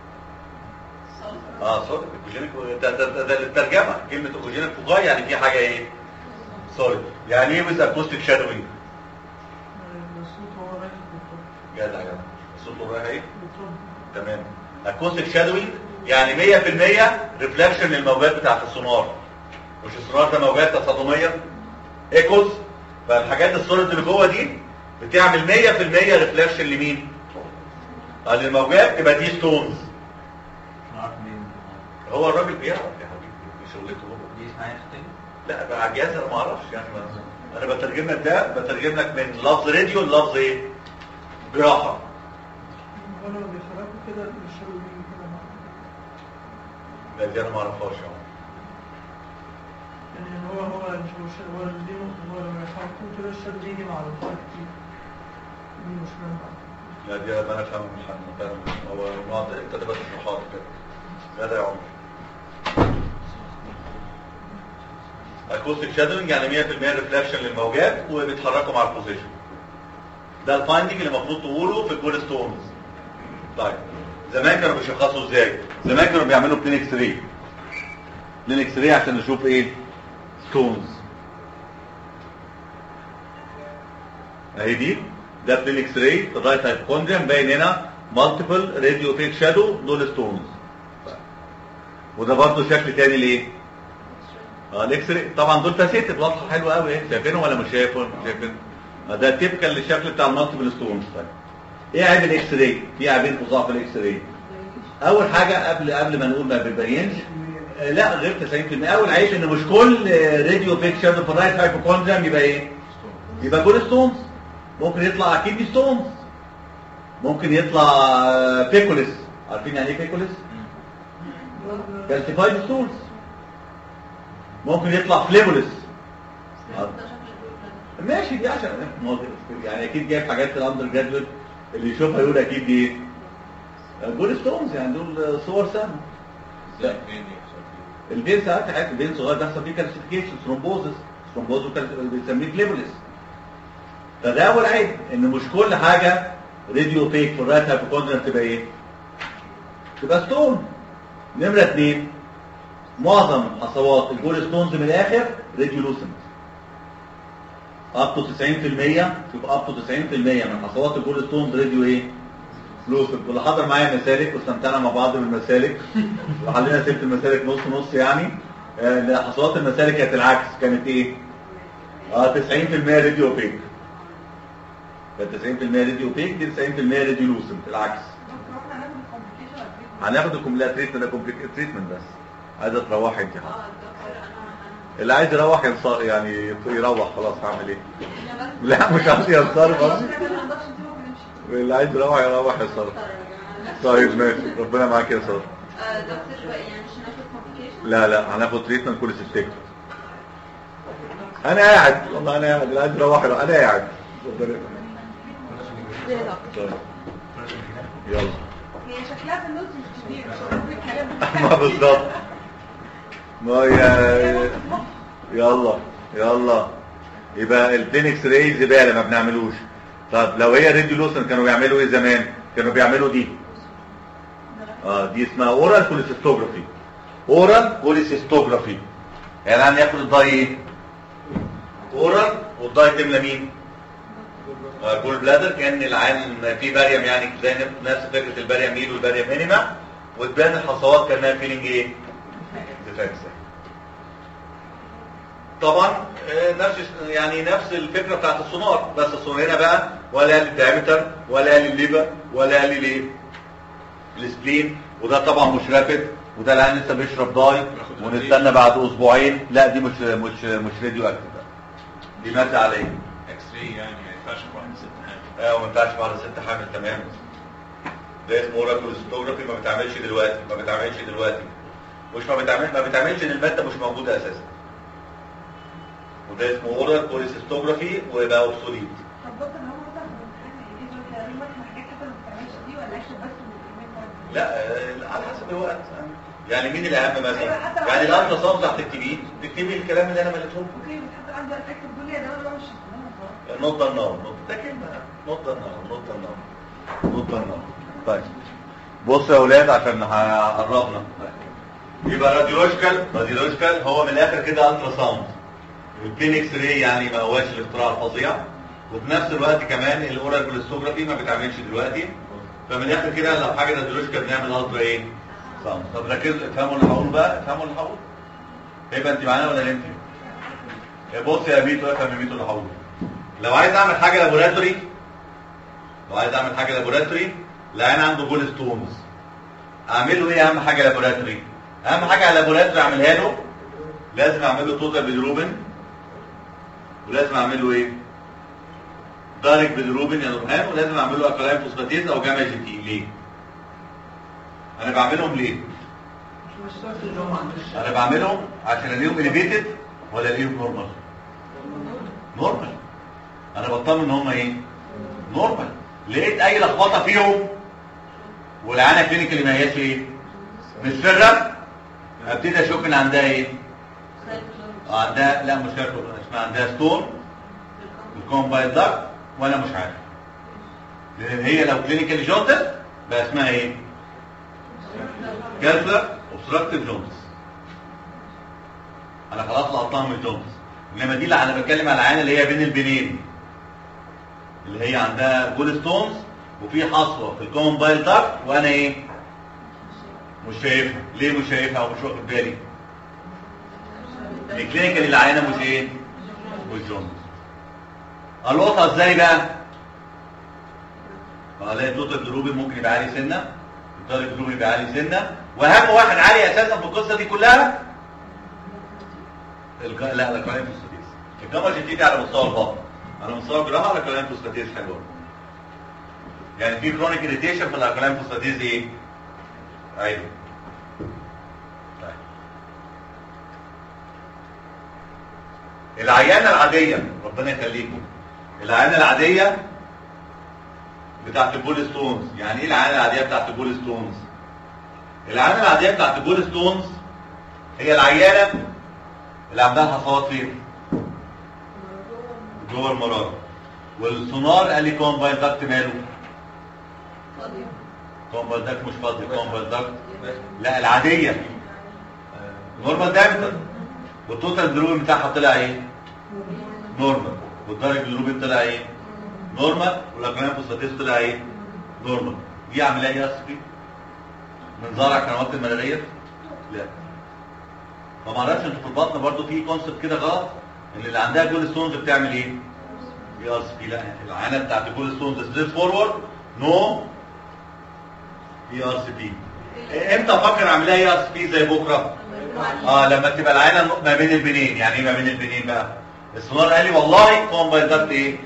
اه سوليد ايكوجينيك ده ده ده, ده الترجمه كلمه ايكوجينيك فوكاي يعني في حاجه ايه سوليد يعني ايه ويز اكوستيك شادوينج الصوت هو رايح بالطب جدع جدع الصوت رايح ايه بالطب تمام اكوستيك شادوينج يعني 100% ريفلكشن للموجات بتاعت السونار مش السونار ده موجات تصادميه ايكوز فالحاجات السوليد اللي جوه دي بتعمل 100% ريفلكشن لمين؟ قال الموجات تبقى دي ستونز هو الراجل بيعرف يا حبيبي دي شغلته هو دي اسمها ايه تاني؟ لا بقى على الجهاز انا ما اعرفش يعني ما- انا بترجم لك ده بترجم لك من لفظ راديو للفظ ايه؟ جراحه هو لما بيحركوا كده بيشربوا بيه كده مع لا دي انا ما اعرفهاش يعني. يعني هو هو مش مش هو دي نقطة هو لما يحركوا كده الشد بيجي مع الحركة كتير دي مشكلة معاه لا دي انا فاهم مش عارف فاهم هو النقطة انت تبقى تشرحها لي كده لا ده يا عمر اكوستيك شادوينج يعني 100% ريفلكشن للموجات وبيتحركوا مع البوزيشن ده الفايندنج اللي المفروض تقوله في الجول ستونز طيب زمان كانوا بيشخصوا ازاي زمان كانوا بيعملوا بلين اكس راي بلين اكس راي عشان نشوف ايه ستونز اهي دي ده بلين اكس راي في الرايت هايبوكوندريم باين هنا مالتيبل راديو اوبيك شادو دول ستونز وده برضه شكل تاني ليه؟ اه الاكس راي طبعا دول فاسيتد واضحه حلوه قوي ايه شايفينهم ولا مش شايفهم؟ شايفين آه، ده التيبكال للشكل بتاع المالتيبل ستونز طيب ايه عيب الاكس راي؟ في عيبين فظاع في الاكس راي اول حاجه قبل قبل ما نقول ما بيبينش آه، لا غير 90% اول عيب ان مش كل راديو بيك شادو في الرايت هايبوكوندريم يبقى ايه؟ يبقى جول ستونز ممكن يطلع كيدني ستونز ممكن يطلع آه، بيكوليس عارفين يعني ايه بيكوليس؟ كالسيفايد ستونز ممكن يطلع فليبوليس ماشي دي عشان يعني اكيد جايب حاجات في الاندر جرادويت اللي يشوفها يقول اكيد دي ايه؟ جول ستونز يعني دول صور سامه ازاي فين البين ساعات حاجات البين صغير بيحصل فيه كالسيفيكيشن ثرومبوزس ثرومبوز بنسميه فليبوليس فده اول عيب ان مش كل حاجه راديو بيك في الرايت هايبوكوندريم تبقى ايه؟ تبقى ستون نمره اثنين معظم حصوات الجول ستونز من الاخر راديو لوسنت اب تو 90% شوف اب تو 90% من حصوات الجول ستونز راديو ايه؟ لوسنت واللي حضر معايا مسالك واستمتعنا مع بعض بالمسالك وحلينا سيره المسالك نص نص يعني آه، لا، حصوات المسالك كانت العكس كانت ايه؟ اه 90% راديو بيك كانت 90% راديو بيك دي 90% راديو لوسنت العكس احنا هناخد الكومبليكيشن ولا هناخد الكومبليت تريتمنت ده كومبليت تريتمنت بس عايزه تروحي انت اه الدكتور انا اللي عايز يروح ينصر يعني يروح خلاص هعمل ايه انا انا بس لا مش عايز ينصرف خلاص قصدي احنا ما نقدرش نسيبه ونمشي اللي عايز يروح يروح ينصرف طيب ماشي ربنا معاك يا صار آه، دكتور بقى يعني مش هناخد complication؟ لا لا هناخد تريتمنت كل ستيك انا قاعد والله انا قاعد اللي عايز يروح يروح انا قاعد ربنا يبارك. طيب. يلا هي شكلها في النص مش كبير مش هقول الكلام ما بالظبط ما هي يلا يلا يبقى البلينكس راي زباله ما بنعملوش طب لو هي راديو لوسن كانوا بيعملوا ايه زمان كانوا بيعملوا دي اه دي اسمها اورال كوليسيستوجرافي اورال كوليسيستوجرافي يعني هناخد الضاي ايه اورال والضاي تملى مين آه، كول بلادر كان العين في باريم يعني زي نفس فكره الباريم ميل والباريم مينيما وتبان الحصوات كانها فيلينج ايه ديفكس طبعا آه، نفس يعني نفس الفكره بتاعت السونار بس السونار هنا بقى ولا قال الدايمتر ولا قال الليفر ولا قال الايه السبلين وده طبعا مش رابد وده الان لسه بيشرب داي ونستنى بعد اسبوعين لا دي مش مش مش راديو اكتف دي ماده عاديه اكس راي يعني ما ينفعش في واحد ست حاجه اه وما ينفعش بعد ست حامل تمام ده اسمه اوراكولوستوجرافي ما بتعملش دلوقتي ما بتعملش دلوقتي مش ما بتعمل ما بتعملش ان الماده مش موجوده اساسا وده اسمه اوراكولوستوجرافي ويبقى اوبسوليت طب دكتور هو مثلا في الامتحان يجي يقول لي مثلا حاجات حتى ما بتعملش دي ولا اكتب بس الكلمات برضه؟ لا آه، على حسب الوقت يعني مين الاهم مثلا أيوة، حتى لو يعني عايز- الالترا ساوند هتكتبيه تكتبي الكلام اللي انا مليته لكم اوكي بتحط عندي اكتب دول يا ده انا مش هستخدمهم نوت ذا نار نوت ده كلمه نوت ذا نار نوت ذا نار نوت ذا نار طيب بصوا يا اولاد عشان قربنا يبقى راديولوجيكال راديولوجيكال هو من الاخر كده الترا ساوند البين اكس راي يعني ما هواش الاختراع الفظيع وفي نفس الوقت كمان الاورال كوليستوجرافي ما بتعملش دلوقتي فمن الاخر كده لو حاجه راديولوجيكال بنعمل الترا ايه ساوند طب ركزوا افهموا اللي هقوله بقى افهموا اللي هقوله يبقى انت معانا ولا انت بص يا بيتو افهم يا بيتو اللي هقوله لو عايز اعمل حاجه لابوراتوري لو عايز اعمل حاجه لابوراتوري العين عنده جول ستونز اعمل له ايه اهم حاجه لابوراتوري اهم حاجه على لابوراتوري اعملها له لازم اعمل له توتال بيدروبين ولازم اعمل له ايه دايركت بيدروبين يا نورهان ولازم اعمل له اكلاين فوسفاتيز او جاما جي تي ليه انا بعملهم ليه مش شرط اللي هو ما عندوش انا بعملهم عشان الاقيهم اليفيتد ولا الاقيهم نورمال نورمال انا بطمن ان هم ايه نورمال لقيت اي لخبطه فيهم والعينه كلينيكالي ما هياش ايه مش سرة ابتدي اشك ان عندها ايه آه، عندها لا مش عارف اسمها عندها ستون الكومبايل داكت وانا مش عارف لان هي لو كلينيكالي جوندس بقى اسمها ايه كالفلر اوبستراكتيف جوندس انا خلاص لقطتها من الجوندس انما دي اللي انا بتكلم على العينه اللي هي بين البنين اللي هي عندها جول ستونز وفي حصوه في الكومن بايل داكت وانا ايه مش شايفها ليه مش شايفها او مش واخد بالي الكلينيكال العينه مش ايه مش جوندس القطها ازاي بقى الاقي الدوت الدروبي ممكن يبقى عالي سنه الدار الدروبي يبقى عالي سنه واهم واحد عالي اساسا في القصه دي كلها الج... لا لا كلام فوسفاتيز الجاما جديدي على مستوى البطن على مستوى الجراحه على كلام فوسفاتيز حلوه يعني في كرونيك اريتيشن في الاكلام فوسفاتيز ايه ايوه طيب. العيانه العاديه ربنا يخليكم العيانه العاديه بتاعت البول ستونز يعني ايه العيانه العاديه بتاعت البول ستونز العيانه العاديه بتاعت البول ستونز هي العيانه اللي عندها حصوات فين جوه المراره والسونار قال لي كومبايل داكت ماله فاضية كومبايل داكت مش فاضي كومبايل داكت لا العاديه نورمال دايمتر والتوتال دروبين بتاعها طلع ايه نورمال والدرج الدروبين طلع ايه نورمال والاكرام فوسفاتيز طلع ايه نورمال دي عامله ايه يا اسفي من زرع قنوات الملاريه لا فما اعرفش انتوا في البطن برضو في كونسبت كده غلط ان اللي عندها جول ستونز بتعمل ايه بي ار سي بي لا العينه بتاعت الجول ستونز ستريت فورورد نو بي ار سي بي امتى افكر اعملها اي ار سي بي زي بكره اه لما تبقى العينه ما بين البنين يعني ايه ما بين البنين بقى السونار قال لي والله كومبايل داكت ايه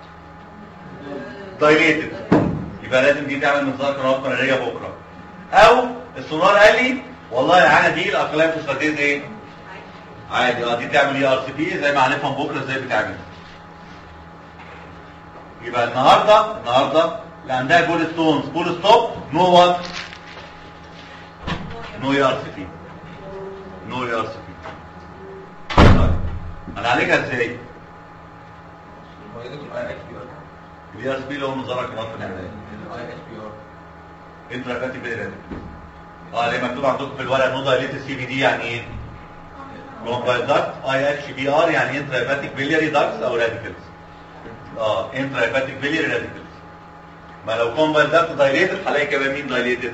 دايليتد يبقى لازم دي تعمل منظار قنوات قناريه بكره او السونار قال لي والله العينه دي الاقلام فوسفاتيز ايه عادي اه دي تعمل اي ار سي بي زي ما هنفهم بكره ازاي بتعمل يبقى النهارده النهارده اللي عندها بول ستونز بول ستوب نو وات نو اي ار سي بي نو اي ار سي بي هنعالجها ازاي؟ هو يدخل اي اتش بي ار الاي ار سي بي اللي هو منظار قنوات قناريه الاي اتش بي ار انتراكاتي بيريد اه اللي مكتوب عندكم في الورقه نو دايليت سي بي دي يعني ايه كومبايل داكت اي اتش بي ار يعني انتراكاتيك بيلياري داكتس او راديكلز اه انتراكاتيك بيلياري راديكلز ما لو كومبايل داكت دايليتد هلاقي كمان مين دايليتد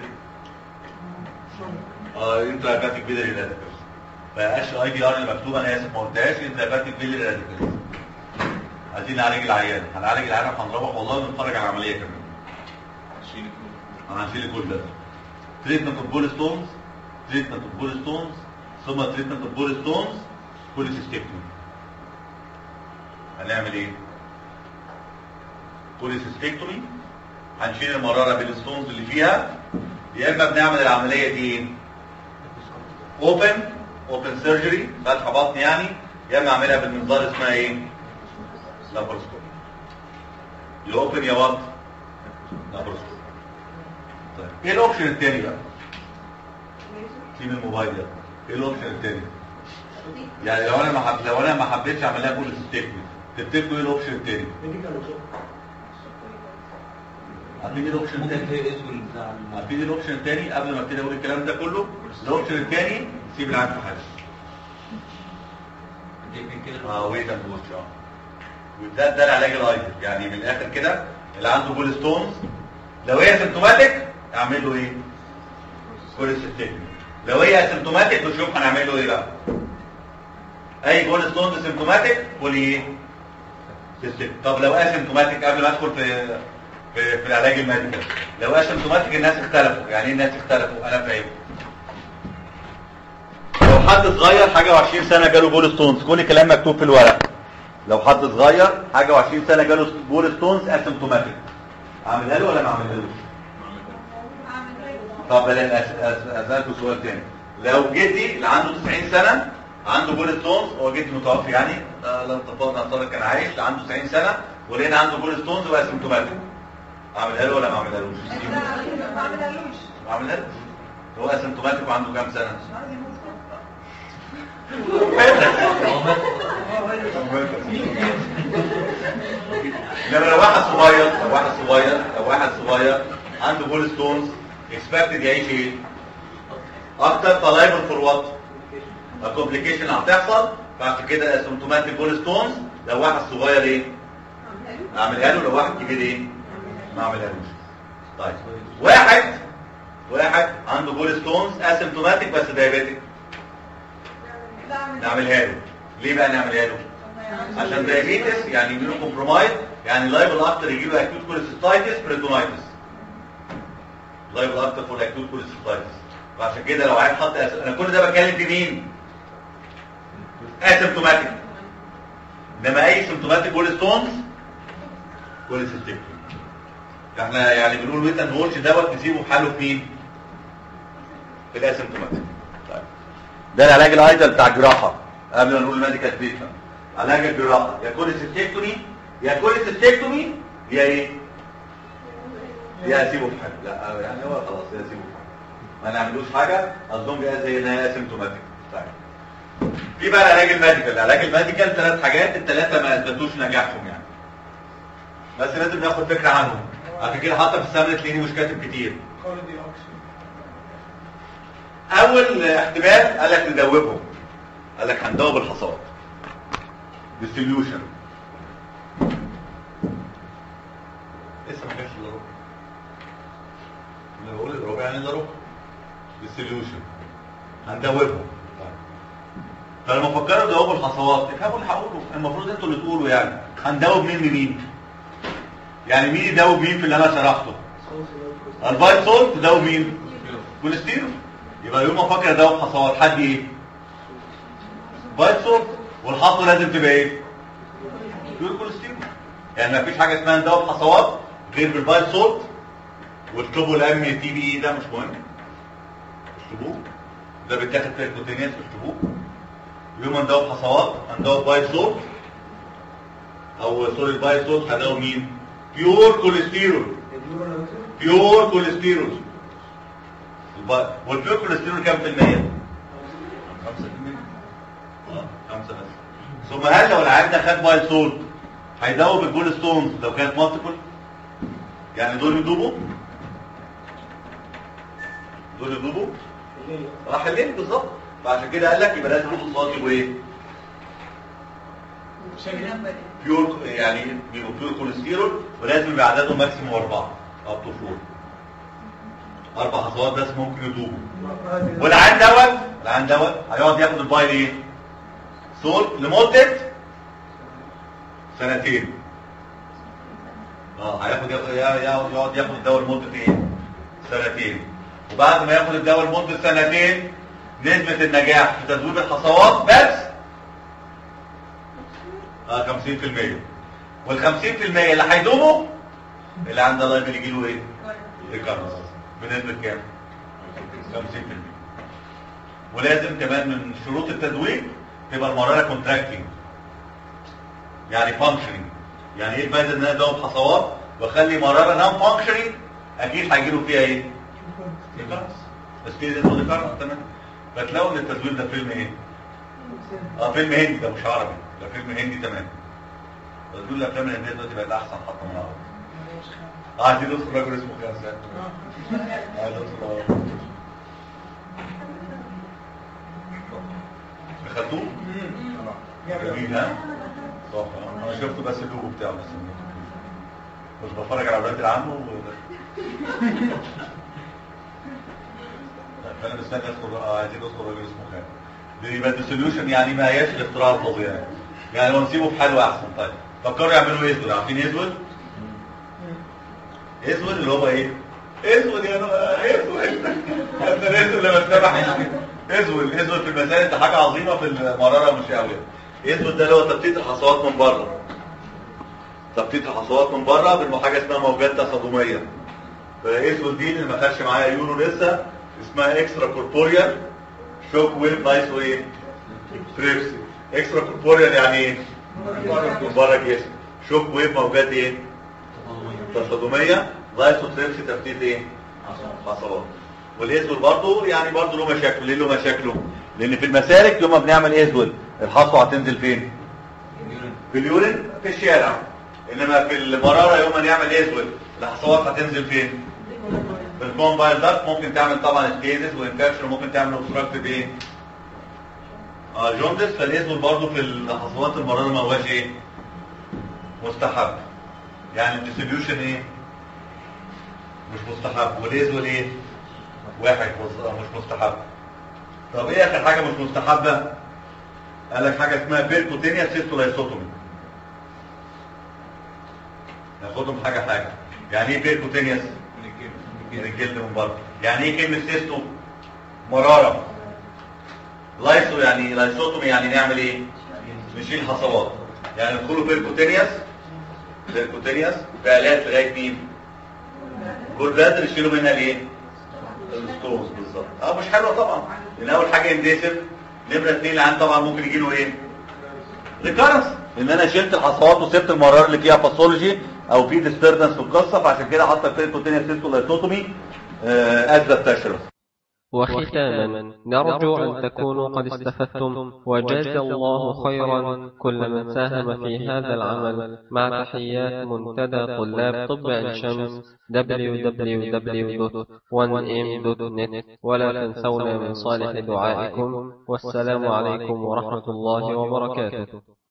اه انتراكاتيك بيلياري راديكلز فاش اي بي ار اللي مكتوبه انا اسف ما قلتهاش انتراكاتيك بيلياري راديكلز عايزين نعالج العيان هنعالج العيان وهنروح والله ونتفرج على العمليه كمان شيل هنشيل كل ده تريتمنت اوف بول ستونز تريتمنت اوف بول ستونز ثم تريتمنت اوف بول ستونز كوليسيستكتومي هنعمل ايه كوليسيستكتومي هنشيل المراره بالستونز اللي فيها يا اما بنعمل العمليه دي ايه اوبن اوبن سيرجري فتح بطن يعني يا اما اعملها بالمنظار اسمها ايه لابروسكوبي يا اوبن يا وات لابروسكوبي طيب ايه الاوبشن التاني بقى سيب الموبايل ده ايه الاوبشن التاني يعني لو انا ما حب... لو انا ما حبيتش اعمل لها كل ستيتمنت تفتكروا ايه الاوبشن التاني عارفين ايه الاوبشن ممكن التاني هي اسم بتاع عارفين ايه الاوبشن التاني قبل ما ابتدي اقول الكلام ده كله الاوبشن التاني سيب العيان في حاله كده اه ويت اند واتش اه وده ده العلاج الايدل يعني من الاخر كده اللي عنده بول ستونز لو هي سيمتوماتيك اعمل له ايه كوليسيستيك لو هي اسيمتوماتيك نشوف هنعمل له ايه بقى اي بول ستونز سيمتوماتيك قول ايه سيستيك طب لو اسيمتوماتيك قبل ما ادخل في في, في العلاج الميديكال لو اسيمتوماتيك الناس اختلفوا يعني ايه الناس اختلفوا انا فاهم لو حد صغير حاجه و20 سنه جاله بول ستونز كل الكلام مكتوب في الورق لو حد صغير حاجه و20 سنه جاله بول ستونز اسيمتوماتيك اعملها له ولا ما اعملهالوش طب بلاش أس- أس- اسالكم سؤال تاني لو جدي اللي عنده 90 سنه عنده بول ستونز هو جدي متوفي يعني آه، لو اتفقنا افترض كان عايش اللي عنده 90 سنه ولقينا عنده بول ستونز واسيمتوماتيك اعملها له ولا ما اعملهالوش؟ ما عملهالوش ما اعملهالوش هو اسيمتوماتيك وعنده كام سنه؟ انما لو واحد صغير لو واحد صغير لو واحد صغير عنده بول ستونز اكسبكتد يعيش ايه؟ اكتر فلايبل فور وات؟ الكومبليكيشن هتحصل فعشان كده اسيمتوماتيك بول ستونز لو واحد صغير ايه؟ اعملها له لو واحد كبير ايه؟ ما اعملهالوش طيب واحد واحد عنده جول ستونز اسيمتوماتيك بس دايابيتك نعملها له ليه بقى نعملها له عشان دايابيتس يعني يجيله كومبرومايز يعني لايبل اكتر يجيله اكيوت كوليسيستايتس بريتونايتس لايبل اكتر فور اكيوت كوليسيستايتس فعشان كده لو عايز حط أس... انا كل ده بتكلم في مين اسيمتوماتيك انما اي سيمتوماتيك جول ستونز كوليسيستيك احنا يعني بنقول ويت اند واتش دوت نسيبه في حاله في مين في الاسيمتوماتيك طيب ده العلاج الايدل بتاع الجراحه قبل ما نقول ميديكال تريتمنت علاج الجراحه يا كوليسيستيكتومي يا كوليسيستيكتومي يا ايه يا اسيبه في حاله لا يعني هو خلاص يا اسيبه في حاله ما نعملوش حاجه اظن جايه زي ان هي اسيمتوماتيك طيب في بقى العلاج الميديكال العلاج الميديكال ثلاث حاجات الثلاثه ما اثبتوش نجاحهم يعني بس لازم ناخد فكره عنهم عشان كده حاطه في السمنه تلاقيني مش كاتب كتير كاردي اوكسجين اول احتمال قال لك ندوبهم قال لك هندوب الحصاد ديستريبيوشن لسه ما جاش الا ربع انا بقول الربع يعني الا ربع ديستريبيوشن هندوبهم فلما فكروا ندوبوا الحصوات افهموا اللي هقوله المفروض انتوا اللي تقولوا يعني هندوب مين بمين يعني مين يدوب مين في اللي انا شرحته الفايت سولت تدوب مين كوليسترول يبقى يوم ما افكر ادوب حصوات حد ايه فايت سولت والحصوه لازم تبقى ايه بيور كوليسترول يعني ما فيش حاجه اسمها ندوب حصوات غير بالفايت سولت واكتبوا الام تي بي اي ده مش مهم اكتبوه ده بيتاخد في الكوتينيات اكتبوه يوم ما ندوب حصوات هندوب بايت سولت او سوري البايت سولت هندوب مين بيور كوليسترول بيور كوليسترول الب- والبيور كوليسترول كام في المية؟ 5 في المية اه 5 بس ثم هل لو العيان ده خد بايت سولت هيدوب الجول ستونز لو كانت مالتيبل يعني دول يدوبوا دول يدوبوا راح الليل بالظبط فعشان كده قال لك يبقى لازم الخطوات يبقوا ايه بيور يعني بيبقوا بيور كوليسترول ولازم يبقى عددهم ماكسيموم اربعه اب تو فور اربع خطوات بس ممكن يدوبوا والعين دوت العين دوت هيقعد ياخد البايل ايه سولت لمده سنتين اه هياخد ياخد يقعد ياخد الدواء لمده ايه سنتين وبعد ما ياخد الدواء لمده سنتين نسبه النجاح في تذويب الحصوات بس اه 50% وال 50% اللي هيدوموا اللي عند الله يجي له ايه؟ ريكارنس بنسبه كام؟ 50% ولازم كمان من شروط التدوير تبقى المراره كونتراكتنج يعني فانكشننج يعني ايه الفايده ان انا ادوب حصوات واخلي مراره نون فانكشننج اكيد هيجي له فيها ايه؟ ريكارنس بس في اسمه ريكارنس تمام فتلاقوا ان التدوير ده فيلم ايه؟ اه فيلم هندي ده مش عربي ده فيلم هندي تمام دول الافلام الهنديه دلوقتي بقت احسن حتى من العربي اه عايزين ندخل راجل اسمه كذا عايز ادخل دخلتوه؟ جميل ها؟ صح آه. انا شفته بس اللوجو بتاعه بس كنت بتفرج على اولاد العم و... طيب، فانا مستني ادخل اه عايزين ندخل راجل اسمه خالد دي يبقى السوليوشن يعني ما هياش الاختراع الفظيع يعني هو نسيبه في حاله احسن طيب فكروا يعملوا اسود عارفين اسود اسود اللي هو ايه اسود يا نو- اسود انت الاسود لما اتذبح اسود اسود في المسائل ده حاجه عظيمه في المراره والمشاويه اسود ده اللي هو تبتيت الحصوات من بره تبتيت الحصوات من بره بالحاجه اسمها موجات تصادميه فاسود دي اللي ما خدش معايا يورو لسه اسمها اكسترا كوربوريال شوك ويف نايس وايه تريبسي اكسترا كوربوريال يعني ايه من بره الجسم شوك ويف موجات ايه تصادميه لايسوتريبسي تفتيت ايه حصوات والاسود برضه يعني برضه له مشاكل ليه له مشاكله لان في المسالك يوم ما بنعمل اسود الحصوه هتنزل فين في اليورين في الشارع انما في المراره يوم ما نعمل اسود الحصوات هتنزل فين في الكومبايل داكت ممكن تعمل طبعا ستيزس وانفكشن وممكن تعمل اوبستراكتيف ايه اه جوندس فالاسود برضه في الحصوات المراره ما هواش ايه مستحب يعني الديستريبيوشن ايه مش مستحب وليز وليه واحد مص- مش مستحب طب ايه اخر حاجه مش مستحبه قال لك حاجه اسمها بيركوتينيا سيستولايسوتومي ناخدهم حاجه حاجه يعني ايه بيركوتينياس من الجلد من بره يعني ايه كلمه سيستو مراره لايسو يعني لايسوتومي يعني نعمل ايه نشيل حصوات يعني ندخله بيركوتينياس بيركوتينياس بآلات لغايه مين كل بلاد نشيله منها الايه الستونز بالظبط اه مش حلوه طبعا لان اول حاجه انديسف نمره اثنين اللي عند طبعا ممكن يجي له ايه ريكارنس ان انا شلت الحصوات وسبت المرار اللي فيها باثولوجي او في ديستربنس في القصه فعشان كده حاطه بيركوتينياس سيستولايسوتومي از ذا وختاما نرجو أن تكونوا قد استفدتم وجزى الله خيرا كل من ساهم في هذا العمل مع تحيات منتدى طلاب طب عين شمس www.1m.net ولا تنسونا من صالح دعائكم والسلام عليكم ورحمة الله وبركاته